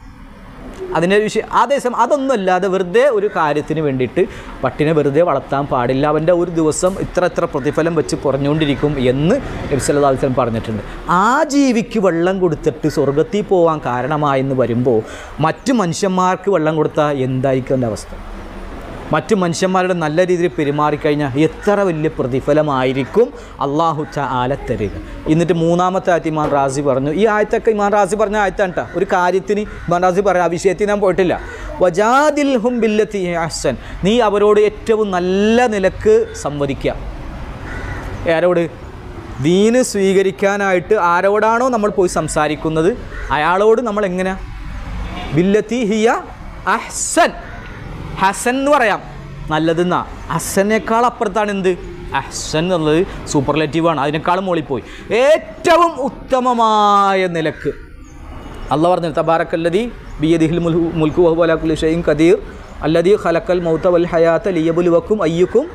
അതിൻ്റെ വിഷയം അതേസമയം അതൊന്നുമല്ലാതെ വെറുതെ ഒരു കാര്യത്തിന് വേണ്ടിയിട്ട് പട്ടിനെ വെറുതെ വളർത്താൻ പാടില്ല അവൻ്റെ ഒരു ദിവസം ഇത്ര ഇത്ര പ്രതിഫലം വെച്ച് കുറഞ്ഞുകൊണ്ടിരിക്കും എന്ന് നബ്സല്ലാസ്ലം പറഞ്ഞിട്ടുണ്ട് ആ ജീവിക്ക് വെള്ളം കൊടുത്തിട്ട് സ്വർഗത്തിൽ പോകാൻ കാരണമായെന്ന് വരുമ്പോൾ മറ്റു മനുഷ്യന്മാർക്ക് വെള്ളം കൊടുത്താൽ എന്തായിരിക്കും എൻ്റെ അവസ്ഥ മറ്റു മനുഷ്യന്മാരുടെ നല്ല രീതിയിൽ പെരുമാറിക്കഴിഞ്ഞാൽ എത്ര വലിയ പ്രതിഫലമായിരിക്കും അള്ളാഹു ആല തരിക എന്നിട്ട് മൂന്നാമത്തെ ആയത്ത് ഇമാൻ റാസി പറഞ്ഞു ഈ ആയത്തൊക്കെ ഇമാൻ റാസി പറഞ്ഞ ആയത്താണ് ട്ടോ. ഒരു കാര്യത്തിന് ഇമാൻ റാസി പറഞ്ഞ ആ വിഷയത്തിൽ ഞാൻ പോയിട്ടില്ല വജാദിൽ ഹും ബില്ലത്തി അഹ്സൻ നീ അവരോട് ഏറ്റവും നല്ല നിലക്ക് സംവദിക്കുക ആരോട് ദീന് സ്വീകരിക്കാനായിട്ട് ആരോടാണോ നമ്മൾ പോയി സംസാരിക്കുന്നത് അയാളോട് നമ്മൾ എങ്ങനെ ബില്ലത്തി ഹിയ അഹ്സൻ ഹസൻ എന്ന് പറയാം നല്ലതെന്നാ ഹസനേക്കാൾ അപ്പുറത്താണ് എന്ത് അഹ്സൻ എന്നുള്ളത് സൂപ്പർലേറ്റീവാണ് അതിനേക്കാളും മുകളിൽ പോയി ഏറ്റവും ഉത്തമമായ നിലക്ക് അല്ല പറഞ്ഞു തബാറക്കല്ലതി ബിയദിഹിൽ മുൽക്കു വഹുബലാക്കുൽ ഷെയ്ൻ കദീർ അല്ലതി ഖലക്കൽ മൗത്ത വൽ ഹയാത്ത ലിയബുലുവക്കും അയ്യുക്കും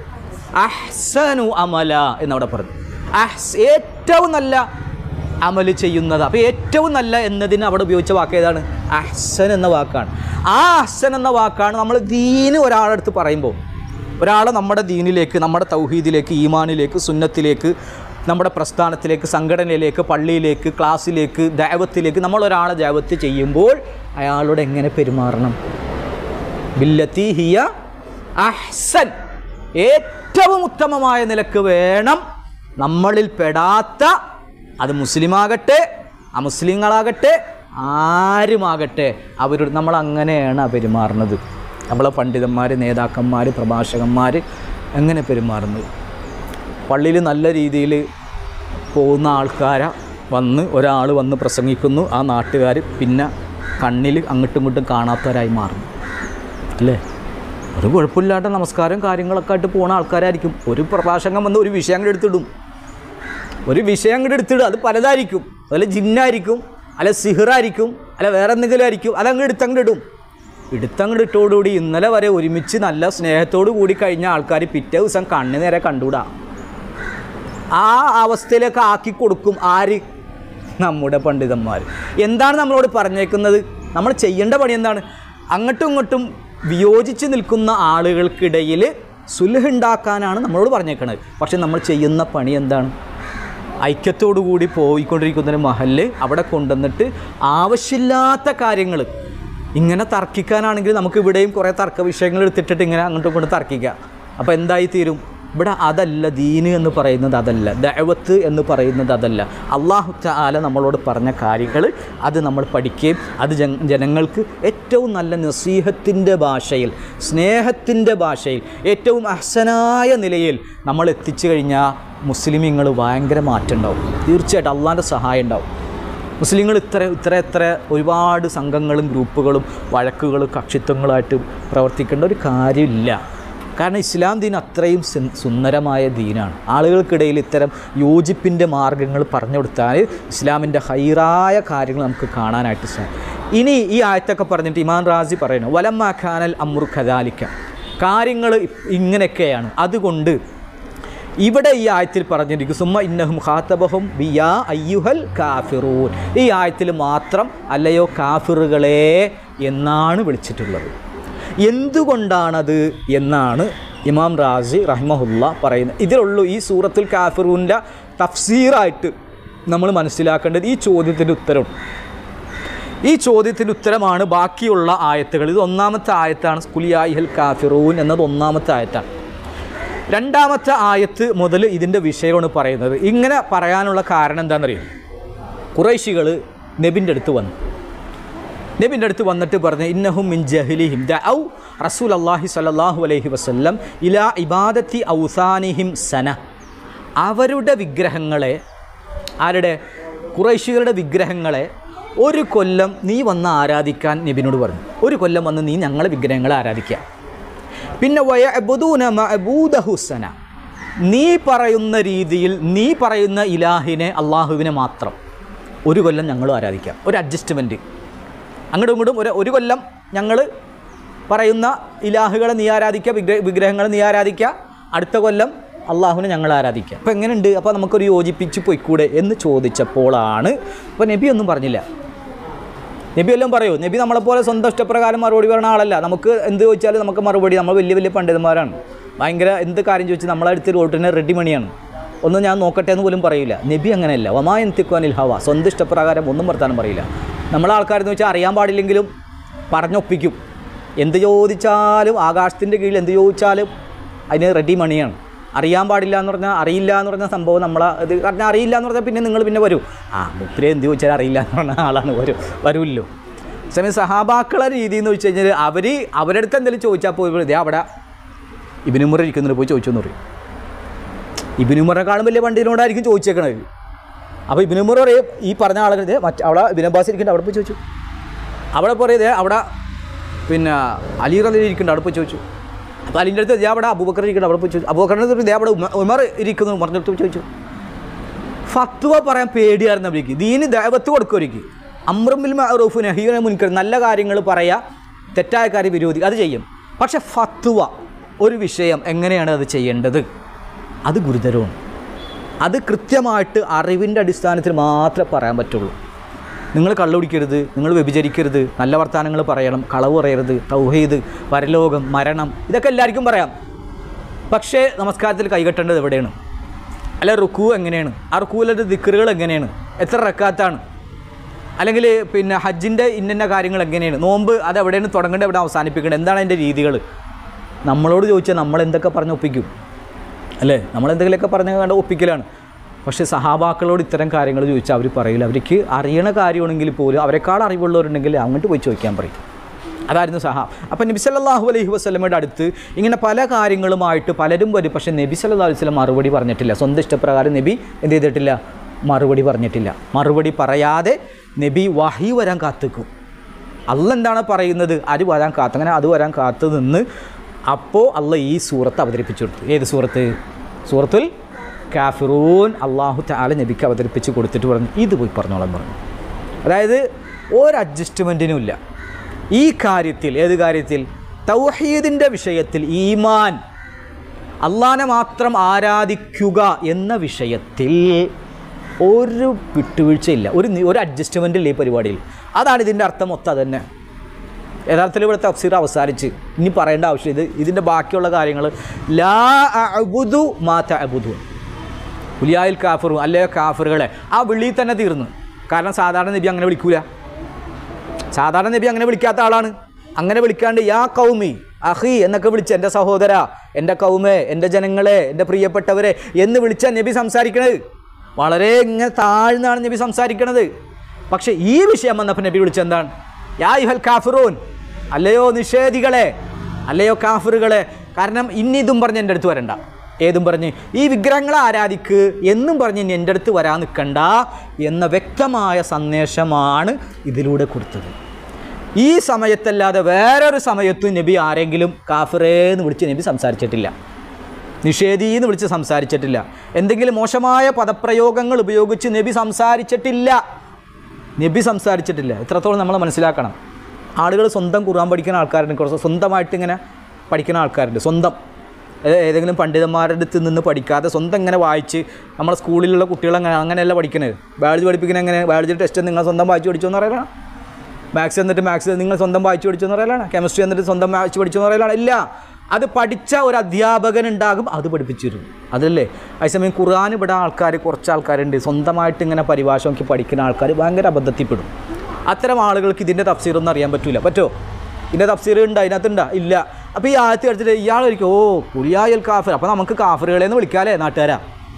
അഹ്സനു അമല എന്നവിടെ പറഞ്ഞു അഹ്സ് ഏറ്റവും നല്ല അമല് ചെയ്യുന്നത് അപ്പോൾ ഏറ്റവും നല്ല എന്നതിന് അവിടെ ഉപയോഗിച്ച വാക്ക് ഏതാണ് അഹ്സൻ എന്ന വാക്കാണ് ആ അഹ്സൻ എന്ന വാക്കാണ് നമ്മൾ ദീന് ഒരാളടുത്ത് പറയുമ്പോൾ ഒരാളെ നമ്മുടെ ദീനിലേക്ക് നമ്മുടെ തൗഹീദിലേക്ക് ഈമാനിലേക്ക് സുന്നത്തിലേക്ക് നമ്മുടെ പ്രസ്ഥാനത്തിലേക്ക് സംഘടനയിലേക്ക് പള്ളിയിലേക്ക് ക്ലാസ്സിലേക്ക് ദൈവത്തിലേക്ക് നമ്മൾ ഒരാളെ ദൈവത്ത് ചെയ്യുമ്പോൾ അയാളോട് എങ്ങനെ പെരുമാറണം ബില്ലത്തി ഹിയ അഹ്സൻ ഏറ്റവും ഉത്തമമായ നിലക്ക് വേണം നമ്മളിൽ പെടാത്ത അത് മുസ്ലിമാകട്ടെ അമുസ്ലിങ്ങളാകട്ടെ ആരുമാകട്ടെ അവരോട് നമ്മൾ അങ്ങനെയാണ് പെരുമാറുന്നത് നമ്മളെ പണ്ഡിതന്മാർ നേതാക്കന്മാർ പ്രഭാഷകന്മാർ എങ്ങനെ പെരുമാറുന്നത് പള്ളിയിൽ നല്ല രീതിയിൽ പോകുന്ന ആൾക്കാരെ വന്ന് ഒരാൾ വന്ന് പ്രസംഗിക്കുന്നു ആ നാട്ടുകാർ പിന്നെ കണ്ണിൽ അങ്ങോട്ടും ഇങ്ങോട്ടും കാണാത്തവരായി മാറുന്നു അല്ലേ ഒരു കുഴപ്പമില്ലാത്ത നമസ്കാരം കാര്യങ്ങളൊക്കെ ആയിട്ട് പോകുന്ന ആൾക്കാരായിരിക്കും ഒരു പ്രഭാഷകൻ വന്ന് ഒരു വിഷയം അങ്ങോട്ട് എടുത്തിടും ഒരു വിഷയം അങ്ങോട്ട് എടുത്തിടും അത് പലതായിരിക്കും അതുപോലെ ജിന്നായിരിക്കും അല്ല സിഹിറായിരിക്കും അല്ല വേറെ എന്തെങ്കിലും ആയിരിക്കും അതങ്ങ് എടുത്തങ്ങോട്ട് ഇടും എടുത്തങ്ങോട്ട് ഇട്ടോടുകൂടി ഇന്നലെ വരെ ഒരുമിച്ച് നല്ല സ്നേഹത്തോടു കൂടി കഴിഞ്ഞ ആൾക്കാർ പിറ്റേ ദിവസം കണ്ണു നേരെ കണ്ടുകൂടാ ആ അവസ്ഥയിലേക്ക് ആക്കി കൊടുക്കും ആര് നമ്മുടെ പണ്ഡിതന്മാർ എന്താണ് നമ്മളോട് പറഞ്ഞേക്കുന്നത് നമ്മൾ ചെയ്യേണ്ട പണി എന്താണ് അങ്ങോട്ടും ഇങ്ങോട്ടും വിയോജിച്ച് നിൽക്കുന്ന ആളുകൾക്കിടയിൽ സുലഹ് ഉണ്ടാക്കാനാണ് നമ്മളോട് പറഞ്ഞേക്കുന്നത് പക്ഷെ നമ്മൾ ചെയ്യുന്ന പണി എന്താണ് ഐക്യത്തോടു കൂടി പോയിക്കൊണ്ടിരിക്കുന്ന ഒരു മഹല് അവിടെ കൊണ്ടുവന്നിട്ട് ആവശ്യമില്ലാത്ത കാര്യങ്ങൾ ഇങ്ങനെ തർക്കിക്കാനാണെങ്കിൽ നമുക്ക് ഇവിടെയും കുറേ തർക്ക വിഷയങ്ങൾ എടുത്തിട്ടിട്ട് ഇങ്ങനെ അങ്ങോട്ടും ഇങ്ങോട്ടും തർക്കിക്കാം അപ്പോൾ എന്തായി തീരും ഇവിടെ അതല്ല ദീന് എന്ന് പറയുന്നത് അതല്ല ദഅവത്ത് എന്ന് പറയുന്നത് അതല്ല അള്ളാഹു ആല നമ്മളോട് പറഞ്ഞ കാര്യങ്ങൾ അത് നമ്മൾ പഠിക്കുകയും അത് ജൻ ജനങ്ങൾക്ക് ഏറ്റവും നല്ല നസീഹത്തിൻ്റെ ഭാഷയിൽ സ്നേഹത്തിൻ്റെ ഭാഷയിൽ ഏറ്റവും അഹ്സനായ നിലയിൽ നമ്മൾ എത്തിച്ചു കഴിഞ്ഞാൽ മുസ്ലിമീങ്ങൾ ഭയങ്കര മാറ്റം ഉണ്ടാവും തീർച്ചയായിട്ടും അള്ളാൻ്റെ സഹായം ഉണ്ടാവും മുസ്ലിങ്ങൾ ഇത്ര ഇത്ര ഇത്ര ഒരുപാട് സംഘങ്ങളും ഗ്രൂപ്പുകളും വഴക്കുകളും കക്ഷിത്വങ്ങളായിട്ട് പ്രവർത്തിക്കേണ്ട ഒരു കാര്യമില്ല കാരണം ഇസ്ലാം ദീൻ അത്രയും സു- സുന്ദരമായ ദീനാണ് ആളുകൾക്കിടയിൽ ഇത്തരം യോജിപ്പിൻ്റെ മാർഗങ്ങൾ പറഞ്ഞു കൊടുത്താൽ ഇസ്ലാമിൻ്റെ ഹൈറായ കാര്യങ്ങൾ നമുക്ക് കാണാനായിട്ട് സാധിക്കും ഇനി ഈ ആയത്തൊക്കെ പറഞ്ഞിട്ട് ഇമാൻ റാസി പറയുന്നു വലമ്മ ഖാനൽ അമ്രു ഖദാലിക്ക കാര്യങ്ങൾ ഇങ്ങനെയൊക്കെയാണ് അതുകൊണ്ട് ഇവിടെ ഈ ആയത്തിൽ പറഞ്ഞിരിക്കും സുമ്മ ഇന്നഹും ഖാത്തബഹും ബിയാ അയ്യുഹൽ കാഫിറൂൻ ഈ ആയത്തിൽ മാത്രം അല്ലയോ കാഫിറുകളെ എന്നാണ് വിളിച്ചിട്ടുള്ളത് എന്തുകൊണ്ടാണത് എന്നാണ് ഇമാം റാസി റഹ്മഹുല്ല പറയുന്നത് ഇതിലുള്ളൂ ഈ സൂറത്തുൽ കാഫിറൂൻ്റെ തഫ്സീറായിട്ട് നമ്മൾ മനസ്സിലാക്കേണ്ടത് ഈ ചോദ്യത്തിൻ്റെ ഉത്തരം ഈ ചോദ്യത്തിൻ്റെ ഉത്തരമാണ് ബാക്കിയുള്ള ആയത്തുകൾ ഇത് ഒന്നാമത്തെ ആയത്താണ് സ്കുലിയായിഹൽ കാഫിറൂൻ എന്നത് ഒന്നാമത്തെ ആയത്താണ് രണ്ടാമത്തെ ആയത്ത് മുതൽ ഇതിൻ്റെ വിഷയമാണ് പറയുന്നത് ഇങ്ങനെ പറയാനുള്ള കാരണം എന്താണെന്നറിയും കുറേശികൾ നബിൻ്റെ അടുത്ത് വന്നു നബിൻ്റെ അടുത്ത് വന്നിട്ട് പറഞ്ഞു ഇന്നഹും മിൻ ജഹ്ലിഹിം ദഔ റസൂൽ അള്ളാഹി സല്ലല്ലാഹു അലൈഹി വസല്ലം ഇലാ ഇബാദത്തി ഔസാനിഹിം സന അവരുടെ വിഗ്രഹങ്ങളെ ആരുടെ കുറേശികളുടെ വിഗ്രഹങ്ങളെ ഒരു കൊല്ലം നീ വന്ന് ആരാധിക്കാൻ നബിനോട് പറഞ്ഞു ഒരു കൊല്ലം വന്ന് നീ ഞങ്ങളെ വിഗ്രഹങ്ങളെ ആരാധിക്കുക പിന്നെ വയഅബുദൂന മഅബൂദഹു സന നീ പറയുന്ന രീതിയിൽ നീ പറയുന്ന ഇലാഹിനെ അള്ളാഹുവിനെ മാത്രം ഒരു കൊല്ലം ഞങ്ങൾ ആരാധിക്കാം ഒരു അഡ്ജസ്റ്റ്മെൻറ്റ് അങ്ങോട്ടും ഇങ്ങോട്ടും ഒരു ഒരു കൊല്ലം ഞങ്ങൾ പറയുന്ന ഇലാഹുകളെ നീ ആരാധിക്കുക വിഗ്രഹ വിഗ്രഹങ്ങളെ നീ ആരാധിക്കുക അടുത്ത കൊല്ലം അള്ളാഹുവിനെ ഞങ്ങൾ ആരാധിക്കുക അപ്പോൾ എങ്ങനെയുണ്ട് അപ്പോൾ നമുക്കൊരു യോജിപ്പിച്ച് പോയിക്കൂടെ എന്ന് ചോദിച്ചപ്പോഴാണ് അപ്പോൾ നബി ഒന്നും പറഞ്ഞില്ല നബി എല്ലാം പറയൂ നബി നമ്മളെപ്പോലെ സ്വന്തം ഇഷ്ടപ്രകാരം മറുപടി പറയുന്ന ആളല്ല നമുക്ക് എന്ത് ചോദിച്ചാലും നമുക്ക് മറുപടി നമ്മൾ വലിയ വലിയ പണ്ഡിതന്മാരാണ് ഭയങ്കര എന്ത് കാര്യം ചോദിച്ചാൽ നമ്മളെ അടുത്ത് റോട്ടിന് റെഡി മണിയാണ് ഒന്നും ഞാൻ നോക്കട്ടെ എന്ന് പോലും പറയില്ല നബി അങ്ങനെയല്ല വമാ എന്തിക്കുവാനിൽ ഹവ സ്വന്തം ഇഷ്ടപ്രകാരം ഒന്നും വർത്താനം പറയില്ല നമ്മളെ ആൾക്കാരെന്ന് വെച്ചാൽ അറിയാൻ പാടില്ലെങ്കിലും പറഞ്ഞൊപ്പിക്കും എന്ത് ചോദിച്ചാലും ആകാശത്തിൻ്റെ കീഴിൽ എന്ത് ചോദിച്ചാലും അതിന് റെഡി മണിയാണ് അറിയാൻ പാടില്ല എന്ന് പറഞ്ഞാൽ അറിയില്ല എന്ന് പറഞ്ഞ സംഭവം നമ്മളെ ഇത് പറഞ്ഞാൽ അറിയില്ല എന്ന് പറഞ്ഞാൽ പിന്നെ നിങ്ങൾ പിന്നെ വരൂ ആ മുപ്പിരെ എന്ത് ചോദിച്ചാൽ അറിയില്ല എന്ന് പറഞ്ഞ ആളാണ് വരും വരുമല്ലോ സമയം സഹാബാക്കളെ രീതി എന്ന് വെച്ച് കഴിഞ്ഞാൽ അവർ അവരുടെ അടുത്ത് എന്തെങ്കിലും ചോദിച്ചാൽ പോയി ഇതേ അവിടെ ഇബിനുമുറ ഇരിക്കുന്നതിന് പോയി ചോദിച്ചു എന്ന് പറയും ഇബിനുമുറക്കാളും വലിയ പണ്ടിനോടായിരിക്കും ചോദിച്ചേക്കണത് അപ്പോൾ ഇബിനുമുറ പറയും ഈ പറഞ്ഞ ആളുകൾ ഇതേ മറ്റേ അവിടെ ബിനബാസ് ഇരിക്കുന്നുണ്ട് അവിടെ പോയി ചോദിച്ചു അവിടെ പറയതേ അവിടെ പിന്നെ അലി റലി ഇരിക്കുന്നുണ്ട് അവിടെ പോയി ചോദിച്ചു അപ്പോൾ അലിൻ്റെ അടുത്ത് ഇതേ അവിടെ അബൂബക്കർ ഇരിക്കുന്നുണ്ട് അവിടെ പോയി ചോദിച്ചു അബൂബക്കറിൻ്റെ അടുത്ത് ഇതേ അവിടെ ഉമ- ഉമർ ഇരിക്കുന്നു ഉമറിൻ്റെ അടുത്ത് പോയി ചോദിച്ചു ഫത്വ പറയാൻ പേടിയായിരുന്നു അവർക്ക് ദീന് ദേവത്ത് കൊടുക്കുമായിരിക്കും അമ്രമിൽ മറൂഫ് നഹീന മുൻകർ നല്ല കാര്യങ്ങൾ പറയാ തെറ്റായ കാര്യം വിരോധി അത് ചെയ്യും പക്ഷെ ഫത്വ ഒരു വിഷയം എങ്ങനെയാണ് അത് ചെയ്യേണ്ടത് അത് ഗുരുതരമാണ് അത് കൃത്യമായിട്ട് അറിവിൻ്റെ അടിസ്ഥാനത്തിൽ മാത്രമേ പറയാൻ പറ്റുള്ളൂ നിങ്ങൾ കള്ളുപിടിക്കരുത് നിങ്ങൾ വ്യഭിചരിക്കരുത് നല്ല വർത്തമാനങ്ങൾ പറയണം കളവ് പറയരുത് തൗഹീദ് പരലോകം മരണം ഇതൊക്കെ എല്ലാവർക്കും പറയാം പക്ഷേ നമസ്കാരത്തിൽ കൈകെട്ടേണ്ടത് എവിടെയാണ് അല്ല റുക്കു എങ്ങനെയാണ് ആ റുക്കുവിലെ ദിക്കറുകൾ എങ്ങനെയാണ് എത്ര റക്കാത്താണ് അല്ലെങ്കിൽ പിന്നെ ഹജ്ജിൻ്റെ ഇന്ന കാര്യങ്ങൾ എങ്ങനെയാണ് നോമ്പ് അത് എവിടെയാണ് തുടങ്ങേണ്ടത് എവിടെ അവസാനിപ്പിക്കേണ്ടത് എന്താണ് അതിൻ്റെ രീതികൾ നമ്മളോട് ചോദിച്ചാൽ നമ്മൾ എന്തൊക്കെ പറഞ്ഞ് ഒപ്പിക്കും അല്ലേ നമ്മൾ എന്തെങ്കിലുമൊക്കെ പറഞ്ഞ് കണ്ട് ഒപ്പിക്കലാണ് പക്ഷേ സഹാബാക്കളോട് ഇത്തരം കാര്യങ്ങൾ ചോദിച്ചാൽ അവർ പറയില്ല അവർക്ക് അറിയണ കാര്യമാണെങ്കിൽ പോലും അവരെക്കാൾ അറിവുള്ളവരുണ്ടെങ്കിൽ അങ്ങോട്ട് പോയി ചോദിക്കാൻ പറയും അതായിരുന്നു സഹാ അപ്പം നബി സല്ലല്ലാഹു അലൈഹി വസല്ലമയുടെ അടുത്ത് ഇങ്ങനെ പല കാര്യങ്ങളുമായിട്ട് പലരും വരും പക്ഷേ നബി സല്ലല്ലാഹു അലൈഹി വസല്ലം മറുപടി പറഞ്ഞിട്ടില്ല സ്വന്തം ഇഷ്ടപ്രകാരം നബി എന്ത് ചെയ്തിട്ടില്ല മറുപടി പറഞ്ഞിട്ടില്ല മറുപടി പറയാതെ നബി വഹി വരാൻ കാത്തിക്കും അല്ല എന്താണ് പറയുന്നത് അത് വരാൻ കാത്ത് അങ്ങനെ അത് വരാൻ കാത്തു നിന്ന് അപ്പോൾ അല്ല ഈ സൂറത്ത് അവതരിപ്പിച്ചു കൊടുത്തു ഏത് സൂറത്ത് സൂറത്തുൽ കാഫിറൂൻ അള്ളാഹു താല നബിക്ക് അവതരിപ്പിച്ച് കൊടുത്തിട്ട് പറഞ്ഞു ഇത് പോയി പറഞ്ഞോളാൻ പറഞ്ഞു അതായത് ഒരു അഡ്ജസ്റ്റ്മെൻറ്റിനും ഇല്ല ഈ കാര്യത്തിൽ ഏത് കാര്യത്തിൽ തൗഹീദിൻ്റെ വിഷയത്തിൽ ഈമാൻ അള്ളാനെ മാത്രം ആരാധിക്കുക എന്ന വിഷയത്തിൽ ഒരു വിട്ടുവീഴ്ചയില്ല ഒരു നി- ഒരു അഡ്ജസ്റ്റ്മെൻ്റ് ഇല്ല ഈ പരിപാടിയിൽ അതാണ് ഇതിൻ്റെ അർത്ഥം മൊത്തം അതന്നെ യഥാർത്ഥത്തിൽ ഇവിടെ തഫ്സീർ അവസാനിച്ച് ഇനി പറയേണ്ട ആവശ്യം ഇത് ഇതിൻ്റെ ബാക്കിയുള്ള കാര്യങ്ങൾ ലാ അബുദു മാ തഅബുദു ഉലിയായിൽ കാഫറും അല്ലേ കാഫറുകളെ ആ വിളി തന്നെ തീർന്നു കാരണം സാധാരണ നബി അങ്ങനെ വിളിക്കൂല സാധാരണ നബി അങ്ങനെ വിളിക്കാത്ത ആളാണ് അങ്ങനെ വിളിക്കാണ്ട് യാ കൗമി അഹി എന്നൊക്കെ വിളിച്ച് എൻ്റെ സഹോദര എൻ്റെ കൗമേ എൻ്റെ ജനങ്ങളെ എൻ്റെ പ്രിയപ്പെട്ടവരെ എന്ന് വിളിച്ച നബി സംസാരിക്കണത് വളരെ ഇങ്ങനെ താഴ്ന്നാണ് നബി സംസാരിക്കണത് പക്ഷേ ഈ വിഷയം വന്നപ്പോൾ നബി വിളിച്ചെന്താണ് യാ യുഹൽ കാഫിറൂൻ അല്ലയോ നിഷേധികളെ അല്ലയോ കാഫിറുകളെ കാരണം ഇനി ഇതും പറഞ്ഞ് എൻ്റെ അടുത്ത് വരണ്ട ഏതും പറഞ്ഞ് ഈ വിഗ്രഹങ്ങളെ ആരാധിക്ക് എന്നും പറഞ്ഞ് ഇനി എൻ്റെ അടുത്ത് വരാൻ നിൽക്കണ്ട എന്ന വ്യക്തമായ സന്ദേശമാണ് ഇതിലൂടെ കൊടുത്തത് ഈ സമയത്തല്ലാതെ വേറൊരു സമയത്തും നബി ആരെങ്കിലും കാഫിറേന്ന് വിളിച്ച് നബി സംസാരിച്ചിട്ടില്ല നിഷേധീന്ന് വിളിച്ച് സംസാരിച്ചിട്ടില്ല എന്തെങ്കിലും മോശമായ പദപ്രയോഗങ്ങൾ ഉപയോഗിച്ച് നബി സംസാരിച്ചിട്ടില്ല നബി സംസാരിച്ചിട്ടില്ല എത്രത്തോളം നമ്മൾ മനസ്സിലാക്കണം ആളുകൾ സ്വന്തം ഖുർആൻ പഠിക്കുന്ന ആൾക്കാരുണ്ട് കുറച്ച് സ്വന്തമായിട്ട് ഇങ്ങനെ പഠിക്കുന്ന ആൾക്കാരുണ്ട് സ്വന്തം ഏ- ഏതെങ്കിലും പണ്ഡിതന്മാരുടെ അടുത്ത് നിന്ന് പഠിക്കാതെ സ്വന്തം ഇങ്ങനെ വായിച്ച് നമ്മളെ സ്കൂളിലുള്ള കുട്ടികൾ അങ്ങനെ അങ്ങനെയല്ല പഠിക്കുന്നത് ബയോളജി പഠിപ്പിക്കുന്നത് എങ്ങനെ ബയോളജി ടെസ്റ്റ് നിങ്ങൾ സ്വന്തം വായിച്ച് പഠിച്ചു എന്ന് പറയലാണ് മാത്സ് എന്നിട്ട് മാത്സ് നിങ്ങൾ സ്വന്തം വായിച്ച് പഠിച്ചു എന്ന് പറയലാണ് കെമിസ്ട്രി എന്നിട്ട് സ്വന്തം വായിച്ച് പഠിച്ചു എന്ന് പറയലാണ് ഇല്ല അത് പഠിച്ച ഒരു അധ്യാപകൻ ഉണ്ടാകും അത് പഠിപ്പിച്ചു തരും അതല്ലേ അതേസമയം ഖുർആൻ ഇവിടെ ആൾക്കാർ കുറച്ച് ആൾക്കാരുണ്ട് സ്വന്തമായിട്ട് ഇങ്ങനെ പരിഭാഷ നോക്കി പഠിക്കുന്ന ആൾക്കാർ ഭയങ്കര അബദ്ധത്തിൽപ്പെടും അത്തരം ആളുകൾക്ക് ഇതിൻ്റെ തഫ്സീറൊന്നും അറിയാൻ പറ്റില്ല പറ്റോ ഇതിൻ്റെ തഫ്സീർ ഉണ്ട് അതിനകത്തുണ്ടാ ഇല്ല അപ്പോൾ ഈ ആദ്യത്തെ എടുത്തിട്ട് ഇയാൾ ഒരിക്കും ഓ കുളിയായൽ കാഫിർ അപ്പോൾ നമുക്ക് കാഫറുകളെ എന്ന് വിളിക്കാമല്ലേ നാട്ടുകാരാ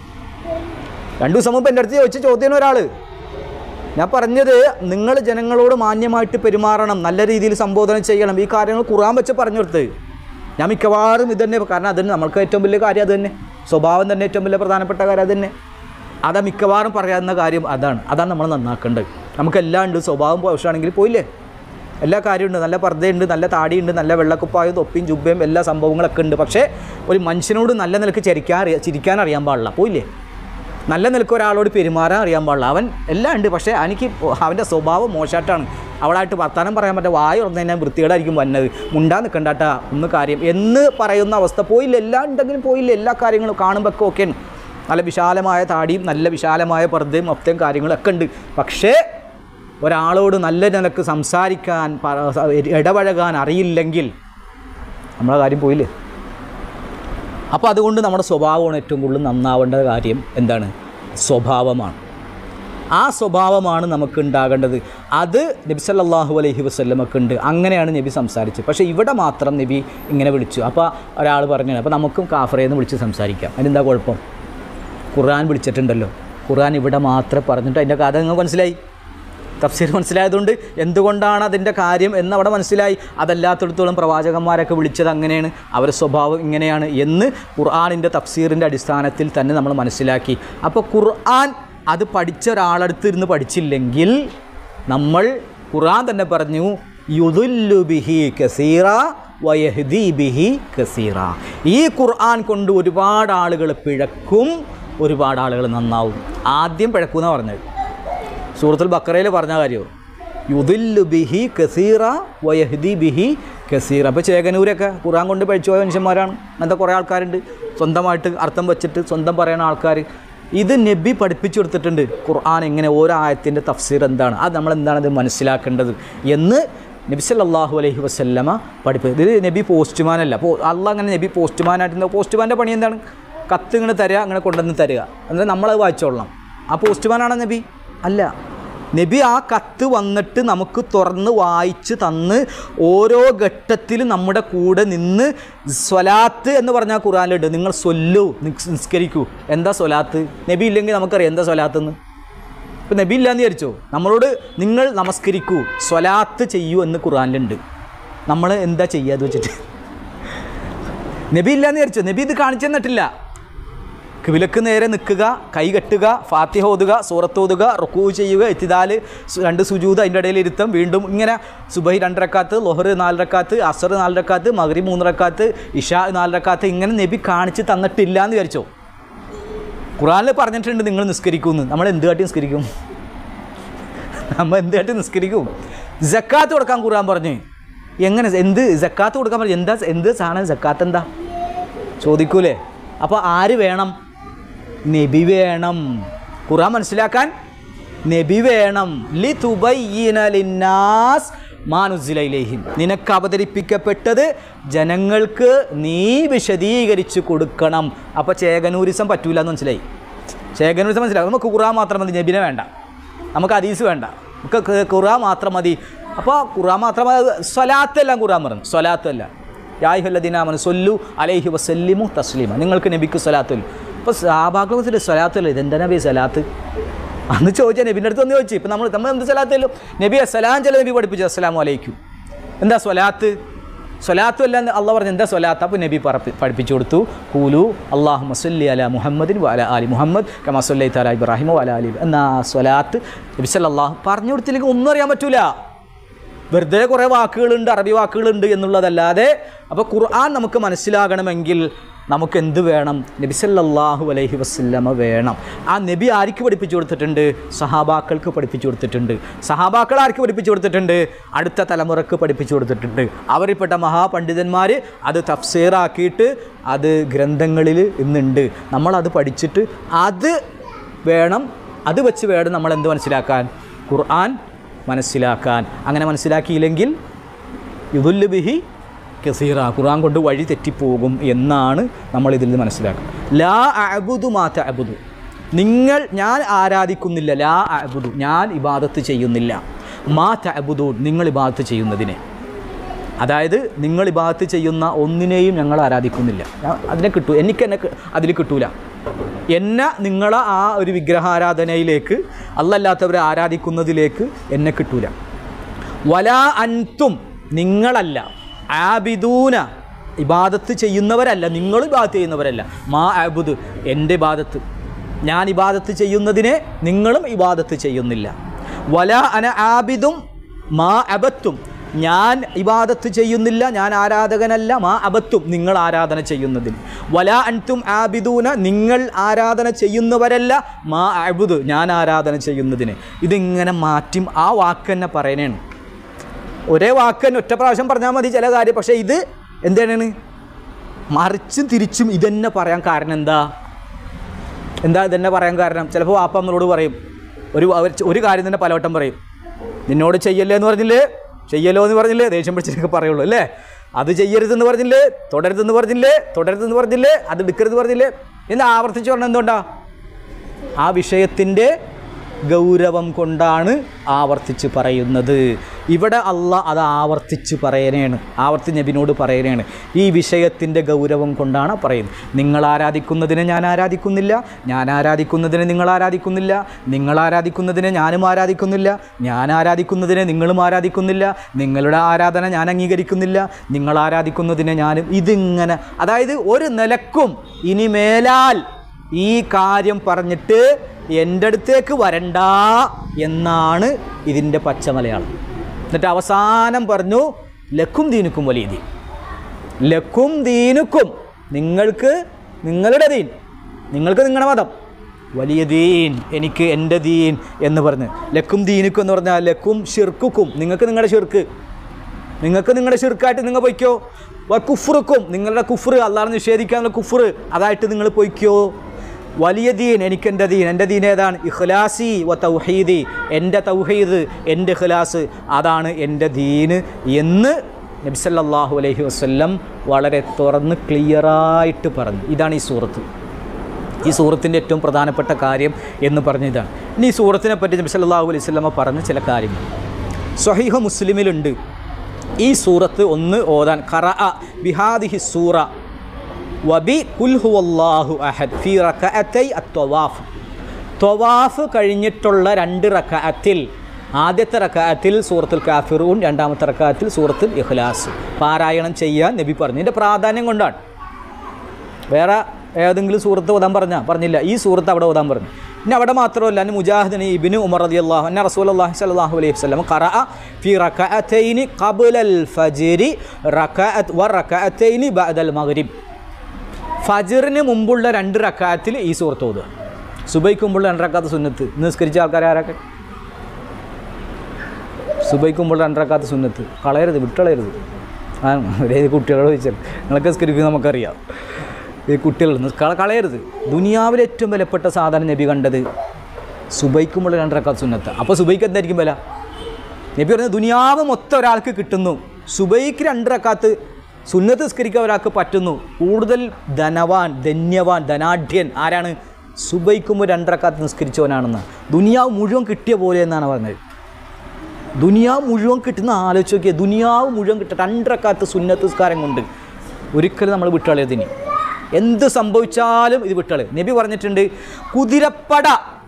രണ്ടു ദിവസം മുമ്പ് എൻ്റെ അടുത്ത് ചോദിച്ച ചോദ്യം ഒരാൾ ഞാൻ പറഞ്ഞത് നിങ്ങൾ ജനങ്ങളോട് മാന്യമായിട്ട് പെരുമാറണം നല്ല രീതിയിൽ സംബോധന ചെയ്യണം ഈ കാര്യങ്ങൾ ഖുറാൻ വെച്ച് പറഞ്ഞു കൊടുത്ത് ഞാൻ മിക്കവാറും ഇത് തന്നെ കാരണം അത് തന്നെ നമ്മൾക്ക് ഏറ്റവും വലിയ കാര്യം അത് തന്നെ സ്വഭാവം തന്നെ ഏറ്റവും വലിയ പ്രധാനപ്പെട്ട കാര്യം അത് തന്നെ അതാ മിക്കവാറും പറയാവുന്ന കാര്യം അതാണ് അതാണ് നമ്മൾ നന്നാക്കേണ്ടത് നമുക്കെല്ലാം ഉണ്ട് സ്വഭാവം പോഷാണെങ്കിൽ പോയില്ലേ എല്ലാ കാര്യമുണ്ട് നല്ല പർദ്ദയുണ്ട് നല്ല താടിയുണ്ട് നല്ല വെള്ളക്കുപ്പായും തൊപ്പിയും ജുബയും എല്ലാ സംഭവങ്ങളൊക്കെ ഉണ്ട് പക്ഷേ ഒരു മനുഷ്യനോട് നല്ല നിലക്ക് ചിരിക്കാൻ അറിയാ ചിരിക്കാൻ അറിയാൻ പാടില്ല പോയില്ലേ നല്ല നിലക്ക് ഒരാളോട് പെരുമാറാൻ അറിയാൻ പാടില്ല അവൻ എല്ലാം ഉണ്ട് പക്ഷേ എനിക്ക് അവൻ്റെ സ്വഭാവം മോശമായിട്ടാണ് അവളായിട്ട് വർത്തമാനം പറയാൻ പറ്റുക വായ തുറന്നു കഴിഞ്ഞാൽ വൃത്തികേടായിരിക്കും വന്നത് മുണ്ടാ നിൽക്കണ്ടാട്ടാ ഒന്ന് കാര്യം എന്ന് പറയുന്ന അവസ്ഥ പോയില്ല എല്ലാം ഉണ്ടെങ്കിലും പോയില്ല എല്ലാ കാര്യങ്ങളും കാണുമ്പോൾ ഒക്കെ ഓക്കെയാണ് നല്ല വിശാലമായ താടിയും നല്ല വിശാലമായ പർദ്ദയും മൊത്തം കാര്യങ്ങളൊക്കെ ഉണ്ട് പക്ഷേ ഒരാളോട് നല്ല നിലക്ക് സംസാരിക്കാൻ പ- ഇടപഴകാൻ അറിയില്ലെങ്കിൽ നമ്മളെ കാര്യം പോയില്ലേ അപ്പോൾ അതുകൊണ്ട് നമ്മുടെ സ്വഭാവമാണ് ഏറ്റവും കൂടുതൽ നന്നാവേണ്ട കാര്യം എന്താണ് സ്വഭാവമാണ് ആ സ്വഭാവമാണ് നമുക്ക് ഉണ്ടാകേണ്ടത് അത് നബി സല്ലല്ലാഹു അലൈഹി വസല്ലമൊക്കെ ഉണ്ട് അങ്ങനെയാണ് നബി സംസാരിച്ചത് പക്ഷേ ഇവിടെ മാത്രം നബി ഇങ്ങനെ വിളിച്ചു അപ്പോൾ ഒരാൾ പറഞ്ഞു അപ്പോൾ നമുക്കും കാഫറേന്ന് വിളിച്ച് സംസാരിക്കാം അതിനെന്താ കുഴപ്പം ഖുർആൻ വിളിച്ചിട്ടുണ്ടല്ലോ ഖുർആൻ ഇവിടെ മാത്രം പറഞ്ഞിട്ട് അതിൻ്റെ കഥ നിങ്ങൾക്ക് മനസ്സിലായി തഫ്സീർ മനസ്സിലായതുകൊണ്ട് എന്തുകൊണ്ടാണ് അതിൻ്റെ കാര്യം എന്നവിടെ മനസ്സിലായി അതല്ലാത്തിടത്തോളം പ്രവാചകന്മാരൊക്കെ വിളിച്ചത് അങ്ങനെയാണ് അവരുടെ സ്വഭാവം ഇങ്ങനെയാണ് എന്ന് ഖുർആാനിൻ്റെ തഫ്സീറിൻ്റെ അടിസ്ഥാനത്തിൽ തന്നെ നമ്മൾ മനസ്സിലാക്കി അപ്പോൾ ഖുർആൻ അത് പഠിച്ച ഒരാളടുത്ത് ഇരുന്ന് പഠിച്ചില്ലെങ്കിൽ നമ്മൾ ഖുർആൻ തന്നെ പറഞ്ഞു യുദുല്ലു ബിഹി കസീറ വയഹ്ദി ബിഹി കസീറ ഈ ഖുർആൻ കൊണ്ട് ഒരുപാട് ആളുകൾ പിഴക്കും ഒരുപാട് ആളുകൾ നന്നാവും ആദ്യം പിഴക്കുമെന്നാണ് പറഞ്ഞത് സൂറത്തുൽ ബക്കറയിൽ പറഞ്ഞ കാര്യമോ യുദില്ലു ബിഹി കസീറ വയഹ്ദി ബിഹി കസീറ അപ്പോൾ ചേകനൂരൊക്കെ ഖുറാൻ കൊണ്ട് പഠിച്ചു പോയ മനുഷ്യന്മാരാണ് അങ്ങനത്തെ കുറേ ആൾക്കാരുണ്ട് സ്വന്തമായിട്ട് അർത്ഥം വെച്ചിട്ട് സ്വന്തം പറയുന്ന ആൾക്കാർ ഇത് നബി പഠിപ്പിച്ചു കൊടുത്തിട്ടുണ്ട് ഖുർആൻ എങ്ങനെ ഓരോ ആയത്തിൻ്റെ തഫ്സീർ എന്താണ് അത് നമ്മൾ എന്താണ് ഇത് മനസ്സിലാക്കേണ്ടത് എന്ന് നബി സല്ലല്ലാഹു അലൈഹി വസല്ലമ പഠിപ്പ് ഇത് നബി പോസ്റ്റ്മാനല്ല അപ്പോൾ അല്ല അങ്ങനെ നബി പോസ്റ്റ്മാനായിട്ട് പോസ്റ്റ്മാൻ്റെ പണി എന്താണ് കത്ത് ഇങ്ങനെ തരിക അങ്ങനെ കൊണ്ടുവന്ന് തരിക എന്നാൽ നമ്മളത് വായിച്ചോളണം ആ പോസ്റ്റ്മാനാണ് നബി അല്ല നബി ആ കത്ത് വന്നിട്ട് നമുക്ക് തുറന്ന് വായിച്ച് തന്ന് ഓരോ ഘട്ടത്തിലും നമ്മുടെ കൂടെ നിന്ന് സ്വലാത്ത് എന്ന് പറഞ്ഞാൽ ഖുറാനിലുണ്ട് നിങ്ങൾ സൊല്ലു നിസ്- നിസ്കരിക്കൂ എന്താ സ്വലാത്ത് നബി ഇല്ലെങ്കിൽ നമുക്കറിയാം എന്താ സ്വലാത്ത് എന്ന് ഇപ്പം നബി ഇല്ലാന്ന് വിചാരിച്ചോ നമ്മളോട് നിങ്ങൾ നമസ്കരിക്കൂ സ്വലാത്ത് ചെയ്യൂ എന്ന് ഖുറാനിലുണ്ട് നമ്മൾ എന്താ ചെയ്യുക അത് വെച്ചിട്ട് നബി ഇല്ലാന്ന് വിചാരിച്ചോ നബി ഇത് കാണിച്ചു തന്നിട്ടില്ല കിവിലക്ക് നേരെ നിൽക്കുക കൈ കെട്ടുക ഫാത്തിഹ ഓതുക സൂറത്ത് ഓതുക റുക്കൂ ചെയ്യുക എത്തിദാല് സു- രണ്ട് സുജൂത് അതിൻ്റെ ഇടയിൽ ഇരുത്തം വീണ്ടും ഇങ്ങനെ സുബൈ രണ്ട് റക്കാത്ത് ലൊഹർ നാല് റക്കാത്ത് അസർ നാല് റക്കാത്ത് മഗ്രി മൂന്ന് റക്കാത്ത് ഇഷാ നാല് റക്കാത്ത് ഇങ്ങനെ നബി കാണിച്ച് തന്നിട്ടില്ല എന്ന് വിചാരിച്ചോ ഖുറാനിൽ പറഞ്ഞിട്ടുണ്ട് നിങ്ങൾ നിസ്കരിക്കുമെന്ന് നമ്മൾ എന്ത് കാട്ടി നിസ്കരിക്കും നമ്മൾ എന്ത് കാട്ടി നിസ്കരിക്കും ജക്കാത്ത് കൊടുക്കാൻ ഖുറാൻ പറഞ്ഞു എങ്ങനെ എന്ത് ജക്കാത്ത് കൊടുക്കാൻ പറഞ്ഞു എന്താ എന്ത് സാധനം ജക്കാത്ത് എന്താ ചോദിക്കൂലേ അപ്പോൾ ആര് വേണം നബി വേണം ഖുറാൻ മനസ്സിലാക്കാൻ നബി വേണം ലി തുബയ്യിന ലിന്നാസ് മാനുസിലയിലേഹിം നിനക്ക് അവതരിപ്പിക്കപ്പെട്ടത് ജനങ്ങൾക്ക് നീ വിശദീകരിച്ച് കൊടുക്കണം അപ്പോൾ ചേകനൂരിസം പറ്റൂല എന്ന് മനസ്സിലായി ചേകനൂരിസം മനസ്സിലായി നമുക്ക് ഖുറാൻ മാത്രം മതി നബിനെ വേണ്ട നമുക്ക് ഹദീസ് വേണ്ട നമുക്ക് ഖ- ഖുറാൻ മാത്രം മതി അപ്പോൾ ഖുറാൻ മാത്രം മതി സ്വലാത്തെല്ലാം ഖുറാൻ പറഞ്ഞു സ്വലാത്തല്ല യാഹുല്ലദീനാമൻ സൊല്ലു അലൈഹി വസല്ലിമു തസ്ലീമ നിങ്ങൾക്ക് നബിക്ക് സ്വലാത്തുള്ളൂ അപ്പോൾ സാബാക്കളെ കുറിച്ച് സ്വലാത്തല്ല ഇതെന്താ നബി സ്വലാത്ത് അന്ന് ചോദിച്ചാൽ നബിൻ്റെ അടുത്ത് ഒന്ന് ചോദിച്ചു ഇപ്പം നമ്മൾ നമ്മൾ എന്ത് സ്വലാത്തല്ലോ നബി അസ്സലാം ചില നബി പഠിപ്പിച്ചു അസ്സലാമു അലൈക്കും എന്താ സ്വലാത്ത് സ്വലാത്തും അല്ല അള്ള പറഞ്ഞു എന്താ സ്വലാത്ത് അപ്പോൾ നബി പറപ്പി പഠിപ്പിച്ചു കൊടുത്തു കൂലു അള്ളാഹു മസല്ലി അല മുഹമ്മദിൻ വല അലി മുഹമ്മദ് കമാസല്ലി തല ഇബ്രാഹിം വല അലി എന്നാ സ്വലാത്ത് നബി സല്ലല്ലാഹു പറഞ്ഞു കൊടുത്തില്ലെങ്കിൽ ഒന്നും അറിയാൻ പറ്റൂല വെറുതെ കുറേ വാക്കുകളുണ്ട് അറബി വാക്കുകളുണ്ട് എന്നുള്ളതല്ലാതെ അപ്പോൾ ഖുർആൻ നമുക്ക് മനസ്സിലാകണമെങ്കിൽ നമുക്ക് എന്ത് വേണം നബി സല്ലല്ലാഹു അലൈഹി വസല്ലമ വേണം ആ നബി ആർക്ക് പഠിപ്പിച്ചു കൊടുത്തിട്ടുണ്ട് സഹാബാക്കൾക്ക് പഠിപ്പിച്ചു കൊടുത്തിട്ടുണ്ട് സഹാബാക്കൾ ആർക്ക് പഠിപ്പിച്ചു കൊടുത്തിട്ടുണ്ട് അടുത്ത തലമുറക്ക് പഠിപ്പിച്ചു കൊടുത്തിട്ടുണ്ട് അവരിൽപ്പെട്ട മഹാപണ്ഡിതന്മാർ അത് തഫ്സീറാക്കിയിട്ട് അത് ഗ്രന്ഥങ്ങളിൽ ഇന്നുണ്ട് നമ്മളത് പഠിച്ചിട്ട് അത് വേണം അത് വെച്ച് വേണം നമ്മൾ എന്ത് മനസ്സിലാക്കാൻ ഖുർആൻ മനസ്സിലാക്കാൻ അങ്ങനെ മനസ്സിലാക്കിയില്ലെങ്കിൽ യുദുല്ല് ബിഹി കസീറ ഖുർആൻ കൊണ്ട് വഴി തെറ്റിപ്പോകും എന്നാണ് നമ്മൾ ഇതിൽ നിന്ന് മനസ്സിലാക്കുക ലാ അബുദു മാറ്റ അബുദു നിങ്ങൾ ഞാൻ ആരാധിക്കുന്നില്ല ലാ അബുദു ഞാൻ ഇബാദത്ത് ചെയ്യുന്നില്ല മാറ്റ അബുദു നിങ്ങൾ ഇബാദത്ത് ചെയ്യുന്നതിനെ അതായത് നിങ്ങൾ ഇബാദത്ത് ചെയ്യുന്ന ഒന്നിനെയും ഞങ്ങൾ ആരാധിക്കുന്നില്ല ഞാൻ അതിനെ കിട്ടൂ എനിക്ക് എന്നെ അതിൽ കിട്ടൂല എന്നെ നിങ്ങളെ ആ ഒരു വിഗ്രഹാരാധനയിലേക്ക് അല്ലല്ലാത്തവരെ ആരാധിക്കുന്നതിലേക്ക് എന്നെ കിട്ടൂല വല അൻതും നിങ്ങളല്ല ആബിദൂന ഇബാദത്ത് ചെയ്യുന്നവരല്ല നിങ്ങൾ ഇബാദത്ത് ചെയ്യുന്നവരല്ല മാ ആബുദ് എൻ്റെ ഇബാദത്ത് ഞാൻ ഇബാദത്ത് ചെയ്യുന്നതിനെ നിങ്ങളും ഇബാദത്ത് ചെയ്യുന്നില്ല വല അന ആബിദും മാ അബത്തും ഞാൻ ഇബാദത്ത് ചെയ്യുന്നില്ല ഞാൻ ആരാധകനല്ല മാ അബത്തും നിങ്ങൾ ആരാധന ചെയ്യുന്നതിന് വല അൻതും ആബിദൂന നിങ്ങൾ ആരാധന ചെയ്യുന്നവരല്ല മാ അബുദ് ഞാൻ ആരാധന ചെയ്യുന്നതിന് ഇതിങ്ങനെ മാറ്റും ആ വാക്ക് തന്നെ പറയണേണ് ഒരേ വാക്ക് തന്നെ ഒറ്റ പ്രാവശ്യം പറഞ്ഞാൽ മതി ചില കാര്യം പക്ഷേ ഇത് എന്താണ് മറിച്ചും തിരിച്ചും ഇതന്നെ പറയാൻ കാരണം എന്താ എന്താ ഇതന്നെ പറയാൻ കാരണം ചിലപ്പോൾ വാപ്പ നമ്മളോട് പറയും ഒരു അവർ- ഒരു കാര്യം തന്നെ പലവട്ടം പറയും നിന്നോട് ചെയ്യല്ലേ എന്ന് പറഞ്ഞില്ലേ ചെയ്യല്ലോ എന്ന് പറഞ്ഞില്ലേ ദേഷ്യം പിടിച്ചൊക്കെ പറയുള്ളൂ അല്ലേ അത് ചെയ്യരുതെന്ന് പറഞ്ഞില്ലേ തുടരുതെന്ന് പറഞ്ഞില്ലേ തുടരുതെന്ന് പറഞ്ഞില്ലേ അത് എടുക്കരുത് പറഞ്ഞില്ലേ എന്ന് ആവർത്തിച്ച് പറഞ്ഞാൽ എന്തുകൊണ്ടാ ആ വിഷയത്തിൻ്റെ ഗൗരവം കൊണ്ടാണ് ആവർത്തിച്ച് പറയുന്നത് ഇവിടെ അല്ല അത് ആവർത്തിച്ച് പറയണേണ് ആവർത്തി നബിനോട് പറയണേണ് ഈ വിഷയത്തിൻ്റെ ഗൗരവം കൊണ്ടാണ് പറയുന്നത് നിങ്ങൾ ആരാധിക്കുന്നതിനെ ഞാൻ ആരാധിക്കുന്നില്ല ഞാൻ ആരാധിക്കുന്നതിനെ നിങ്ങൾ ആരാധിക്കുന്നില്ല നിങ്ങൾ ആരാധിക്കുന്നതിനെ ഞാനും ആരാധിക്കുന്നില്ല ഞാൻ ആരാധിക്കുന്നതിനെ നിങ്ങളും ആരാധിക്കുന്നില്ല നിങ്ങളുടെ ആരാധന ഞാൻ അംഗീകരിക്കുന്നില്ല നിങ്ങൾ ആരാധിക്കുന്നതിനെ ഞാനും ഇതിങ്ങനെ അതായത് ഒരു നിലക്കും ഇനി മേലാൽ ഈ കാര്യം പറഞ്ഞിട്ട് എൻ്റെ അടുത്തേക്ക് വരണ്ട എന്നാണ് ഇതിൻ്റെ പച്ച മലയാളം എന്നിട്ട് അവസാനം പറഞ്ഞു ലക്കും ദീനുക്കും വലിയ ദീൻ ലക്കും ദീനുക്കും നിങ്ങൾക്ക് നിങ്ങളുടെ ദീൻ നിങ്ങൾക്ക് നിങ്ങളുടെ മതം വലിയ ദീൻ എനിക്ക് എൻ്റെ ദീൻ എന്ന് പറഞ്ഞ് ലക്കും ദീനുക്കും എന്ന് പറഞ്ഞാൽ ലക്കും ഷിർക്കുക്കും നിങ്ങൾക്ക് നിങ്ങളുടെ ഷിർക്ക് നിങ്ങൾക്ക് നിങ്ങളുടെ ഷിർക്കായിട്ട് നിങ്ങൾ പൊയ്ക്കോ വ കുഫ്റുക്കും നിങ്ങളുടെ കുഫ്റ് അള്ളാഹ് നിഷേധിക്കാനുള്ള കുഫ്റ് അതായിട്ട് നിങ്ങൾ പൊയ്ക്കോ വലിയ ദീൻ എനിക്ക് എൻ്റെ ദീൻ എൻ്റെ ദീൻ ഏതാണ് ഇഖ്ലാസി വ തൗഹീദി എൻ്റെ തൗഹീദ് എൻ്റെ ഇഖ്ലാസ് അതാണ് എൻ്റെ ദീന് എന്ന് നബ്സല്ലാഹു അലൈഹി വസ്ല്ലം വളരെ തുറന്ന് ക്ലിയറായിട്ട് പറഞ്ഞു ഇതാണ് ഈ സൂറത്ത് ഈ സൂറത്തിൻ്റെ ഏറ്റവും പ്രധാനപ്പെട്ട കാര്യം എന്ന് പറഞ്ഞ ഇതാണ് ഇനി ഈ സൂറത്തിനെ പറ്റി നബി സല്ലല്ലാഹു അലൈഹി വസല്ലമ പറഞ്ഞ ചില കാര്യങ്ങൾ സ്വഹീഹ മുസ്ലിമിലുണ്ട് ഈ സൂറത്ത് ഒന്ന് ഓതാൻ ഖറ ബിഹാദിഹി സൂറ വബി കുൽഹു അല്ലാഹു അഹദ് ഫി റകഅത്തൈ അത്വവാഫ് ത്വവാഫ് കഴിഞ്ഞിട്ടുള്ള രണ്ട് റകഅത്തിൽ ആദ്യത്തെ റകഅത്തിൽ സൂറത്തുൽ കാഫിറൂൻ രണ്ടാമത്തെ റകഅത്തിൽ സൂറത്തുൽ ഇഖ്ലാസ് പാരായണം ചെയ്യാൻ നബി പറഞ്ഞു ഇതിൻ്റെ പ്രാധാന്യം കൊണ്ടാണ് വേറെ ഏതെങ്കിലും സൂറത്ത് ഓതാൻ പറഞ്ഞാൽ പറഞ്ഞില്ല ഈ സൂറത്ത് അവിടെ ഓതാൻ പറഞ്ഞു പിന്നെ അവിടെ മാത്രമല്ല അന്ന് മുജാഹിദിന് ഇബിന് ഉമർ റതി അള്ളാഹു അന്ന റസൂൽ അള്ളാഹി സ്വല്ലല്ലാഹു അലൈഹി വസല്ലം ഖറഅ ഫി റകഅത്തൈനി ഖബ്ലൽ ഫജ്രി റകഅത്ത് വ റകഅത്തൈനി ബഅദൽ മഗ്രിബ് ഫജ്റിന് മുമ്പുള്ള രണ്ട് റക്കാത്തിൽ ഈ സൂറത്ത് ഓതുക സുബൈക്കുമ്പോൾ രണ്ടരക്കാത്ത സുന്നത്ത് ഇന്ന് നിസ്കരിച്ച ആൾക്കാർ ആരൊക്കെ സുബൈക്കുമ്പോൾ രണ്ടരക്കാത്ത സുന്നത്ത് കളയരുത് വിട്ടളയരുത് ആ ഏത് കുട്ടികളോട് ചോദിച്ചാൽ നിങ്ങളൊക്കെ നിസ്കരിക്കുന്നത് നമുക്കറിയാം ഈ കുട്ടികൾ കള കളയരുത് ദുനിയാവിലെ ഏറ്റവും വിലപ്പെട്ട സാധനം നബി കണ്ടത് സുബൈക്കുമ്പോൾ രണ്ടരക്കാത്ത സുന്നത്ത് അപ്പോൾ സുബൈക്ക് എന്തായിരിക്കും വില നബി പറയുന്നത് ദുനിയാവ് മൊത്തം ഒരാൾക്ക് കിട്ടുന്നു സുബൈക്ക് രണ്ടരക്കാത്ത് സുന്നത്ത് നിസ്കരിക്കാൻ ഒരാൾക്ക് പറ്റുന്നു കൂടുതൽ ധനവാൻ ധന്യവാൻ ധനാഢ്യൻ ആരാണ് സുബൈക്കുമ്പോൾ രണ്ടരക്കാത്ത് നിസ്കരിച്ചവനാണെന്ന് ദുനിയാവ് മുഴുവൻ കിട്ടിയ പോലെ എന്നാണ് പറഞ്ഞത് ദുനിയാവ് മുഴുവൻ കിട്ടുന്ന ആലോചിച്ച് നോക്കിയാൽ ദുനിയാവ് മുഴുവൻ കിട്ടുക രണ്ടരക്കാത്ത് സുന്നത്ത് നിസ്കാരം കൊണ്ട് ഒരിക്കലും നമ്മൾ വിട്ടളയതിന് എന്ത് സംഭവിച്ചാലും ഇത് വിട്ടളയും നബി പറഞ്ഞിട്ടുണ്ട് കുതിരപ്പട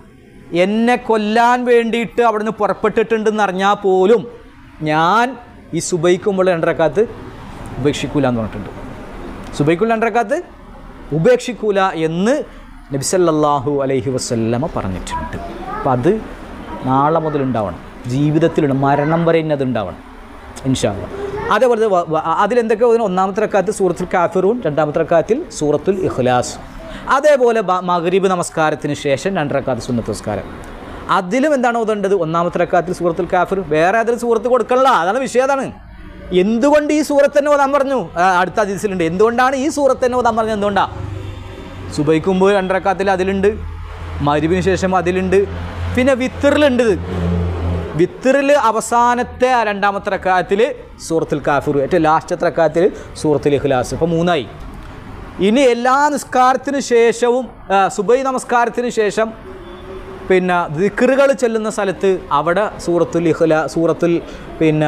എന്നെ കൊല്ലാൻ വേണ്ടിയിട്ട് അവിടുന്ന് പുറപ്പെട്ടിട്ടുണ്ടെന്ന് അറിഞ്ഞാൽ പോലും ഞാൻ ഈ സുബൈക്കുമ്പോൾ രണ്ടരക്കാത്ത് ഉപേക്ഷിക്കൂല എന്ന് പറഞ്ഞിട്ടുണ്ട് സുബൈക്കുള്ള രണ്ടരക്കാത്ത് ഉപേക്ഷിക്കൂല എന്ന് നബിസല്ലാഹു അലൈഹി വസല്ലമ പറഞ്ഞിട്ടുണ്ട് അപ്പം അത് നാളെ മുതൽ ഉണ്ടാവണം ജീവിതത്തിലുണ്ട് മരണം വരെ ഇന്നത് ഉണ്ടാവണം ഇൻഷാല്ല അതേപോലെ വ- വ- അതിലെന്തൊക്കെ വരുന്നു? ഒന്നാമത്തെ റക്കാത്ത് സൂറത്തുൽ കാഫിറൂൻ രണ്ടാമത്തെ റക്കാത്തിൽ സൂറത്തുൽ ഇഖ്ലാസ് അതേപോലെ ബ- മഗ്രിബ് നമസ്കാരത്തിന് ശേഷം രണ്ട് റക്കാത്ത് സുന്നത്ത് നമസ്കാരം അതിലും എന്താണ് ഓതേണ്ടത് ഒന്നാമത്തെ റക്കാത്തിൽ സൂറത്തുൽ കാഫിർ വേറെ അതിൽ സൂറത്ത് കൊടുക്കണില്ല അതാണ് വിഷയം അതാണ് എന്തുകൊണ്ട് ഈ സൂറത്ത് തന്നെ ഓതാൻ പറഞ്ഞു ആ, അടുത്ത അതിസിലുണ്ട് എന്തുകൊണ്ടാണ് ഈ സൂറത്ത് തന്നെ ഓതാൻ പറഞ്ഞത് എന്തുകൊണ്ടാണ് സുബൈക്ക് മുമ്പ് രണ്ടരക്കാത്തിൽ അതിലുണ്ട് മരുവിന് ശേഷം അതിലുണ്ട് പിന്നെ വിത്തറിലുണ്ട് ഇത് വിത്തറിൽ അവസാനത്തെ ആ രണ്ടാമത്തെ റക്കാത്തിൽ സൂറത്തുൽ കാഫിർ ഏറ്റവും ലാസ്റ്റത്തെ റക്കാത്തിൽ സൂറത്തുൽ ഇഖ്ലാസ് ഇപ്പോൾ മൂന്നായി ഇനി എല്ലാ നിസ്കാരത്തിന് ശേഷവും ആ, സുബൈ നമസ്കാരത്തിന് ശേഷം പിന്നെ ദിക്റുകൾ ചെല്ലുന്ന സ്ഥലത്ത് അവിടെ സൂറത്തുൽ ഇഖ്ല സൂറത്തുൽ പിന്നെ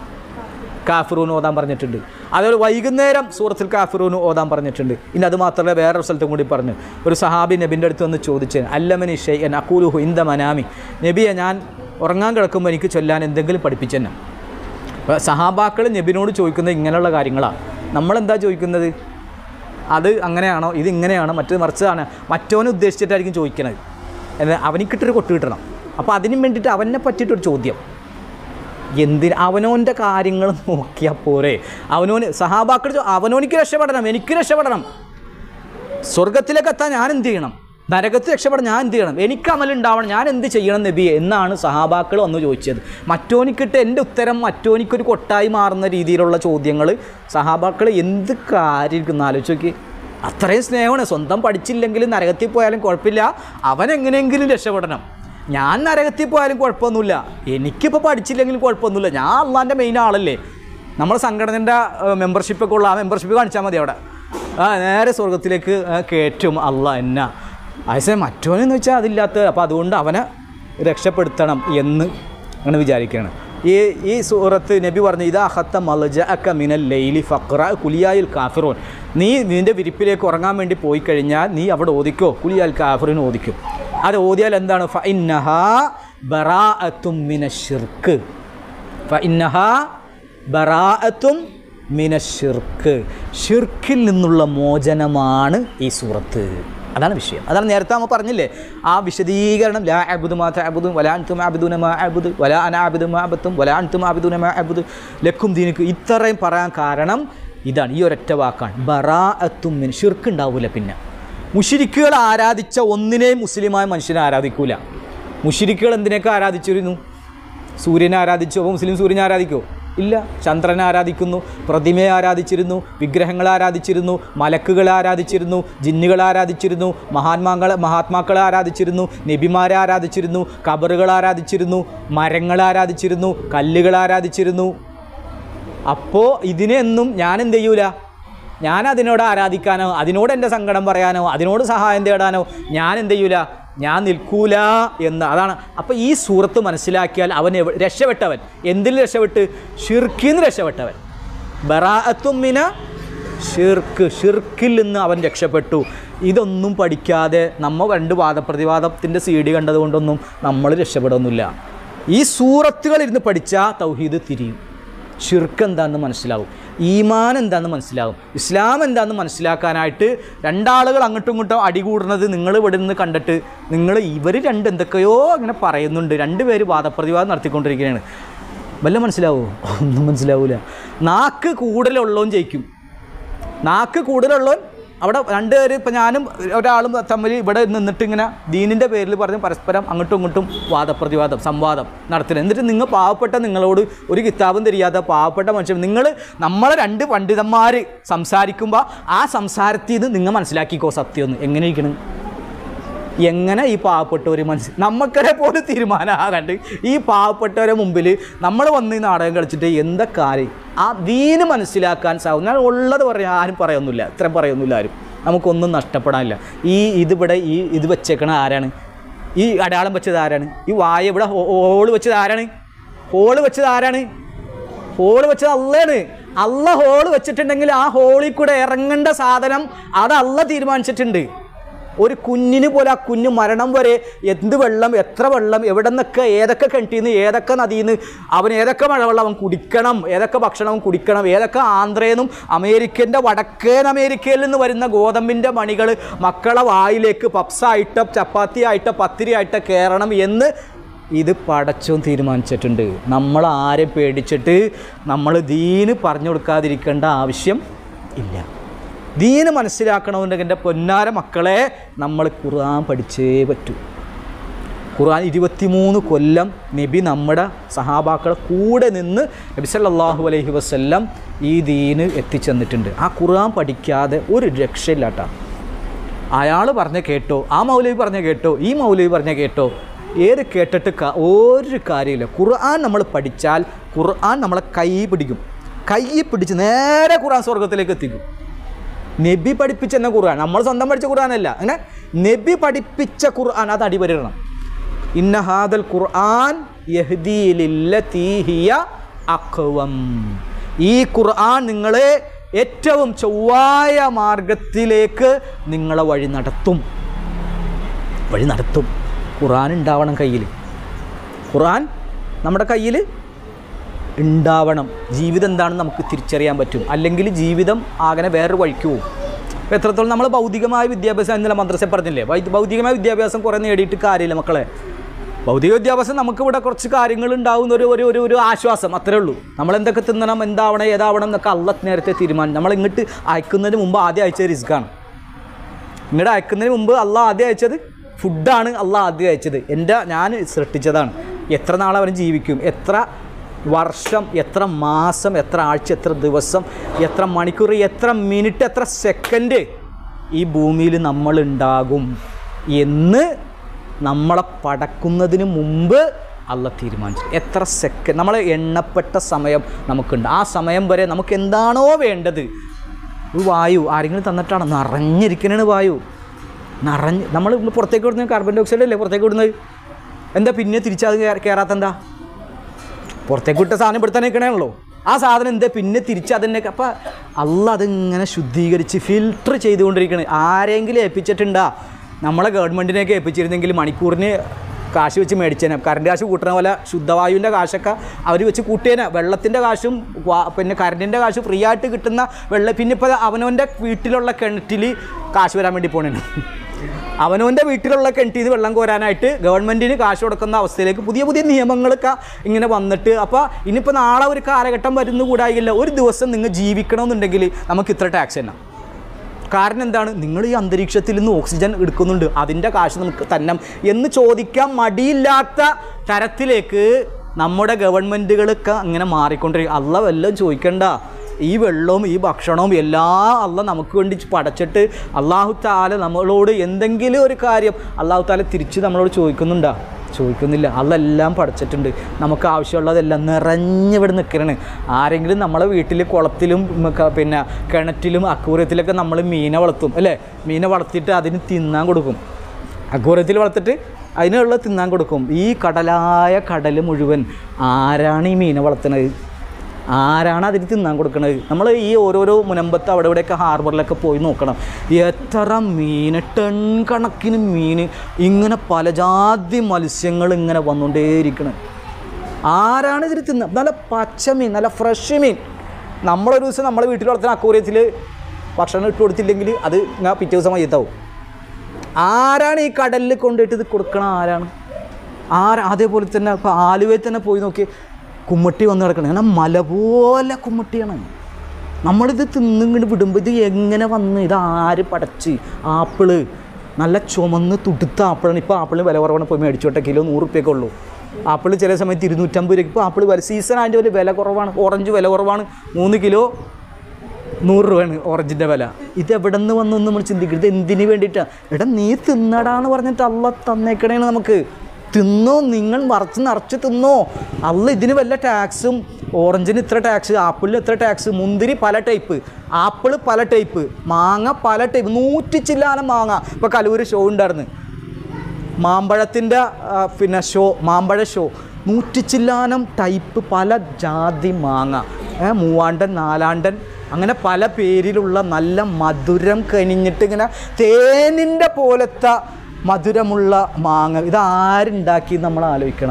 കാഫിറൂന് ഓതാൻ പറഞ്ഞിട്ടുണ്ട് അതുപോലെ വൈകുന്നേരം സൂറത്തുൽ കാഫിറൂന് ഓതാൻ പറഞ്ഞിട്ടുണ്ട് ഇനി അത് മാത്രമല്ല വേറൊരു സ്ഥലത്തും കൂടി പറഞ്ഞു ഒരു സഹാബി നബിൻ്റെ അടുത്ത് വന്ന് ചോദിച്ചു അല്ലമനി ഷെയ്യൻ അക്കൂലുഹു ഇന്ദ മനാമി നബിയെ ഞാൻ ഉറങ്ങാൻ കിടക്കുമ്പോൾ എനിക്ക് ചൊല്ലാൻ എന്തെങ്കിലും പഠിപ്പിച്ചെന്നെ അപ്പോൾ സഹാബാക്കൾ നബിനോട് ചോദിക്കുന്നത് ഇങ്ങനെയുള്ള കാര്യങ്ങളാണ് നമ്മളെന്താ ചോദിക്കുന്നത് അത് അങ്ങനെയാണോ ഇത് ഇങ്ങനെയാണോ മറ്റത് മറിച്ചതാണ് മറ്റവനെ ഉദ്ദേശിച്ചിട്ടായിരിക്കും ചോദിക്കണത് എന്നാൽ അവനിക്കിട്ടൊരു കൊട്ട് കിട്ടണം അപ്പോൾ അതിനും വേണ്ടിയിട്ട് അവനെ പറ്റിയിട്ടൊരു ചോദ്യം എന്തിന് അവനോൻ്റെ കാര്യങ്ങൾ നോക്കിയാൽ പോരെ അവനോന് സഹാബാക്കൾ ചോ- അവനോനിക്ക് രക്ഷപ്പെടണം എനിക്ക് രക്ഷപ്പെടണം സ്വർഗത്തിലേക്ക് എത്താൻ ഞാൻ എന്ത് ചെയ്യണം നരകത്തിൽ രക്ഷപ്പെടാൻ ഞാൻ എന്ത് ചെയ്യണം എനിക്ക് അമലുണ്ടാവണം ഞാൻ എന്ത് ചെയ്യണം നബിയെ എന്നാണ് സഹാബാക്കൾ വന്ന് ചോദിച്ചത് മറ്റോനിക്കിട്ട് എൻ്റെ ഉത്തരം മറ്റോനിക്കൊരു കൊട്ടായി മാറുന്ന രീതിയിലുള്ള ചോദ്യങ്ങൾ സഹാബാക്കൾ എന്ത് കാര്യം ആലോചിച്ച് നോക്കി അത്രയും സ്നേഹമാണ് സ്വന്തം പഠിച്ചില്ലെങ്കിലും നരകത്തിൽ പോയാലും കുഴപ്പമില്ല അവൻ എങ്ങനെയെങ്കിലും രക്ഷപ്പെടണം ഞാൻ നരകത്തിൽ പോയാലും കുഴപ്പമൊന്നുമില്ല എനിക്കിപ്പോൾ പഠിച്ചില്ലെങ്കിലും കുഴപ്പമൊന്നുമില്ല ഞാൻ അള്ളാൻ്റെ മെയിൻ ആളല്ലേ നമ്മുടെ സംഘടനൻ്റെ മെമ്പർഷിപ്പൊക്കെ ഉള്ള ആ മെമ്പർഷിപ്പ് കാണിച്ചാൽ മതി അവിടെ ആ നേരെ സ്വർഗത്തിലേക്ക് ആ, കയറ്റും അല്ല എന്നാ അതേ മറ്റോനെന്ന് വെച്ചാൽ അതില്ലാത്ത അപ്പോൾ അതുകൊണ്ട് അവനെ രക്ഷപ്പെടുത്തണം എന്ന് അങ്ങനെ വിചാരിക്കുകയാണ് ഈ ഈ സൂറത്ത് നബി പറഞ്ഞു ഇതാ ഹത്ത മലജ അക്ക മിനൽ ലൈലി ഫക്ര കുലിയായിൽ കാഫിറോൻ നീ നിൻ്റെ വിരിപ്പിലേക്ക് ഉറങ്ങാൻ വേണ്ടി പോയി കഴിഞ്ഞാൽ നീ അവിടെ ഓദിക്കോ കുലിയാൽ കാഫിറിന് ഓദിക്കും അത് ഓതിയാൽ എന്താണ് ഫ ഇന്നഹ ബറാഅത്തും മിന ഷിർക്ക് ഫ ഇന്നഹ ബറാഅത്തും മിന ഷിർക്ക് ഷിർക്കിൽ നിന്നുള്ള മോചനമാണ് ഈ സൂറത്ത് അതാണ് വിഷയം അതാണ് നേരത്തെ നമ്മൾ പറഞ്ഞില്ലേ ആ വിശദീകരണം ലാ അബുദ് മാ അബുദും വലാൻതും അബുദുന മാ അബുദ് വലാ അന അബുദ് മാ അബത്തും വലാൻതും അബുദുന മാ അബുദ് ലക്കും ദീനിക്ക് ഇത്രയും പറയാൻ കാരണം ഇതാണ് ഈ ഒരൊറ്റ വാക്കാണ് ബറാഅത്തും മിൻ ഷിർക്ക് ഉണ്ടാവില്ല പിന്നെ മുഷിരിക്കുകൾ ആരാധിച്ച ഒന്നിനെയും മുസ്ലിമായ മനുഷ്യനെ ആരാധിക്കൂല മുഷിരിക്കുകൾ എന്തിനൊക്കെ ആരാധിച്ചിരുന്നു സൂര്യനെ ആരാധിച്ചോ അപ്പോൾ മുസ്ലിം സൂര്യനെ ആരാധിക്കോ ഇല്ല ചന്ദ്രനെ ആരാധിക്കുന്നു പ്രതിമയെ ആരാധിച്ചിരുന്നു വിഗ്രഹങ്ങളെ ആരാധിച്ചിരുന്നു മലക്കുകളെ ആരാധിച്ചിരുന്നു ജിന്നുകളെ ആരാധിച്ചിരുന്നു മഹാത്മാക്കളെ മഹാത്മാക്കളെ ആരാധിച്ചിരുന്നു നബിമാരെ ആരാധിച്ചിരുന്നു കബറുകൾ ആരാധിച്ചിരുന്നു മരങ്ങളെ ആരാധിച്ചിരുന്നു കല്ലുകൾ ആരാധിച്ചിരുന്നു അപ്പോൾ ഇതിനെയൊന്നും ഞാൻ എന്ത് ചെയ്യൂല ഞാൻ അതിനോട് ആരാധിക്കാനോ അതിനോട് എൻ്റെ സങ്കടം പറയാനോ അതിനോട് സഹായം തേടാനോ ഞാൻ എന്ത് ചെയ്യൂല ഞാൻ നിൽക്കൂല എന്ന് അതാണ് അപ്പോൾ ഈ സൂറത്ത് മനസ്സിലാക്കിയാൽ അവൻ എവ- രക്ഷപ്പെട്ടവൻ എന്തിൽ രക്ഷപ്പെട്ട് ഷിർക്കിന്ന് രക്ഷപ്പെട്ടവൻ ബറാഅത്തുമിന ഷിർക്ക് ഷിർക്കിൽ നിന്ന് അവൻ രക്ഷപ്പെട്ടു ഇതൊന്നും പഠിക്കാതെ നമ്മൾ രണ്ട് വാദപ്രതിവാദത്തിൻ്റെ സി ഡി കണ്ടതുകൊണ്ടൊന്നും നമ്മൾ രക്ഷപ്പെടുന്നില്ല ഈ സൂറത്തുകൾ ഇരുന്ന് പഠിച്ചാൽ തൗഹീദ് തിരിയും ഷിർക്ക് എന്താണെന്ന് മനസ്സിലാവും ഈമാൻ എന്താണെന്ന് മനസ്സിലാവും ഇസ്ലാം എന്താണെന്ന് മനസ്സിലാക്കാനായിട്ട് രണ്ടാളുകൾ അങ്ങോട്ടും ഇങ്ങോട്ടും അടികൂടുന്നത് നിങ്ങൾ ഇവിടെ നിന്ന് കണ്ടിട്ട് നിങ്ങൾ ഇവർ രണ്ട് എന്തൊക്കെയോ അങ്ങനെ പറയുന്നുണ്ട് രണ്ട് പേര് വാദപ്രതിവാദം നടത്തിക്കൊണ്ടിരിക്കുകയാണ് വല്ല മനസ്സിലാവോ ഒന്നും മനസ്സിലാവൂല നാക്ക് കൂടുതലുള്ളവൻ ജയിക്കും നാക്ക് കൂടുതലുള്ളവൻ അവിടെ രണ്ടുപേര് ഇപ്പം ഞാനും ഒരാളും തമ്മിൽ ഇവിടെ നിന്നിട്ട് ഇങ്ങനെ ദീനിൻ്റെ പേരിൽ പറഞ്ഞ് പരസ്പരം അങ്ങോട്ടും ഇങ്ങോട്ടും വാദപ്രതിവാദം സംവാദം നടത്തുന്നത് എന്നിട്ട് നിങ്ങൾ പാവപ്പെട്ട നിങ്ങളോട് ഒരു കിതാബും തിരിയാത്ത പാവപ്പെട്ട മനുഷ്യൻ നിങ്ങൾ നമ്മളെ രണ്ട് പണ്ഡിതന്മാർ സംസാരിക്കുമ്പോൾ ആ സംസാരത്തിൽ നിന്ന് നിങ്ങൾ മനസ്സിലാക്കിക്കോ സത്യമൊന്ന് എങ്ങനെ ഇരിക്കണം എങ്ങനെ ഈ പാവപ്പെട്ടവർ മനസ്സിൽ നമുക്കരെ പോലും തീരുമാനമാകണ്ട് ഈ പാവപ്പെട്ടവരെ മുമ്പിൽ നമ്മൾ വന്ന് ഈ നാടകം കളിച്ചിട്ട് എന്താ കാര്യം ആ ദീന് മനസ്സിലാക്കാൻ സാവും ഞാൻ ഉള്ളത് പറയാൻ ആരും പറയൊന്നുമില്ല ഇത്രയും പറയൊന്നുമില്ല ആരും നമുക്കൊന്നും നഷ്ടപ്പെടാനില്ല ഈ ഇതിവിടെ ഈ ഇത് വെച്ചേക്കണ ആരാണ് ഈ അടയാളം വെച്ചത് ആരാണ് ഈ വായ ഇവിടെ ഹോള് വെച്ചത് ആരാണ് ഹോള് വെച്ചത് ആരാണ് ഹോള് വെച്ചത് അല്ലാണ് അല്ല ഹോള് വെച്ചിട്ടുണ്ടെങ്കിൽ ആ ഹോളിൽ കൂടെ ഇറങ്ങേണ്ട സാധനം അത് അല്ല തീരുമാനിച്ചിട്ടുണ്ട് ഒരു കുഞ്ഞിന് പോലെ ആ കുഞ്ഞ് മരണം വരെ എന്ത് വെള്ളം എത്ര വെള്ളം എവിടെ നിന്നൊക്കെ ഏതൊക്കെ കിണറ്റിൽ നിന്ന് ഏതൊക്കെ നദിയിൽ നിന്ന് അവൻ ഏതൊക്കെ മഴവെള്ളം അവൻ കുടിക്കണം ഏതൊക്കെ ഭക്ഷണം അവൻ കുടിക്കണം ഏതൊക്കെ ആന്ധ്രയിൽ നിന്നും അമേരിക്കൻ്റെ വടക്കേൻ അമേരിക്കയിൽ നിന്ന് വരുന്ന ഗോതമ്പിൻ്റെ മണികൾ മക്കളെ വായിലേക്ക് പപ്സായിട്ടോ ചപ്പാത്തി ആയിട്ടോ പത്തിരി ആയിട്ടോ കയറണം എന്ന് ഇത് പടച്ചോൻ തീരുമാനിച്ചിട്ടുണ്ട് നമ്മൾ ആരെ പേടിച്ചിട്ട് നമ്മൾ ദീന് പറഞ്ഞു കൊടുക്കാതിരിക്കേണ്ട ആവശ്യം ഇല്ല ദീന് മനസ്സിലാക്കണമെന്നുണ്ടെങ്കിൽ എൻ്റെ പൊന്നാര മക്കളെ നമ്മൾ ഖുർആൻ പഠിച്ചേ പറ്റൂ ഖുർആൻ ഇരുപത്തിമൂന്ന് കൊല്ലം നബി നമ്മുടെ സഹാബാക്കളെ കൂടെ നിന്ന് നബി സല്ലല്ലാഹു അലൈഹി വസല്ലം ഈ ദീന് എത്തിച്ചെന്നിട്ടുണ്ട് ആ ഖുർആൻ പഠിക്കാതെ ഒരു രക്ഷയില്ലാട്ടാ അയാൾ പറഞ്ഞ കേട്ടോ ആ മൗലവി പറഞ്ഞ കേട്ടോ ഈ മൗലവി പറഞ്ഞ കേട്ടോ ഏത് കേട്ടിട്ട് ക- ഒരു കാര്യമില്ല ഖുർആൻ നമ്മൾ പഠിച്ചാൽ ഖുർആൻ നമ്മളെ കൈ പിടിക്കും കൈ പിടിച്ച് നേരെ ഖുർആൻ സ്വർഗത്തിലേക്ക് എത്തിക്കും നബി പഠിപ്പിച്ച എന്ന ഖുർആൻ നമ്മൾ സ്വന്തം പഠിച്ച ഖുർആനല്ല അങ്ങനെ നബി പഠിപ്പിച്ച ഖുർആൻ അത് അടിവരണം ഇന്ന ഹാദൽ ഖുർആൻ യഹ്ദീ ലില്ലതീ ഹിയ അഖ്വം ഈ ഖുർആൻ നിങ്ങളെ ഏറ്റവും ചൊവ്വായ മാർഗത്തിലേക്ക് നിങ്ങളെ വഴി നടത്തും വഴി നടത്തും ഖുർആൻ ഉണ്ടാവണം കയ്യിൽ ഖുർആൻ നമ്മുടെ കയ്യിൽ ഉണ്ടാവണം ജീവിതം എന്താണെന്ന് നമുക്ക് തിരിച്ചറിയാൻ പറ്റും അല്ലെങ്കിൽ ജീവിതം ആകനെ വേറൊരു വഴിക്ക് പോകും അപ്പോൾ എത്രത്തോളം നമ്മൾ ഭൗതികമായ വിദ്യാഭ്യാസം ഇന്നലെ മദ്രസ പറഞ്ഞില്ലേ വൈ- ഭൗതികമായ വിദ്യാഭ്യാസം കുറേ നേടിയിട്ട് കാര്യമില്ല മക്കളെ ഭൗതിക വിദ്യാഭ്യാസം നമുക്കിവിടെ കുറച്ച് കാര്യങ്ങൾ ഉണ്ടാകുന്ന ഒരു ഒരു ഒരു ഒരു ആശ്വാസം അത്രേ ഉള്ളൂ നമ്മൾ എന്തൊക്കെ തിന്നണം എന്താവണം ഏതാവണം എന്നൊക്കെ അള്ള നേരത്തെ തീരുമാനം നമ്മൾ ഇങ്ങോട്ട് അയക്കുന്നതിന് മുമ്പ് ആദ്യം അയച്ചത് റിസ്ക്കാണ് ഇങ്ങോട്ട് അയക്കുന്നതിന് മുമ്പ് അള്ളാഹ് ആദ്യം അയച്ചത് ഫുഡാണ് അള്ളാഹ് ആദ്യം അയച്ചത് എൻ്റെ ഞാൻ സൃഷ്ടിച്ചതാണ് എത്ര നാൾ അവൻ ജീവിക്കും എത്ര വർഷം എത്ര മാസം എത്ര ആഴ്ച എത്ര ദിവസം എത്ര മണിക്കൂർ എത്ര മിനിറ്റ് എത്ര സെക്കൻഡ് ഈ ഭൂമിയിൽ നമ്മളുണ്ടാകും എന്ന് നമ്മളെ പടക്കുന്നതിന് മുമ്പ് അല്ല തീരുമാനിച്ചു എത്ര സെക്കൻഡ് നമ്മൾ എണ്ണപ്പെട്ട സമയം നമുക്കുണ്ട് ആ സമയം വരെ നമുക്ക് എന്താണോ വേണ്ടത് ഒരു വായു ആരെങ്കിലും തന്നിട്ടാണ് നിറഞ്ഞിരിക്കണാണ് വായു നിറഞ്ഞ് നമ്മൾ പുറത്തേക്ക് വിടുന്ന കാർബൺ ഡൈ ഓക്സൈഡ് അല്ലേ പുറത്തേക്ക് വിടുന്നത് എന്താ പിന്നെ തിരിച്ചത് കയറാത്ത എന്താ പുറത്തേക്ക് വിട്ട സാധനം ഇവിടെ തന്നെ നിൽക്കണേണല്ലോ ആ സാധനം എന്താ പിന്നെ തിരിച്ച് അതിനെ അപ്പം അല്ല അതിങ്ങനെ ശുദ്ധീകരിച്ച് ഫിൽട്ടർ ചെയ്തുകൊണ്ടിരിക്കണേ ആരെങ്കിലും ഏൽപ്പിച്ചിട്ടുണ്ടാ നമ്മളെ ഗവൺമെൻറ്റിനെയൊക്കെ ഏൽപ്പിച്ചിരുന്നെങ്കിൽ മണിക്കൂറിന് കാശ് വെച്ച് മേടിച്ചേനെ കറണ്ട് കാശ് കൂട്ടണ പോലെ ശുദ്ധവായുവിൻ്റെ കാശൊക്കെ അവർ വെച്ച് കൂട്ടിയേനെ വെള്ളത്തിൻ്റെ കാശും വാ- പിന്നെ കറണ്ടിൻ്റെ കാശും ഫ്രീ ആയിട്ട് കിട്ടുന്ന വെള്ളം പിന്നെ ഇപ്പോൾ അവനവൻ്റെ വീട്ടിലുള്ള കിണറ്റിൽ കാശ് വരാൻ വേണ്ടി പോണേന് അവനവൻ്റെ വീട്ടിലുള്ള കിണറ്റിൽ നിന്ന് വെള്ളം കോരാനായിട്ട് ഗവൺമെൻറ്റിന് കാശ് കൊടുക്കുന്ന അവസ്ഥയിലേക്ക് പുതിയ പുതിയ നിയമങ്ങളൊക്കെ ഇങ്ങനെ വന്നിട്ട് അപ്പോൾ ഇനിയിപ്പോൾ നാളെ ഒരു കാലഘട്ടം വരുന്നു കൂടായില്ല ഒരു ദിവസം നിങ്ങൾ ജീവിക്കണമെന്നുണ്ടെങ്കിൽ നമുക്ക് ഇത്ര ടാക്സ് തന്നെ കാരണം എന്താണ് നിങ്ങൾ ഈ അന്തരീക്ഷത്തിൽ നിന്ന് ഓക്സിജൻ എടുക്കുന്നുണ്ട് അതിൻ്റെ കാശ് നമുക്ക് തന്നെ എന്ന് ചോദിക്കാൻ മടിയില്ലാത്ത തരത്തിലേക്ക് നമ്മുടെ ഗവൺമെൻറ്റുകളൊക്കെ അങ്ങനെ മാറിക്കൊണ്ടിരിക്കും അല്ല വല്ലതും ചോദിക്കണ്ട ഈ വെള്ളവും ഈ ഭക്ഷണവും എല്ലാം അല്ല നമുക്ക് വേണ്ടി പടച്ചിട്ട് അള്ളാഹു താല നമ്മളോട് എന്തെങ്കിലും ഒരു കാര്യം അള്ളാഹു താല തിരിച്ച് നമ്മളോട് ചോദിക്കുന്നുണ്ടോ ചോദിക്കുന്നില്ല അതെല്ലാം പഠിച്ചിട്ടുണ്ട് നമുക്ക് ആവശ്യമുള്ളതെല്ലാം നിറഞ്ഞിവിടെ നിൽക്കണേ ആരെങ്കിലും നമ്മളെ വീട്ടിൽ കുളത്തിലും ഉം, ക- പിന്നെ കിണറ്റിലും അക്കൂറിയത്തിലൊക്കെ നമ്മൾ മീനെ വളർത്തും അല്ലേ മീനെ വളർത്തിയിട്ട് അതിന് തിന്നാൻ കൊടുക്കും അക്കൂറിയത്തിൽ വളർത്തിട്ട് അതിനുള്ള തിന്നാൻ കൊടുക്കും ഈ കടലായ കടൽ മുഴുവൻ ആരാണ് ഈ മീനെ വളർത്തുന്നത് ആരാണ് അതിന് തിന്നാൻ കൊടുക്കുന്നത് നമ്മൾ ഈ ഓരോരോ മുനമ്പത്ത് അവിടെ ഇവിടെയൊക്കെ ഹാർബറിലൊക്കെ പോയി നോക്കണം എത്ര മീൻ ടൺ കണക്കിന് മീൻ ഇങ്ങനെ പലജാതി മത്സ്യങ്ങൾ ഇങ്ങനെ വന്നുകൊണ്ടേയിരിക്കണം ആരാണ് ഇതിന് തിന്ന നല്ല പച്ച മീൻ നല്ല ഫ്രഷ് മീൻ നമ്മളൊരു ദിവസം നമ്മളെ വീട്ടിൽ വളർത്തുന്ന അക്കൂറിയത്തിൽ ഭക്ഷണം ഇട്ട് കൊടുത്തില്ലെങ്കിൽ അത് ഞാൻ പിറ്റേ ദിവസം മയ്യത്താവും ആരാണ് ഈ കടലിൽ കൊണ്ടുപോയിട്ട് ഇത് കൊടുക്കണ ആരാണ് ആരാ അതേപോലെ തന്നെ ഇപ്പോൾ ആലുവയിൽ തന്നെ പോയി നോക്കി കുമ്മട്ടി വന്ന് കിടക്കണം അങ്ങനെ മല പോലെ കുമ്മട്ടിയാണ് നമ്മളിത് തിന്നിങ്ങോട്ട് വിടുമ്പോൾ ഇത് എങ്ങനെ വന്ന് ഇത് ആര് പടച്ച് ആപ്പിള് നല്ല ചുമന്ന് തുടുത്ത ആപ്പിളാണ് ഇപ്പോൾ ആപ്പിളിന് വില കുറവാണ് പോയി മേടിച്ചോട്ടെ കിലോ നൂറ് റുപ്യൊക്കെ ഉള്ളൂ ആപ്പിൾ ചില സമയത്ത് ഇരുന്നൂറ്റമ്പത് രൂപയ്ക്ക് ഇപ്പോൾ ആപ്പിൾ വില സീസൺ അതിൻ്റെ ഒരു വില കുറവാണ് ഓറഞ്ച് വില കുറവാണ് മൂന്ന് കിലോ നൂറ് രൂപയാണ് ഓറഞ്ചിൻ്റെ വില ഇത് എവിടെ നിന്ന് വന്നൊന്നും നമ്മൾ ചിന്തിക്കരുത് എന്തിനു വേണ്ടിയിട്ടാണ് എടാ നീ തിന്നടാന്ന് പറഞ്ഞിട്ട് അല്ല തന്നേക്കണേണ് നമുക്ക് തിന്നോ നിങ്ങൾ മറച്ച് നിറച്ച് തിന്നോ അല്ല ഇതിന് വല്ല ടാക്സും ഓറഞ്ചിന് ഇത്ര ടാക്സ് ആപ്പിളിന് ഇത്ര ടാക്സ് മുന്തിരി പല ടൈപ്പ് ആപ്പിൾ പല ടൈപ്പ് മാങ്ങ പല ടൈപ്പ് നൂറ്റി ചില്ലാനം മാങ്ങ ഇപ്പോൾ കലൂർ ഷോ ഉണ്ടായിരുന്നു മാമ്പഴത്തിൻ്റെ ആ, പിന്നെ ഷോ മാമ്പഴ ഷോ നൂറ്റിച്ചില്ലാനം ടൈപ്പ് പല ജാതി മാങ്ങ ഏ, മൂവാണ്ടൻ നാലാണ്ടൻ അങ്ങനെ പല പേരിലുള്ള നല്ല മധുരം കനിഞ്ഞിട്ട് ഇങ്ങനെ തേനിൻ്റെ പോലത്തെ മധുരമുള്ള മാങ്ങ ഇത് ആരുണ്ടാക്കി നമ്മൾ ആലോചിക്കണം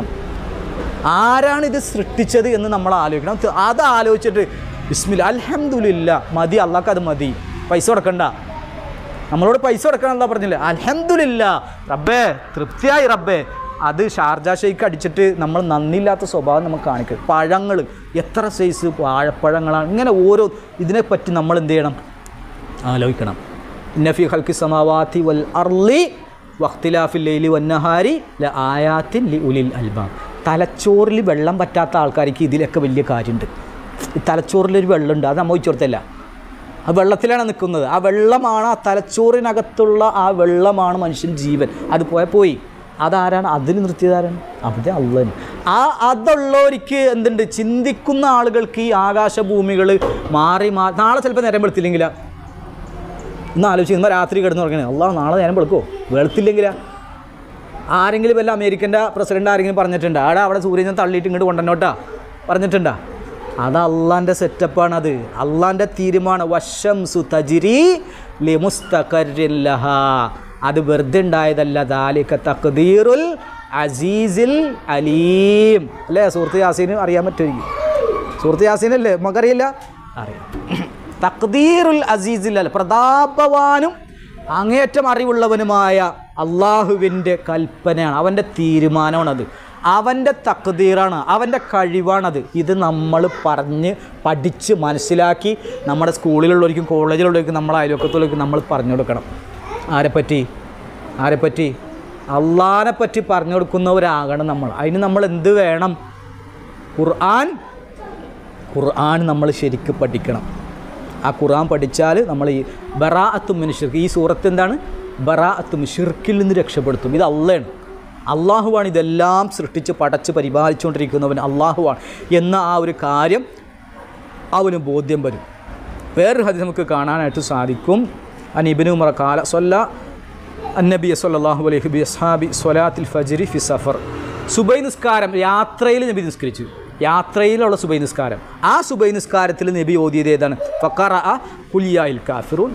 ആരാണ് ഇത് സൃഷ്ടിച്ചത് എന്ന് നമ്മൾ ആലോചിക്കണം ത് അത് ആലോചിച്ചിട്ട് ബിസ്മില്ല അൽഹംദുലില്ല മതി അള്ളാഹ്ക്ക് അത് മതി പൈസ കൊടുക്കണ്ട നമ്മളോട് പൈസ കൊടുക്കണമെന്നാ പറഞ്ഞില്ലേ അൽഹംദുലില്ല റബ്ബേ തൃപ്തിയായി റബ്ബേ അത് ഷാർജ ഷെയ്ക്ക് അടിച്ചിട്ട് നമ്മൾ നന്ദിയില്ലാത്ത സ്വഭാവം നമുക്ക് കാണിക്കും പഴങ്ങൾ എത്ര സൈസ് വാഴപ്പഴങ്ങളാണ് ഇങ്ങനെ ഓരോ ഇതിനെപ്പറ്റി നമ്മൾ എന്ത് ചെയ്യണം ആലോചിക്കണം നഫി ഹൽക്കി സമാവാത്തി വൽ അർലി വഖ്തിലാഫിൽ ലൈലി വന്നഹാരി ല ആയാത്തിൻ ലി ഉലിൽ അൽബാം തലച്ചോറിൽ വെള്ളം പറ്റാത്ത ആൾക്കാർക്ക് ഇതിലൊക്കെ വലിയ കാര്യമുണ്ട് ഈ തലച്ചോറിലൊരു വെള്ളമുണ്ട് അത് നമ്മൾ ചോർത്തല്ല ആ വെള്ളത്തിലാണ് നിൽക്കുന്നത് ആ വെള്ളമാണ് ആ തലച്ചോറിനകത്തുള്ള ആ വെള്ളമാണ് മനുഷ്യൻ ജീവൻ അത് പോയാൽ പോയി അതാരാണ് അതിൽ നിർത്തിയതാരാണ് അവിടെ അള്ളന് ആ അതുള്ളവർക്ക് എന്തുണ്ട് ചിന്തിക്കുന്ന ആളുകൾക്ക് ഈ ആകാശഭൂമികൾ മാറി മാറി നാളെ ചിലപ്പോൾ നേരം വെളുത്തില്ലെങ്കിലാ ഇന്ന് ആലോചിച്ച് ഇന്ന് രാത്രി കിടന്ന് ഉറങ്ങണേ അള്ളാഹ് നാളെ നേരം വെളുക്കോ വെളുത്തില്ലെങ്കിലാ ആരെങ്കിലും വല്ല അമേരിക്കൻ്റെ പ്രസിഡന്റ് ആരെങ്കിലും പറഞ്ഞിട്ടുണ്ടോ ആടെ അവിടെ സൂര്യനെ തള്ളിയിട്ട് ഇങ്ങോട്ട് കൊണ്ടുവന്നോട്ടാ പറഞ്ഞിട്ടുണ്ടാ അത് അള്ളാൻ്റെ സെറ്റപ്പാണത് അള്ളാൻ്റെ തീരുമാനം വശം സു തജിരി ലിമുസ്തഖരില്ലഹ അത് വെറുതെ ഉണ്ടായതല്ല ദാലിക തഖ്ദീറുൽ അസീസിൽ അലീം അല്ലേ സുഹൃത്ത് യാസീന് അറിയാൻ പറ്റുമായിരിക്കും സുഹൃത്ത് യാസീനല്ലേ നമുക്കറിയില്ല അറിയാം തഖ്ദീറുൽ അസീസിൽ അല്ല പ്രതാപവാനും അങ്ങേയറ്റം അറിവുള്ളവനുമായ അള്ളാഹുവിൻ്റെ കൽപ്പനയാണ് അവൻ്റെ തീരുമാനമാണത് അവൻ്റെ തക്തീറാണ് അവൻ്റെ കഴിവാണത് ഇത് നമ്മൾ പറഞ്ഞ് പഠിച്ച് മനസ്സിലാക്കി നമ്മുടെ സ്കൂളിലുള്ളവർക്കും കോളേജിലുള്ളവർക്കും നമ്മളെ അയൽവക്കത്തുള്ളവർക്കും നമ്മൾ പറഞ്ഞു കൊടുക്കണം ആരെപ്പറ്റി ആരെപ്പറ്റി അള്ളാഹിനെ പറ്റി പറഞ്ഞു കൊടുക്കുന്നവരാകണം നമ്മൾ അതിന് നമ്മൾ എന്ത് വേണം ഖുർആൻ ഖുർആൻ നമ്മൾ ശരിക്ക് പഠിക്കണം ആ ഖുർആൻ പഠിച്ചാൽ നമ്മൾ ഈ ബറാഅത്തും ഷിർക്ക് ഈ സൂറത്ത് എന്താണ് ബറാഅത്തും ഷിർക്കിൽ നിന്ന് രക്ഷപ്പെടുത്തും ഇത് അള്ളയാണ് അള്ളാഹുവാണ് ഇതെല്ലാം സൃഷ്ടിച്ച് പടച്ച് പരിപാലിച്ചുകൊണ്ടിരിക്കുന്നവൻ അള്ളാഹുവാണ് എന്ന ആ ഒരു കാര്യം അവന് ബോധ്യം വരും വേറൊരു ഹദീസ് നമുക്ക് കാണാനായിട്ട് സാധിക്കും അനിബിനു ഉമർ കാല സൊല്ല അന്നബി സല്ലാഹു അലൈഹി ബി അസ്ഹാബി സ്വലാത്തിൽ ഫജ്രി ഫി സഫർ സുബൈ നിസ്കാരം യാത്രയിൽ നബി നിസ്കരിച്ചു യാത്രയിലുള്ള സുബൈ നിസ്കാരം ആ സുബൈ നിസ്കാരത്തിൽ നബി ഓതിയത് ഏതാണ് ഫക്കറ അ കുലിയായിൽ കാഫിറൂൻ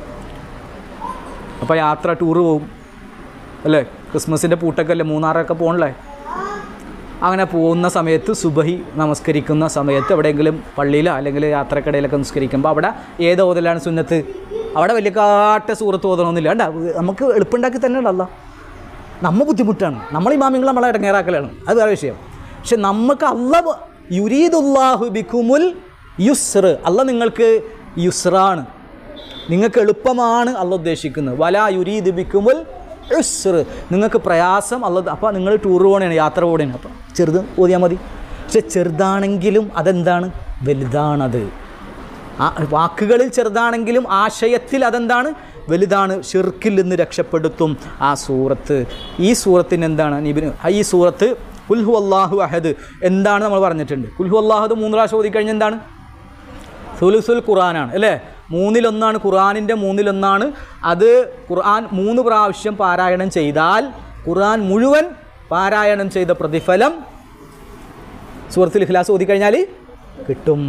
അപ്പോൾ യാത്ര ടൂറ് പോകും അല്ലേ ക്രിസ്മസിൻ്റെ പൂട്ടൊക്കെ അല്ലേ മൂന്നാറൊക്കെ പോകണല്ലേ അങ്ങനെ പോകുന്ന സമയത്ത് സുബഹി നമസ്കരിക്കുന്ന സമയത്ത് എവിടെയെങ്കിലും പള്ളിയിലോ അല്ലെങ്കിൽ യാത്രക്കിടയിലൊക്കെ നിസ്കരിക്കുമ്പോൾ അവിടെ ഏത് ഓതലാണ് സുന്നത്ത് അവിടെ വലിയ കാട്ട സൂറത്ത് ഓതണമെന്നില്ല കണ്ട നമുക്ക് എളുപ്പമുണ്ടാക്കി തന്നെ ഉണ്ടല്ല നമ്മ ബുദ്ധിമുട്ടാണ് നമ്മൾ ഇമാമിങ്ങൾ നമ്മളെ ഇടങ്ങേറാക്കലാണ് അത് വേറെ വിഷയം പക്ഷെ നമുക്ക് അല്ല യുരീദുല്ലാഹു ബിക്കുമുൽ യുസ്ർ അല്ല നിങ്ങൾക്ക് യുസ്റാണ് നിങ്ങൾക്ക് എളുപ്പമാണ് അല്ല ഉദ്ദേശിക്കുന്നത് വല യുരീദ് ബിക്കുമുൽ ഉസ്ർ നിങ്ങൾക്ക് പ്രയാസം അല്ല അപ്പോൾ നിങ്ങൾ ടൂർ പോകണേണ് യാത്ര പോകണേണ് അപ്പോൾ ചെറുത് ഓതിയാൽ മതി പക്ഷെ ചെറുതാണെങ്കിലും അതെന്താണ് വലുതാണത് ആ വാക്കുകളിൽ ചെറുതാണെങ്കിലും ആശയത്തിൽ അതെന്താണ് വലുതാണ് ഷിർക്കിൽ നിന്ന് രക്ഷപ്പെടുത്തും ആ സൂറത്ത് ഈ സൂറത്തിന് എന്താണ് നിബിന് ഈ സൂറത്ത് കുൽഹു അള്ളാഹു അഹദ് എന്താണ് നമ്മൾ പറഞ്ഞിട്ടുണ്ട് കുൽഹു അള്ളാഹുദ് മൂന്ന് പ്രാവശ്യം ഓതിക്കഴിഞ്ഞ് എന്താണ് സുലുസുൽ ഖുറാനാണ് അല്ലേ മൂന്നിലൊന്നാണ് ഖുറാനിൻ്റെ മൂന്നിലൊന്നാണ് അത് ഖുർആൻ മൂന്ന് പ്രാവശ്യം പാരായണം ചെയ്താൽ ഖുർആൻ മുഴുവൻ പാരായണം ചെയ്ത പ്രതിഫലം സൂറത്തുൽ ഇഖ്ലാസ് ഓതിക്കഴിഞ്ഞാൽ കിട്ടും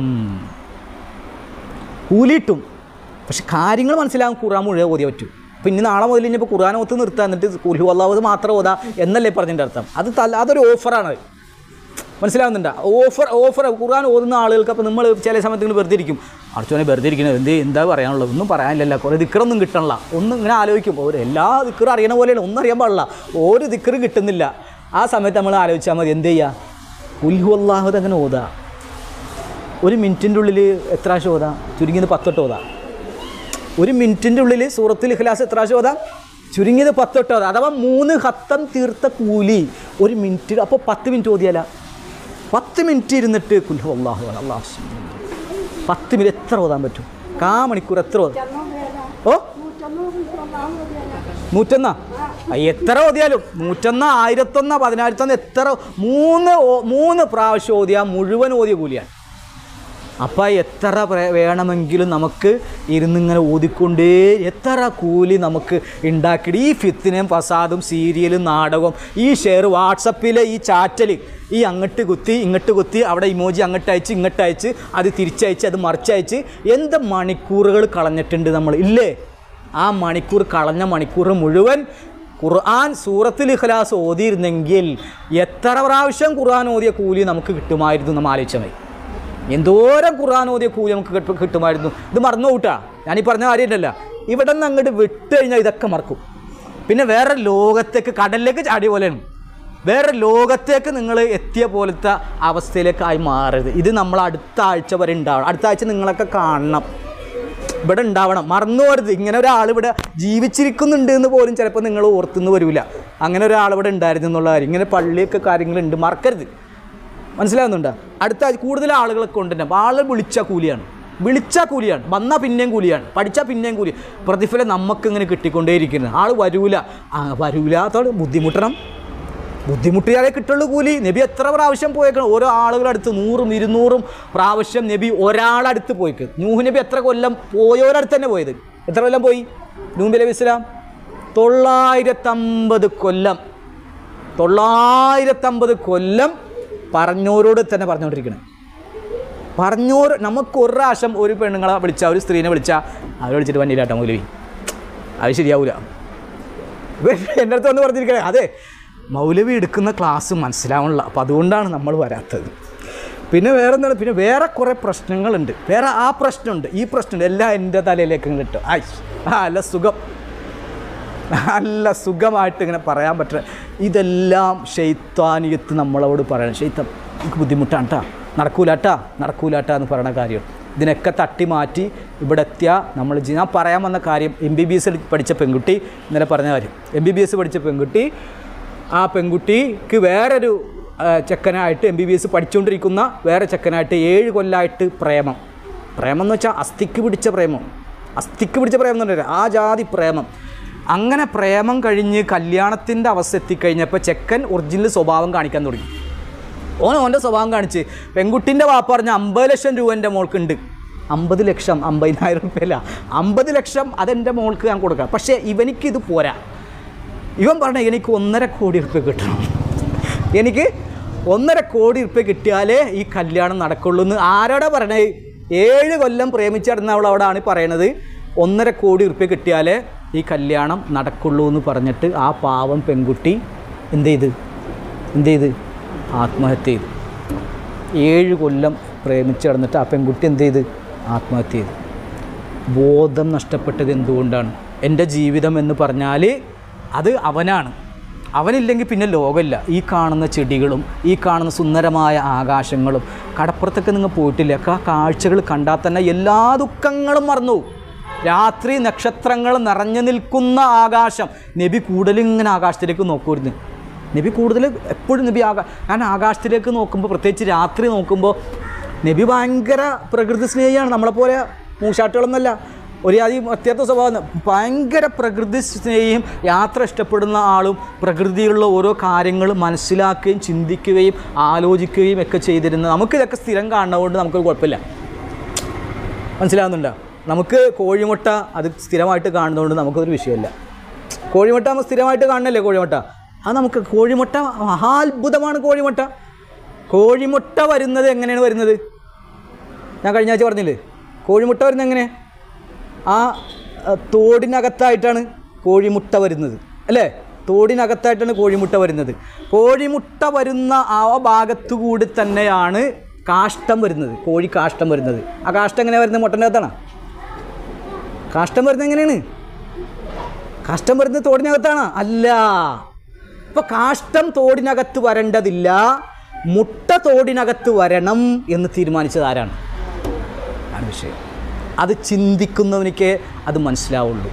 കൂലിയിട്ടും പക്ഷെ കാര്യങ്ങൾ മനസ്സിലാകും ഖുർആൻ മുഴുവൻ ഓതിയേ പറ്റൂ അപ്പം ഇനി നാളെ മുതൽ ഇനിയിപ്പോൾ ഖുർആൻ ഒത്ത് നിർത്തുക എന്നിട്ട് കുൽഹു അള്ളാഹു മാത്രം ഓതാ എന്നല്ലേ പറഞ്ഞതിൻ്റെ അർത്ഥം അത് തല്ല അതൊരു ഓഫറാണ് മനസ്സിലാവുന്നുണ്ടോ ഓഫർ ഓഫർ ഖുർആൻ ഓതുന്ന ആളുകൾക്ക് അപ്പോൾ നമ്മൾ ചില സമയത്ത് ഇങ്ങനെ വെറുതെ ഇരിക്കും അർച്ചോനെ വെറുതെ ഇരിക്കുന്നത് എന്ത് എന്താ പറയാനുള്ളത് ഒന്നും പറയാനില്ലല്ലോ കുറേ ദിക്കറൊന്നും കിട്ടണില്ല ഒന്നും ഇങ്ങനെ ആലോചിക്കും ഒരു എല്ലാ ദിക്കറും അറിയണ പോലെയാണ് ഒന്നും അറിയാൻ പാടില്ല ഒരു ദിക്കറ് കിട്ടുന്നില്ല ആ സമയത്ത് നമ്മൾ ആലോചിച്ചാൽ മതി എന്ത് ചെയ്യുക ഉൽഹു അള്ളാഹുദ് അങ്ങനെ ഓതുക ഒരു മിനിറ്റിൻ്റെ ഉള്ളിൽ എത്ര പ്രാവശ്യം ഓതാം ചുരുങ്ങിയത് പത്തൊട്ട് ഓതാം ഒരു മിനിറ്റിൻ്റെ ഉള്ളിൽ സൂറത്തിൽ ഇഖ്ലാസ് എത്ര പ്രാവശ്യം ഓതാം ചുരുങ്ങിയത് പത്തൊട്ട് ഓതാം അഥവാ മൂന്ന് ഹത്തം തീർത്ത കൂലി ഒരു മിനിറ്റ് അപ്പോൾ പത്ത് മിനിറ്റ് ഓതിയാല പത്ത് മിനിറ്റ് ഇരുന്നിട്ട് കുൽഹു അള്ളാഹു അള്ളാഹു പത്ത് മിനിറ്റ് എത്ര ഓതാൻ പറ്റും കാ മണിക്കൂർ എത്ര ഓതാം ഓ നൂറ്റൊന്നാ ആ, എത്ര ഓതിയാലും നൂറ്റൊന്ന ആയിരത്തൊന്ന പതിനായിരത്തൊന്ന് എത്ര മൂന്ന് ഓ- മൂന്ന് പ്രാവശ്യം ഓതിയാൽ മുഴുവൻ ഓതിയ കൂലിയാണ് അപ്പം എത്ര പ്രേ- വേണമെങ്കിലും നമുക്ക് ഇരുന്നിങ്ങനെ ഓതിക്കൊണ്ടേ എത്ര കൂലി നമുക്ക് ഉണ്ടാക്കിയിട്ട് ഈ ഫിത്തിനും ഫസാദും സീരിയലും നാടകവും ഈ ഷെയർ വാട്സപ്പിലെ ഈ ചാറ്റൽ ഈ അങ്ങോട്ട് കുത്തി ഇങ്ങോട്ട് കുത്തി അവിടെ ഇമോജി അങ്ങോട്ട് അയച്ച് ഇങ്ങോട്ട് അയച്ച് അത് തിരിച്ചയച്ച് അത് മറിച്ചയച്ച് എന്ത് മണിക്കൂറുകൾ കളഞ്ഞിട്ടുണ്ട് നമ്മൾ ഇല്ലേ ആ മണിക്കൂർ കളഞ്ഞ മണിക്കൂർ മുഴുവൻ ഖുർആൻ സൂറത്തിൽ ഇഖ്ലാസ് ഓതിയിരുന്നെങ്കിൽ എത്ര പ്രാവശ്യം ഖുർആൻ ഓതിയ കൂലി നമുക്ക് കിട്ടുമായിരുന്നു നമ്മൾ ആലോചിച്ചാൽ മതി എന്തോരം ഖുർആൻ ഓതിയ കൂലി നമുക്ക് കിട്ട- കിട്ടുമായിരുന്നു ഇത് മറന്നു കൂട്ടാ ഞാനീ പറഞ്ഞ കാര്യമില്ലല്ല ഇവിടെ നിന്ന് അങ്ങോട്ട് വിട്ട് കഴിഞ്ഞാൽ ഇതൊക്കെ മറക്കും പിന്നെ വേറെ ലോകത്തേക്ക് കടലിലേക്ക് ചാടിയ പോലെയാണ് വേറെ ലോകത്തേക്ക് നിങ്ങൾ എത്തിയ പോലത്തെ അവസ്ഥയിലേക്കായി മാറരുത് ഇത് നമ്മൾ അടുത്ത ആഴ്ച വരെ ഉണ്ടാവണം അടുത്ത ആഴ്ച നിങ്ങളൊക്കെ കാണണം ഇവിടെ ഉണ്ടാവണം മറന്നു പോരുത് ഇങ്ങനെ ഒരാൾ ഇവിടെ ജീവിച്ചിരിക്കുന്നുണ്ട് എന്ന് പോലും ചിലപ്പോൾ നിങ്ങൾ ഓർത്തുനിന്ന് വരില്ല അങ്ങനെ ഒരാൾ ഇവിടെ ഉണ്ടായിരുന്നു എന്നുള്ള കാര്യം ഇങ്ങനെ പള്ളിയൊക്കെ കാര്യങ്ങളുണ്ട് മറക്കരുത് മനസ്സിലാവുന്നുണ്ടോ അടുത്ത ആഴ്ച കൂടുതൽ ആളുകളെ കൊണ്ടുതന്നെ അപ്പോൾ ആൾ വിളിച്ച കൂലിയാണ് വിളിച്ച കൂലിയാണ് വന്നാൽ പിന്നെയും കൂലിയാണ് പഠിച്ചാൽ പിന്നെയും കൂലി പ്രതിഫലം നമുക്ക് ഇങ്ങനെ കിട്ടിക്കൊണ്ടേയിരിക്കുന്നത് ആൾ വരൂല ആ വരൂലാത്തോട് ബുദ്ധിമുട്ടണം ബുദ്ധിമുട്ടിയാലേ കിട്ടുള്ളൂ കൂലി നബി എത്ര പ്രാവശ്യം പോയേക്കണം ഓരോ ആളുകളുടെ അടുത്ത് നൂറും ഇരുന്നൂറും പ്രാവശ്യം നബി ഒരാളടുത്ത് പോയിക്ക് നൂഹ് നബി എത്ര കൊല്ലം പോയോരടുത്ത് തന്നെ പോയത് എത്ര കൊല്ലം പോയി നൂഹ് നബി അലൈഹി ഇസ്ലാം തൊള്ളായിരത്തമ്പത് കൊല്ലം തൊള്ളായിരത്തമ്പത് കൊല്ലം പറഞ്ഞോരോട് തന്നെ പറഞ്ഞുകൊണ്ടിരിക്കണം പറഞ്ഞോർ നമുക്ക് ഒരു പ്രാവശ്യം ഒരു പെണ്ണുങ്ങളെ വിളിച്ചാൽ ഒരു സ്ത്രീനെ വിളിച്ചാൽ അവർ വിളിച്ചിട്ട് വന്നില്ലാട്ടോ മൗലവി അത് ശരിയാവൂല ഇവൻ എൻ്റെ അടുത്ത് വന്ന് പറഞ്ഞിരിക്കണേ അതെ മൗലവി എടുക്കുന്ന ക്ലാസ് മനസ്സിലാവണില്ല അപ്പം അതുകൊണ്ടാണ് നമ്മൾ വരാത്തത് പിന്നെ വേറെ എന്താണ് പിന്നെ വേറെ കുറേ പ്രശ്നങ്ങളുണ്ട് വേറെ ആ പ്രശ്നമുണ്ട് ഈ പ്രശ്നമുണ്ട് എല്ലാം എൻ്റെ തലയിലേക്ക് കിട്ടും ആയ് ആ നല്ല സുഖം നല്ല സുഖമായിട്ട് ഇങ്ങനെ പറയാൻ പറ്റുക ഇതെല്ലാം ഷെയ്ത്താനിയത്ത് നമ്മളോട് പറയണം ഷെയ്ത്താൻ എനിക്ക് ബുദ്ധിമുട്ടാണ് കേട്ടാ നടക്കൂലാട്ടാ നടക്കൂലാട്ടാ എന്ന് പറയുന്ന കാര്യം ഇതിനൊക്കെ തട്ടി മാറ്റി ഇവിടെ എത്തിയ നമ്മൾ ജി- ഞാൻ പറയാൻ വന്ന കാര്യം എം ബി ബി എസ് പഠിച്ച പെൺകുട്ടി ഇന്നലെ പറഞ്ഞ കാര്യം എം ബി ബി എസ് പഠിച്ച പെൺകുട്ടി ആ പെൺകുട്ടിക്ക് വേറൊരു ആ, ചെക്കനായിട്ട് എം ബി ബി എസ് പഠിച്ചുകൊണ്ടിരിക്കുന്ന വേറെ ചെക്കനായിട്ട് ഏഴ് കൊല്ലമായിട്ട് പ്രേമം പ്രേമം എന്ന് വെച്ചാൽ അസ്ഥിക്ക് പിടിച്ച പ്രേമം അസ്ഥിക്ക് പിടിച്ച പ്രേമം എന്ന് പറഞ്ഞാൽ ആ ജാതി പ്രേമം അങ്ങനെ പ്രേമം കഴിഞ്ഞ് കല്യാണത്തിൻ്റെ അവസ്ഥ എത്തിക്കഴിഞ്ഞപ്പോൾ ചെക്കൻ ഒറിജിനൽ സ്വഭാവം കാണിക്കാൻ തുടങ്ങി ഓൻ ഓൻ്റെ സ്വഭാവം കാണിച്ച് പെൺകുട്ടിൻ്റെ വാപ്പ പറഞ്ഞ അമ്പത് ലക്ഷം രൂപ എൻ്റെ മോൾക്കുണ്ട് അമ്പത് ലക്ഷം അമ്പതിനായിരം റുപ്യല്ല അമ്പത് ലക്ഷം അതെൻ്റെ മോൾക്ക് ഞാൻ കൊടുക്കാം പക്ഷേ ഇവനിക്കിത് പോരാ ഇവൻ പറഞ്ഞ എനിക്ക് ഒന്നര കോടി റുപ്യ കിട്ടണം എനിക്ക് ഒന്നര കോടി റുപ്യ കിട്ടിയാലേ ഈ കല്യാണം നടക്കുള്ളൂ എന്ന് ആരോടാ പറയണേ ഏഴ് കൊല്ലം പ്രേമിച്ചിടന്നവളോടാണ് പറയണത് ഒന്നര കോടി റുപ്യ കിട്ടിയാലേ ഈ കല്യാണം നടക്കുള്ളൂ എന്ന് പറഞ്ഞിട്ട് ആ പാവം പെൺകുട്ടി എന്ത് ചെയ്ത് എന്ത് ചെയ്ത് ആത്മഹത്യ ചെയ്തു ഏഴ് കൊല്ലം പ്രേമിച്ച് കിടന്നിട്ട് ആ പെൺകുട്ടി എന്ത് ചെയ്ത് ആത്മഹത്യ ചെയ്തു ബോധം നഷ്ടപ്പെട്ടത് എന്തുകൊണ്ടാണ് എൻ്റെ ജീവിതം എന്ന് പറഞ്ഞാൽ അത് അവനാണ് അവനില്ലെങ്കിൽ പിന്നെ ലോകമില്ല ഈ കാണുന്ന ചെടികളും ഈ കാണുന്ന സുന്ദരമായ ആകാശങ്ങളും കടപ്പുറത്തൊക്കെ നിങ്ങൾ പോയിട്ടില്ല ആ കാഴ്ചകൾ കണ്ടാൽ തന്നെ എല്ലാ ദുഃഖങ്ങളും മറന്നു പോകും. രാത്രി നക്ഷത്രങ്ങൾ നിറഞ്ഞു നിൽക്കുന്ന ആകാശം നബി കൂടുതലിങ്ങനെ ആകാശത്തിലേക്ക് നോക്കുമായിരുന്നു നബി കൂടുതൽ എപ്പോഴും നബി ആകാ ഞാൻ ആകാശത്തിലേക്ക് നോക്കുമ്പോൾ പ്രത്യേകിച്ച് രാത്രി നോക്കുമ്പോൾ നബി ഭയങ്കര പ്രകൃതി സ്നേഹിയാണ് നമ്മളെപ്പോലെ മൂശാട്ടുകളൊന്നല്ല ഒരു ആദ്യം അത്യാത്ത സ്വഭാവം ഭയങ്കര പ്രകൃതി സ്നേഹിയും യാത്ര ഇഷ്ടപ്പെടുന്ന ആളും പ്രകൃതിയിലുള്ള ഓരോ കാര്യങ്ങൾ മനസ്സിലാക്കുകയും ചിന്തിക്കുകയും ആലോചിക്കുകയും ഒക്കെ ചെയ്തിരുന്ന നമുക്ക് ഇതൊക്കെ സ്ഥിരം കാണുന്നതുകൊണ്ട് നമുക്കൊരു കുഴപ്പമില്ല മനസ്സിലാവുന്നുണ്ടോ നമുക്ക് കോഴിമുട്ട അത് സ്ഥിരമായിട്ട് കാണുന്നതുകൊണ്ട് നമുക്കൊരു വിഷയമല്ല കോഴിമുട്ട നമ്മൾ സ്ഥിരമായിട്ട് കാണണല്ലേ കോഴിമുട്ട അത് നമുക്ക് കോഴിമുട്ട മഹാത്ഭുതമാണ് കോഴിമുട്ട കോഴിമുട്ട വരുന്നത് എങ്ങനെയാണ് വരുന്നത് ഞാൻ കഴിഞ്ഞ ആഴ്ച പറഞ്ഞില്ലേ കോഴിമുട്ട വരുന്നത് എങ്ങനെ ആ അഹ്, തോടിനകത്തായിട്ടാണ് കോഴിമുട്ട വരുന്നത് അല്ലേ തോടിനകത്തായിട്ടാണ് കോഴിമുട്ട വരുന്നത് കോഴിമുട്ട വരുന്ന ആ ഭാഗത്തു കൂടി തന്നെയാണ് കാഷ്ടം വരുന്നത് കോഴി കാഷ്ടം വരുന്നത് ആ കാഷ്ടം എങ്ങനെ വരുന്നത് മുട്ടൻ്റെ അകത്താണ് കാഷ്ടം വരുന്നത് എങ്ങനെയാണ് കാഷ്ടം വരുന്നത് തോടിനകത്താണ് അല്ല ഇപ്പൊ കാഷ്ടം തോടിനകത്ത് വരേണ്ടതില്ല മുട്ട തോടിനകത്ത് വരണം എന്ന് തീരുമാനിച്ചത് ആരാണ് അതാണ് വിഷയം അത് ചിന്തിക്കുന്നവനിക്ക് അത് മനസ്സിലാവുള്ളൂ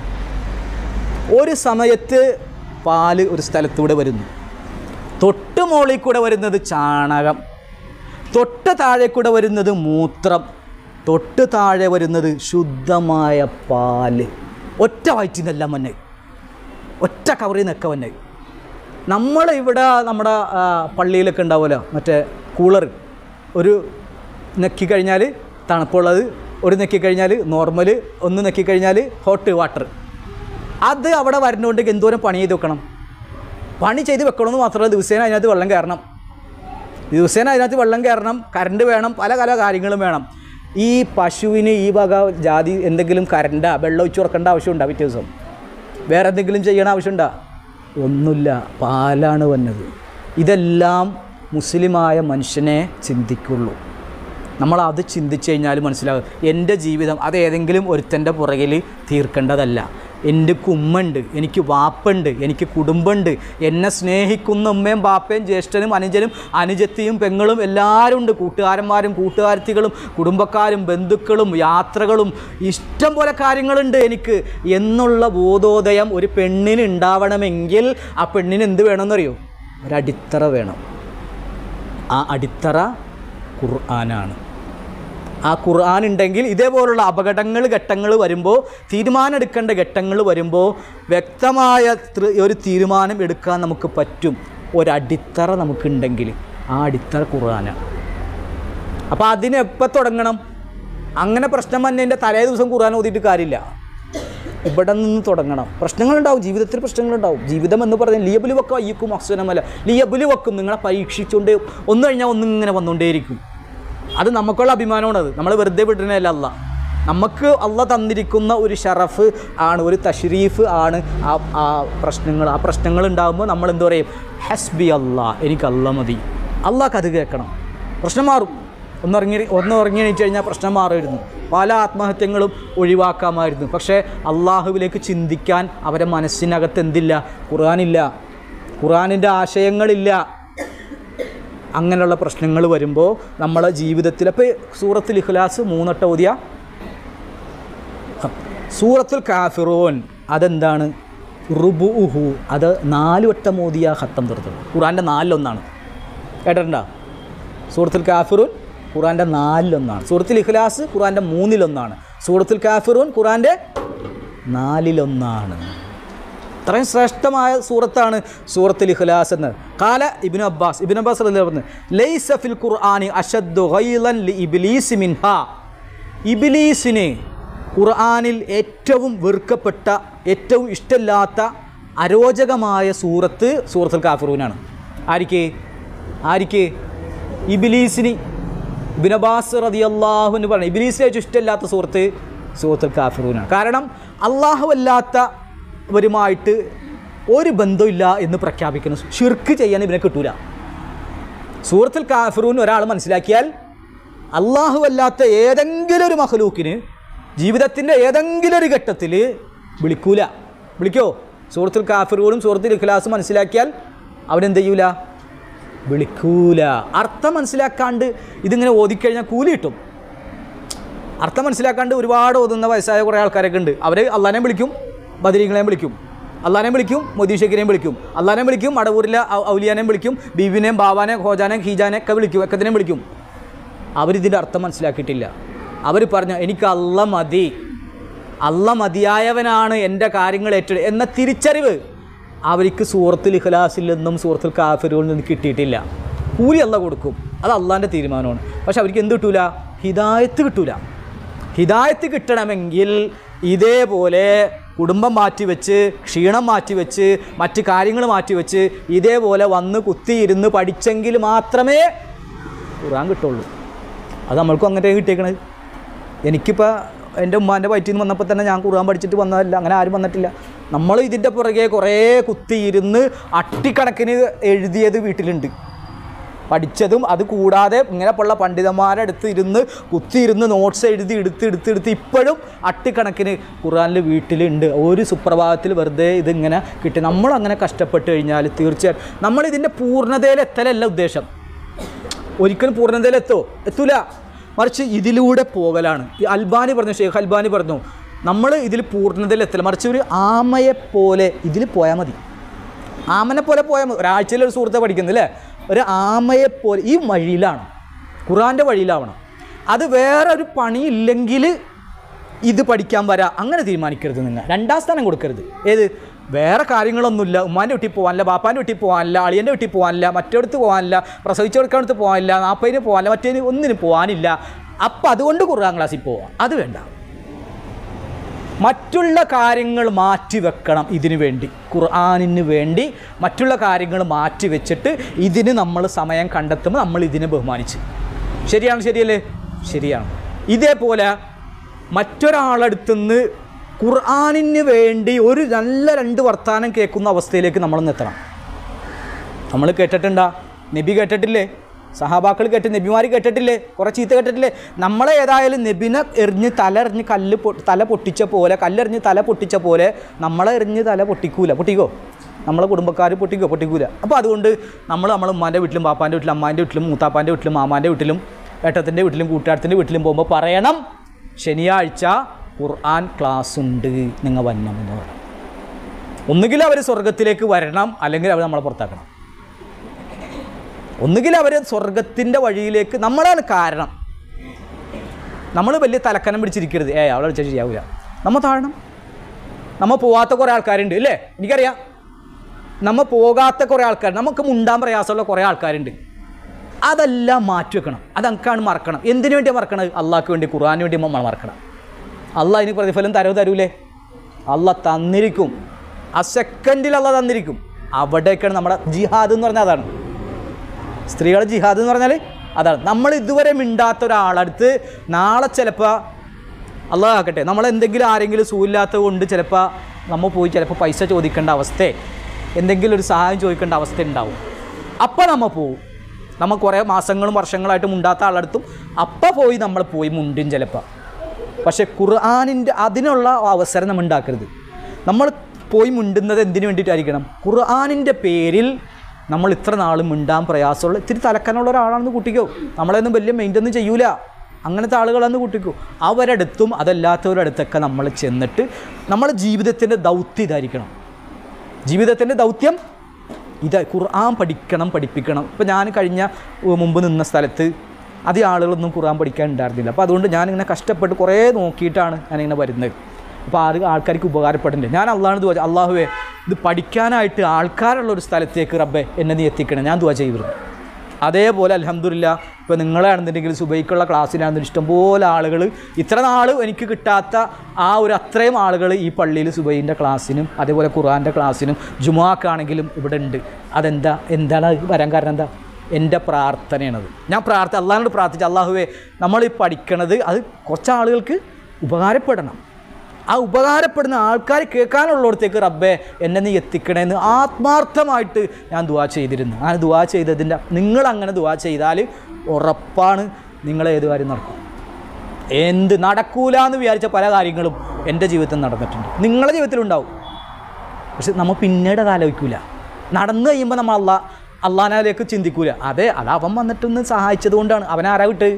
ഒരു സമയത്ത് പാല് ഒരു സ്ഥലത്തൂടെ വരുന്നു തൊട്ട് മുകളിൽ കൂടെ വരുന്നത് ചാണകം തൊട്ട് താഴെ കൂടെ വരുന്നത് മൂത്രം തൊട്ട് താഴെ വരുന്നത് ശുദ്ധമായ പാല് ഒറ്റ വയറ്റിൽ നിന്നെല്ലാം വന്നെ ഒറ്റ കവറിൽ നിന്നൊക്കെ വന്നെ നമ്മൾ ഇവിടെ നമ്മുടെ ആ, പള്ളിയിലൊക്കെ ഉണ്ടാവുമല്ലോ മറ്റേ കൂളർ ഒരു നെക്കി കഴിഞ്ഞാൽ തണുപ്പുള്ളത് ഒരു നെക്കി കഴിഞ്ഞാൽ നോർമൽ ഒന്ന് നെക്കി കഴിഞ്ഞാൽ ഹോട്ട് വാട്ടർ അത് അവിടെ വരുന്നതുകൊണ്ട് എന്തോരം പണി ചെയ്ത് വെക്കണം പണി ചെയ്ത് വെക്കണമെന്ന് മാത്രമല്ല ദിവസേന അതിനകത്ത് വെള്ളം കയറണം ദിവസേന അതിനകത്ത് വെള്ളം കയറണം കറണ്ട് വേണം പല പല കാര്യങ്ങളും വേണം ഈ പശുവിന് ഈ വക ജാതി എന്തെങ്കിലും കറണ്ടാ വെള്ളം ഒഴിച്ച് കൊടുക്കേണ്ട ആവശ്യമുണ്ടോ പിറ്റേ ദിവസം വേറെ എന്തെങ്കിലും ചെയ്യണ ആവശ്യമുണ്ടോ ഒന്നുമില്ല പാലാണ് വന്നത് ഇതെല്ലാം മുസ്ലിമായ മനുഷ്യനെ ചിന്തിക്കുള്ളൂ നമ്മൾ അത് ചിന്തിച്ചു കഴിഞ്ഞാൽ മനസ്സിലാകും എൻ്റെ ജീവിതം അത് ഏതെങ്കിലും ഒരുത്തൻ്റെ പുറകിൽ തീർക്കേണ്ടതല്ല എൻ്റെ കുമ്മുണ്ട് എനിക്ക് വാപ്പുണ്ട് എനിക്ക് കുടുംബമുണ്ട് എന്നെ സ്നേഹിക്കുന്ന ഉമ്മയും ബാപ്പയും ജ്യേഷ്ഠനും അനുജനും അനുജത്തിയും പെങ്ങളും എല്ലാവരും ഉണ്ട് കൂട്ടുകാരന്മാരും കൂട്ടുകാരത്തികളും കുടുംബക്കാരും ബന്ധുക്കളും യാത്രകളും ഇഷ്ടം പോലെ കാര്യങ്ങളുണ്ട് എനിക്ക് എന്നുള്ള ബോധോദയം ഒരു പെണ്ണിന് ഉണ്ടാവണമെങ്കിൽ ആ പെണ്ണിന് എന്ത് വേണമെന്നറിയോ ഒരടിത്തറ വേണം ആ അടിത്തറ ഖുർആനാണ് ആ ഖുർആൻ ഉണ്ടെങ്കിൽ ഇതേപോലുള്ള അപകടങ്ങൾ ഘട്ടങ്ങൾ വരുമ്പോൾ തീരുമാനം എടുക്കേണ്ട ഘട്ടങ്ങൾ വരുമ്പോൾ വ്യക്തമായ ത്ര- ഒരു തീരുമാനം എടുക്കാൻ നമുക്ക് പറ്റും ഒരടിത്തറ നമുക്കുണ്ടെങ്കിൽ ആ അടിത്തറ ഖുർആനാണ് അപ്പോൾ അതിന് എപ്പോൾ തുടങ്ങണം അങ്ങനെ പ്രശ്നം വന്നതിൻ്റെ തലേ ദിവസം ഖുർആൻ ഓതിയിട്ട് കാര്യമില്ല ഇവിടെ നിന്ന് തുടങ്ങണം പ്രശ്നങ്ങളുണ്ടാവും ജീവിതത്തിൽ പ്രശ്നങ്ങളുണ്ടാവും ജീവിതം എന്ന് പറഞ്ഞാൽ ലിയബുലി വക്കം അയ്യക്കും അക്സനമല്ല ലിയബുലി വക്കും നിങ്ങളെ പരീക്ഷിച്ചുകൊണ്ട് ഒന്ന് കഴിഞ്ഞാൽ ഒന്നിങ്ങനെ വന്നുകൊണ്ടേയിരിക്കും അത് നമുക്കുള്ള അഭിമാനമാണത് നമ്മൾ വെറുതെ വിടുന്നതല്ല അല്ല നമുക്ക് അള്ള തന്നിരിക്കുന്ന ഒരു ഷറഫ് ആണ് ഒരു തഷ്രീഫ് ആണ് ആ ആ പ്രശ്നങ്ങൾ ആ പ്രശ്നങ്ങൾ ഉണ്ടാകുമ്പോൾ നമ്മൾ എന്ത് പറയും ഹസ്ബി അല്ലാ എനിക്ക് അല്ല മതി അള്ളാഹ് അത് കേൾക്കണം പ്രശ്നം മാറും ഒന്നിറങ്ങി ഒന്ന് ഇറങ്ങി എണീറ്റ് കഴിഞ്ഞാൽ പ്രശ്നം മാറുമായിരുന്നു പല ആത്മഹത്യങ്ങളും ഒഴിവാക്കാമായിരുന്നു പക്ഷേ അള്ളാഹുവിലേക്ക് ചിന്തിക്കാൻ അവരെ മനസ്സിനകത്ത് എന്തില്ല ഖുർആനില്ല ഖുർആനിൻ്റെ ആശയങ്ങളില്ല അങ്ങനെയുള്ള പ്രശ്നങ്ങൾ വരുമ്പോൾ നമ്മളെ ജീവിതത്തിൽ അപ്പോൾ സൂറത്തുൽ ഇഖ്ലാസ് മൂന്നട്ട ഓതിയ സൂറത്തുൽ കാഫിറോൻ അതെന്താണ് റുബുഹു അത് നാല് വട്ടം ഓതിയ ഹത്തം തീർത്തത് ഖുറാൻ്റെ നാലിലൊന്നാണ് കേട്ടിട്ടുണ്ടോ സൂറത്തുൽ കാഫിറൂൻ ഖുറാൻ്റെ നാലിലൊന്നാണ് സൂറത്തുൽ ഇഖ്ലാസ് ഖുറാൻ്റെ മൂന്നിലൊന്നാണ് സൂറത്തുൽ കാഫിറൂൻ ഖുറാൻ്റെ നാലിലൊന്നാണ് അത്രയും ശ്രേഷ്ഠമായ സൂറത്താണ് സൂറത്തുൽ ഇഖ്ലാസ് എന്ന് കാല ഇബിൻ അബ്ബാസ് ഇബിൻ അബ്ബാസ് റളിയല്ലാഹു പറഞ്ഞു ലൈസ ഫിൽ ഖുർആനി അഷദ്ദു ഗൈലൻ ലി ഇബ്ലീസ് മിൻഹാ ഇബ്ലീസിന് ഖുർആനിൽ ഏറ്റവും വെറുക്കപ്പെട്ട ഏറ്റവും ഇഷ്ടമില്ലാത്ത അരോചകമായ സൂറത്ത് സൂറത്തുൽ കാഫിറൂനാണ് ആരിക്ക് ആരിക്ക് ഇബിലീസിന് ബിനബാസ് റതിയല്ലാഹു എന്ന് പറഞ്ഞു ഇബിലീസിനെ ഏറ്റവും ഇഷ്ടമില്ലാത്ത സുഹൃത്ത് സൂറത്തുൽ കാഫിറൂനാണ് കാരണം അള്ളാഹു അല്ലാത്തവരുമായിട്ട് ഒരു ബന്ധമില്ല എന്ന് പ്രഖ്യാപിക്കുന്നു ഷിർക്ക് ചെയ്യാൻ ഇവനെ കിട്ടൂല സൂറത്തുൽ കാഫിറൂൻ ഒരാൾ മനസ്സിലാക്കിയാൽ അള്ളാഹു അല്ലാത്ത ഏതെങ്കിലും ഒരു മഹലൂക്കിന് ജീവിതത്തിൻ്റെ ഏതെങ്കിലും ഒരു ഘട്ടത്തിൽ വിളിക്കൂല വിളിക്കോ സൂറത്തുൽ കാഫിറൂനും സൂറത്തുൽ ഇഖ്ലാസും മനസ്സിലാക്കിയാൽ അവനെന്ത് ചെയ്യൂല വിളിക്കൂല അർത്ഥം മനസ്സിലാക്കാണ്ട് ഇതിങ്ങനെ ഓതിക്കഴിഞ്ഞാൽ കൂലി കിട്ടും അർത്ഥം മനസ്സിലാക്കാണ്ട് ഒരുപാട് ഓതുന്ന വയസ്സായ കുറേ ആൾക്കാരൊക്കെ ഉണ്ട് അവർ അള്ളാനെ വിളിക്കും ബദരീങ്ങളെയും വിളിക്കും അള്ളാനെ വിളിക്കും മൊദീഷക്കിനെയും വിളിക്കും അള്ളാനെ വിളിക്കും അടവൂരിലെ ഔ- ഔലിയാനെയും വിളിക്കും ബീബിനെയും ബാബാനെയും ഖോജാനെയും ഖീജാനെയും ഒക്കെ വിളിക്കും ഒക്കത്തിനെയും വിളിക്കും അവരിതിൻ്റെ അർത്ഥം മനസ്സിലാക്കിയിട്ടില്ല അവർ പറഞ്ഞു എനിക്ക് അല്ല മതി അല്ല മതിയായവനാണ് എൻ്റെ കാര്യങ്ങൾ ഏറ്റെടു എന്ന തിരിച്ചറിവ് അവർക്ക് സൂറത്തുൽ ഇഖ്ലാസിൽ നിന്നും സൂറത്തുൽ കാഫിറുകളിൽ നിന്നും കിട്ടിയിട്ടില്ല കൂലി അല്ല കൊടുക്കും അത് അള്ളാൻ്റെ തീരുമാനമാണ് പക്ഷെ അവർക്ക് എന്ത് കിട്ടൂല ഹിദായത്ത് കിട്ടൂല ഹിദായത്ത് കിട്ടണമെങ്കിൽ ഇതേപോലെ കുടുംബം മാറ്റിവെച്ച് ക്ഷീണം മാറ്റിവെച്ച് മറ്റ് കാര്യങ്ങൾ മാറ്റിവെച്ച് ഇതേപോലെ വന്ന് കുത്തിയിരുന്ന് പഠിച്ചെങ്കിൽ മാത്രമേ ഖുറാൻ കിട്ടുള്ളൂ അത് നമ്മൾക്കും അങ്ങനെ കിട്ടിയേക്കണത് എനിക്കിപ്പോൾ എൻ്റെ ഉമ്മാൻ്റെ വയറ്റിൽ നിന്ന് വന്നപ്പോൾ തന്നെ ഞാൻ ഖുർആൻ പഠിച്ചിട്ട് വന്നതല്ല അങ്ങനെ ആരും വന്നിട്ടില്ല നമ്മൾ ഇതിൻ്റെ പുറകെ കുറേ കുത്തിയിരുന്ന് അട്ടിക്കണക്കിന് എഴുതിയത് വീട്ടിലുണ്ട് പഠിച്ചതും അത് കൂടാതെ ഇങ്ങനെ ഉള്ള പണ്ഡിതന്മാരുടെ അടുത്ത് ഇരുന്ന് കുത്തിയിരുന്ന് നോട്ട്സ് എഴുതി എടുത്ത് എടുത്ത് എടുത്ത് ഇപ്പോഴും അട്ടിക്കണക്കിന് ഖുറാനിൽ വീട്ടിലുണ്ട് ഒരു സുപ്രഭാതത്തിൽ വെറുതെ ഇതിങ്ങനെ കിട്ടി നമ്മളങ്ങനെ കഷ്ടപ്പെട്ട് കഴിഞ്ഞാൽ തീർച്ചയായും നമ്മൾ ഇതിൻ്റെ പൂർണ്ണതയിൽ എത്തലല്ല ഉദ്ദേശം ഒരിക്കലും പൂർണ്ണതയിലെത്തോ എത്തൂല മറിച്ച് ഇതിലൂടെ പോകലാണ് ഈ അൽബാനി പറഞ്ഞു ഷെയ്ഖ് അൽബാനി പറഞ്ഞു നമ്മൾ ഇതിൽ പൂർണ്ണതയിലെത്തില്ല മറിച്ച് ഒരു ആമയെപ്പോലെ ഇതിൽ പോയാൽ മതി ആമനെ പോലെ പോയാൽ മതി ഒരാഴ്ചയിൽ ഒരു സുഹൃത്തെ പഠിക്കുന്നത് അല്ലേ ഒരു ആമയെപ്പോലെ ഈ വഴിയിലാണ് ഖുറാൻ്റെ വഴിയിലാവണം അത് വേറെ ഒരു പണിയില്ലെങ്കിൽ ഇത് പഠിക്കാൻ വരാം അങ്ങനെ തീരുമാനിക്കരുത് നിങ്ങൾ രണ്ടാം സ്ഥാനം കൊടുക്കരുത് ഏത് വേറെ കാര്യങ്ങളൊന്നുമില്ല ഉമ്മാൻ്റെ വീട്ടിൽ പോകാനില്ല ബാപ്പാൻ്റെ വീട്ടിൽ പോകാനില്ല അളിയൻ്റെ വീട്ടിൽ പോകാനില്ല മറ്റടുത്ത് പോകാനില്ല പ്രസവിച്ചെടുക്കടുത്ത് പോകാനില്ല നാൽപ്പതിന് പോകാനില്ല മറ്റേതിന് ഒന്നിനും പോകാനില്ല അപ്പം അതുകൊണ്ട് ഖുർആൻ ക്ലാസ്സിൽ പോവാം അത് വേണ്ട മറ്റുള്ള കാര്യങ്ങൾ മാറ്റി വെക്കണം ഇതിനു വേണ്ടി ഖുർആാനിന് വേണ്ടി മറ്റുള്ള കാര്യങ്ങൾ മാറ്റി വെച്ചിട്ട് ഇതിന് നമ്മൾ സമയം കണ്ടെത്തുമ്പോൾ നമ്മൾ ഇതിനെ ബഹുമാനിച്ച് ശരിയാണ് ശരിയല്ലേ ശരിയാണ് ഇതേപോലെ മറ്റൊരാളടുത്തുനിന്ന് ഖുർആാനിന് വേണ്ടി ഒരു നല്ല രണ്ട് വർത്തമാനം കേൾക്കുന്ന അവസ്ഥയിലേക്ക് നമ്മളൊന്ന് എത്തണം നമ്മൾ കേട്ടിട്ടുണ്ടാ നബി കേട്ടിട്ടില്ലേ സഹാബാക്കൾ കേട്ട് നബിമാർ കേട്ടിട്ടില്ലേ കുറേ ചീത്ത കേട്ടിട്ടില്ലേ നമ്മളെ ഏതായാലും നബിനെ എറിഞ്ഞ് തല എറിഞ്ഞ് കല്ല് പൊ തല പൊട്ടിച്ച പോലെ കല്ലെറിഞ്ഞ് തല പൊട്ടിച്ച പോലെ നമ്മളെ എറിഞ്ഞ് തല പൊട്ടിക്കൂല പൊട്ടിക്കോ നമ്മളെ കുടുംബക്കാർ പൊട്ടിക്കോ പൊട്ടിക്കൂല അപ്പോൾ അതുകൊണ്ട് നമ്മൾ നമ്മളെ ഉമ്മാൻ്റെ വീട്ടിലും പാപ്പാൻ്റെ വീട്ടിലും അമ്മാൻ്റെ വീട്ടിലും മൂത്താപ്പാൻ്റെ വീട്ടിലും മാമാൻ്റെ വീട്ടിലും ഏട്ടത്തിൻ്റെ വീട്ടിലും കൂട്ടുകാരത്തിൻ്റെ വീട്ടിലും പോകുമ്പോൾ പറയണം ശനിയാഴ്ച ഖുർആൻ ക്ലാസ് ഉണ്ട് നിങ്ങൾ വന്നം എന്ന് പറയണം ഒന്നുകിൽ അവർ സ്വർഗത്തിലേക്ക് വരണം അല്ലെങ്കിൽ അവർ നമ്മളെ പുറത്താക്കണം ഒന്നുകിൽ അവർ സ്വർഗത്തിൻ്റെ വഴിയിലേക്ക് നമ്മളാണ് കാരണം നമ്മൾ വലിയ തലക്കനം പിടിച്ചിരിക്കരുത് ഏ അവളെ വിളിച്ചാൽ ശരിയാവില്ല നമ്മൾ താഴണം നമ്മൾ പോവാത്ത കുറേ ആൾക്കാരുണ്ട് അല്ലേ എനിക്കറിയാം നമ്മൾ പോകാത്ത കുറേ ആൾക്കാർ നമുക്ക് മുണ്ടാൻ പ്രയാസമുള്ള കുറേ ആൾക്കാരുണ്ട് അതെല്ലാം മാറ്റി വെക്കണം അതങ്ങാണ് മറക്കണം എന്തിനു വേണ്ടിയാണ് മറക്കണത് അള്ളാഹ്ക്ക് വേണ്ടി ഖുർആാന് വേണ്ടി നമ്മൾ മറക്കണം അള്ളാഹ് അതിന് പ്രതിഫലം തരവ് തരൂലേ അള്ളാഹ് തന്നിരിക്കും ആ സെക്കൻഡിൽ അള്ളാഹ് തന്നിരിക്കും അവിടേക്കാണ് നമ്മുടെ ജിഹാദ് എന്ന് പറഞ്ഞാൽ അതാണ് സ്ത്രീകളെ ജിഹാദ് എന്ന് പറഞ്ഞാൽ അതാണ് നമ്മൾ ഇതുവരെ മിണ്ടാത്ത ഒരാളടുത്ത് നാളെ ചിലപ്പോൾ അള്ളാഹ് ആക്കട്ടെ നമ്മൾ എന്തെങ്കിലും ആരെങ്കിലും സൂല്ലാത്തത് കൊണ്ട് ചിലപ്പോൾ നമ്മൾ പോയി ചിലപ്പോൾ പൈസ ചോദിക്കേണ്ട അവസ്ഥ എന്തെങ്കിലും ഒരു സഹായം ചോദിക്കേണ്ട അവസ്ഥ ഉണ്ടാവും അപ്പം നമ്മൾ പോവും നമ്മൾ കുറേ മാസങ്ങളും വർഷങ്ങളായിട്ട് മുണ്ടാത്ത ആളടുത്തും അപ്പം പോയി നമ്മൾ പോയി മുണ്ടും ചിലപ്പോൾ പക്ഷേ ഖുർആാനിൻ്റെ അതിനുള്ള അവസരം നമ്മൾ ഉണ്ടാക്കരുത് നമ്മൾ പോയി മുണ്ടുന്നത് എന്തിനു വേണ്ടിയിട്ടായിരിക്കണം ഖുർആാനിൻ്റെ പേരിൽ നമ്മൾ ഇത്ര നാളും മിണ്ടാൻ പ്രയാസമുള്ള ഇത്തിരി തലക്കനുള്ള ഒരാളാണെന്ന് കൂട്ടിക്കോ നമ്മളെയൊന്നും വലിയ മെയിൻ്റൊന്നും ചെയ്യൂല അങ്ങനത്തെ ആളുകളാണെന്ന് കൂട്ടിക്കോ അവരടുത്തും അതല്ലാത്തവരടുത്തൊക്കെ നമ്മൾ ചെന്നിട്ട് നമ്മുടെ ജീവിതത്തിൻ്റെ ദൗത്യം ഇതായിരിക്കണം ജീവിതത്തിൻ്റെ ദൗത്യം ഇത് ഖുർആൻ പഠിക്കണം പഠിപ്പിക്കണം ഇപ്പോൾ ഞാൻ കഴിഞ്ഞ ഉം, മുമ്പ് നിന്ന സ്ഥലത്ത് അധികം ആളുകളൊന്നും ഖുർആൻ പഠിക്കാൻ ഉണ്ടായിരുന്നില്ല അപ്പോൾ അതുകൊണ്ട് ഞാനിങ്ങനെ കഷ്ടപ്പെട്ട് കുറേ നോക്കിയിട്ടാണ് ഞാനിങ്ങനെ വരുന്നത് അപ്പോൾ ആറ് ആൾക്കാർക്ക് ഉപകാരപ്പെടുന്നുണ്ട് ഞാൻ അള്ളാഹ് ദുവാ അള്ളാഹുവേ ഇത് പഠിക്കാനായിട്ട് ആൾക്കാരുള്ള ഒരു സ്ഥലത്തേക്ക് റബ്ബെ എന്നെ നീ എത്തിക്കണം ഞാൻ ദുവാ ചെയ്തിരുന്നു അതേപോലെ അലഹമില്ല ഇപ്പോൾ നിങ്ങളാണെന്നുണ്ടെങ്കിൽ സുബൈക്കുള്ള ക്ലാസ്സിലാണെന്നുണ്ടെങ്കിൽ ഇഷ്ടംപോലെ ആളുകൾ ഇത്ര നാൾ എനിക്ക് കിട്ടാത്ത ആ ഒരു അത്രയും ആളുകൾ ഈ പള്ളിയിൽ സുബൈൻ്റെ ക്ലാസ്സിനും അതേപോലെ ഖുർആൻ്റെ ക്ലാസ്സിനും ജുമാക്കാണെങ്കിലും ഇവിടെ ഉണ്ട് അതെന്താ എന്താണ് അത് വരാൻ കാരണം എന്താ എൻ്റെ പ്രാർത്ഥനയാണത് ഞാൻ പ്രാർത്ഥന അള്ളാഹിനോട് പ്രാർത്ഥിച്ച അള്ളാഹുവേ നമ്മൾ ഈ പഠിക്കണത് അത് കുറച്ച് ആളുകൾക്ക് ഉപകാരപ്പെടണം ആ ഉപകാരപ്പെടുന്ന ആൾക്കാർ കേൾക്കാനുള്ളിടത്തേക്ക് റബ്ബെ എന്നെ നീ എത്തിക്കണേന്ന് ആത്മാർത്ഥമായിട്ട് ഞാൻ ദുവാ ചെയ്തിരുന്നു ആ ദുവാ ചെയ്തതിൻ്റെ നിങ്ങൾ അങ്ങനെ ദുവാ ചെയ്താൽ ഉറപ്പാണ് നിങ്ങളെ ഏത് കാര്യം നടക്കും എന്ത് നടക്കൂല എന്ന് വിചാരിച്ച പല കാര്യങ്ങളും എൻ്റെ ജീവിതത്തിൽ നടന്നിട്ടുണ്ട് നിങ്ങളുടെ ജീവിതത്തിലുണ്ടാവും പക്ഷെ നമ്മൾ പിന്നീട് അത് ആലോചിക്കൂല നടന്നു കഴിയുമ്പോൾ നമ്മൾ അള്ളാ അള്ളാഹാലേക്ക് ചിന്തിക്കൂല അതെ അത് അവൻ വന്നിട്ടൊന്ന് സഹായിച്ചത് കൊണ്ടാണ് അവൻ ആരാ വിട്ട്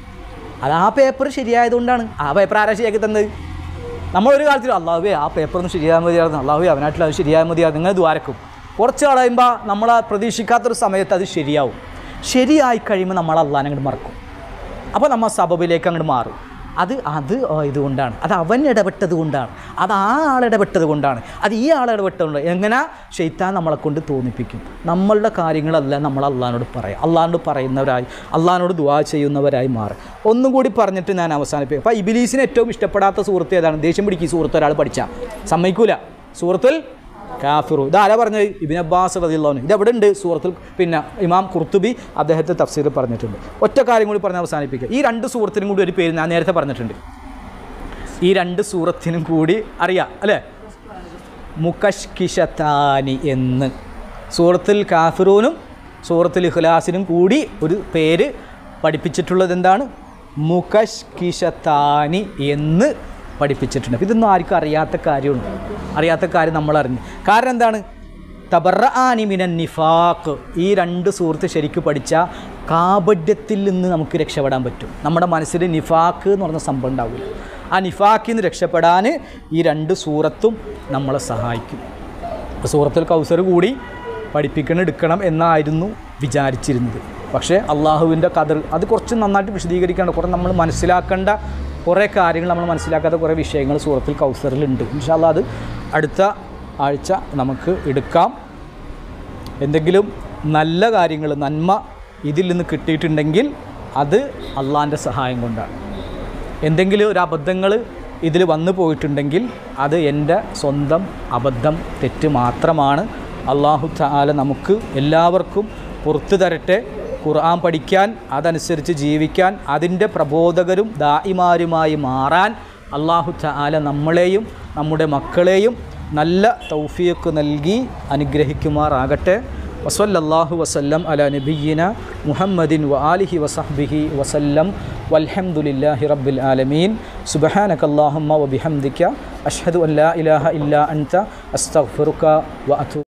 അത് ആ പേപ്പർ ശരിയായതുകൊണ്ടാണ് ആ പേപ്പർ ആരാ ശരിയാക്കി തന്നത് നമ്മളൊരു കാലത്തിൽ അള്ളാഹുവേ ആ പേപ്പർ ഒന്ന് ശരിയായാൽ മതിയായിരുന്നു അള്ളാഹുവേ അവനാട്ടിൽ അത് ശരിയായാൽ മതിയായിരുന്നു നിങ്ങൾ ദ്വാരക്കും കുറച്ച് കളയുമ്പോൾ നമ്മൾ പ്രതീക്ഷിക്കാത്തൊരു സമയത്ത് അത് ശരിയാവും ശരിയായി കഴിയുമ്പോൾ നമ്മൾ അള്ളാഹിനെ അങ്ങോട്ട് മറക്കും അപ്പോൾ നമ്മൾ സബബിലേക്ക് അങ്ങോട്ട് മാറും അത് അത് ഇതുകൊണ്ടാണ് അത് അവൻ ഇടപെട്ടത് കൊണ്ടാണ് അത് ആ ആൾ ഇടപെട്ടത് കൊണ്ടാണ് അത് ഈ ആൾ ഇടപെട്ടതുകൊണ്ട് എങ്ങനെ ഷെയ്ത്താൻ നമ്മളെ കൊണ്ട് തോന്നിപ്പിക്കും നമ്മളുടെ കാര്യങ്ങളല്ല നമ്മൾ അള്ളഹാനോട് പറയാം അള്ളഹാനോട് പറയുന്നവരായി അള്ളഹാനോട് ദുവാ ചെയ്യുന്നവരായി മാറും ഒന്നും കൂടി പറഞ്ഞിട്ട് ഞാൻ അവസാനിപ്പിക്കും അപ്പോൾ ഇബിലീസിന് ഏറ്റവും ഇഷ്ടപ്പെടാത്ത സുഹൃത്ത് ഏതാണ് ദേഷ്യം പിടിക്കും ഈ സുഹൃത്ത് ഒരാൾ പഠിച്ചാൽ സമ്മതിക്കൂല സൂറത്തുൽ കാഫിറു ഇതാരാ പറഞ്ഞത് ഇബിൻ അബ്ബാസ് റദിയുള്ളവന് ഇത് എവിടെ ഉണ്ട് സൂറത്തിൽ പിന്നെ ഇമാം കുർത്തുബി അദ്ദേഹത്തെ തഫ്സീറിൽ പറഞ്ഞിട്ടുണ്ട് ഒറ്റ കാര്യം കൂടി പറഞ്ഞ് അവസാനിപ്പിക്കുക ഈ രണ്ട് സൂറത്തിനും കൂടി ഒരു പേര് ഞാൻ നേരത്തെ പറഞ്ഞിട്ടുണ്ട് ഈ രണ്ട് സൂറത്തിനും കൂടി അറിയാം അല്ലേ മുക്കഷ്കിഷത്താനി എന്ന് സൂറത്തിൽ കാഫിറൂനും സൂറത്തിൽ ഇഖ്ലാസിനും കൂടി ഒരു പേര് പഠിപ്പിച്ചിട്ടുള്ളത് എന്താണ് മുക്കഷ്കിഷത്താനി എന്ന് പഠിപ്പിച്ചിട്ടുണ്ട് അപ്പോൾ ഇതൊന്നും ആർക്കും അറിയാത്ത കാര്യമാണ് അറിയാത്ത കാര്യം നമ്മൾ അറിഞ്ഞു കാരണം എന്താണ് തബറ ആനി മിനൻ നിഫാഖ് ഈ രണ്ട് സുഹൃത്ത് ശരിക്കും പഠിച്ച കാപഡ്യത്തിൽ നിന്ന് നമുക്ക് രക്ഷപ്പെടാൻ പറ്റും നമ്മുടെ മനസ്സിൽ നിഫാക്ക് എന്ന് പറഞ്ഞ സംഭവം ഉണ്ടാവില്ല ആ നിഫാക്കിൽ നിന്ന് രക്ഷപ്പെടാൻ ഈ രണ്ട് സൂറത്തും നമ്മളെ സഹായിക്കും അപ്പോൾ സൂറത്തുൽ കൗസർ കൂടി പഠിപ്പിക്കണം എടുക്കണം എന്നായിരുന്നു വിചാരിച്ചിരുന്നത് പക്ഷേ അള്ളാഹുവിൻ്റെ കഥ അത് കുറച്ച് നന്നായിട്ട് വിശദീകരിക്കേണ്ട കുറേ നമ്മൾ മനസ്സിലാക്കേണ്ട കുറേ കാര്യങ്ങൾ നമ്മൾ മനസ്സിലാക്കാത്ത കുറേ വിഷയങ്ങൾ സൂറത്തുൽ കൗസറിലുണ്ട് ഇൻഷാല്ല അത് അടുത്ത ആഴ്ച നമുക്ക് എടുക്കാം എന്തെങ്കിലും നല്ല കാര്യങ്ങൾ നന്മ ഇതിൽ നിന്ന് കിട്ടിയിട്ടുണ്ടെങ്കിൽ അത് അള്ളാൻ്റെ സഹായം കൊണ്ടാണ് എന്തെങ്കിലും ഒരു അബദ്ധങ്ങൾ ഇതിൽ വന്നു പോയിട്ടുണ്ടെങ്കിൽ അത് എൻ്റെ സ്വന്തം അബദ്ധം തെറ്റ് മാത്രമാണ് അള്ളാഹു താല നമുക്ക് എല്ലാവർക്കും പുറത്തു തരട്ടെ ഖുർആൻ പഠിക്കാൻ അതനുസരിച്ച് ജീവിക്കാൻ അതിൻ്റെ പ്രബോധകരും ദായിമാരുമായി മാറാൻ അള്ളാഹു താല നമ്മളെയും നമ്മുടെ മക്കളെയും നല്ല തൗഫീഖ് നൽകി അനുഗ്രഹിക്കുമാറാകട്ടെ വസല്ലല്ലാഹു വസല്ലം അല നബിയ്യിന മുഹമ്മദിൻ വ ആലിഹി വസഹ്ബിഹി വസല്ലം വൽഹംദുലില്ലാഹി റബ്ബിൽ ആലമീൻ സുബ്ഹാനകല്ലാഹുമ്മ വബിഹംദിക അഷ്ഹദു അൻ ലാ ഇലാഹ ഇല്ലാ അൻത അസ്തഗ്ഫിറുക വ അതു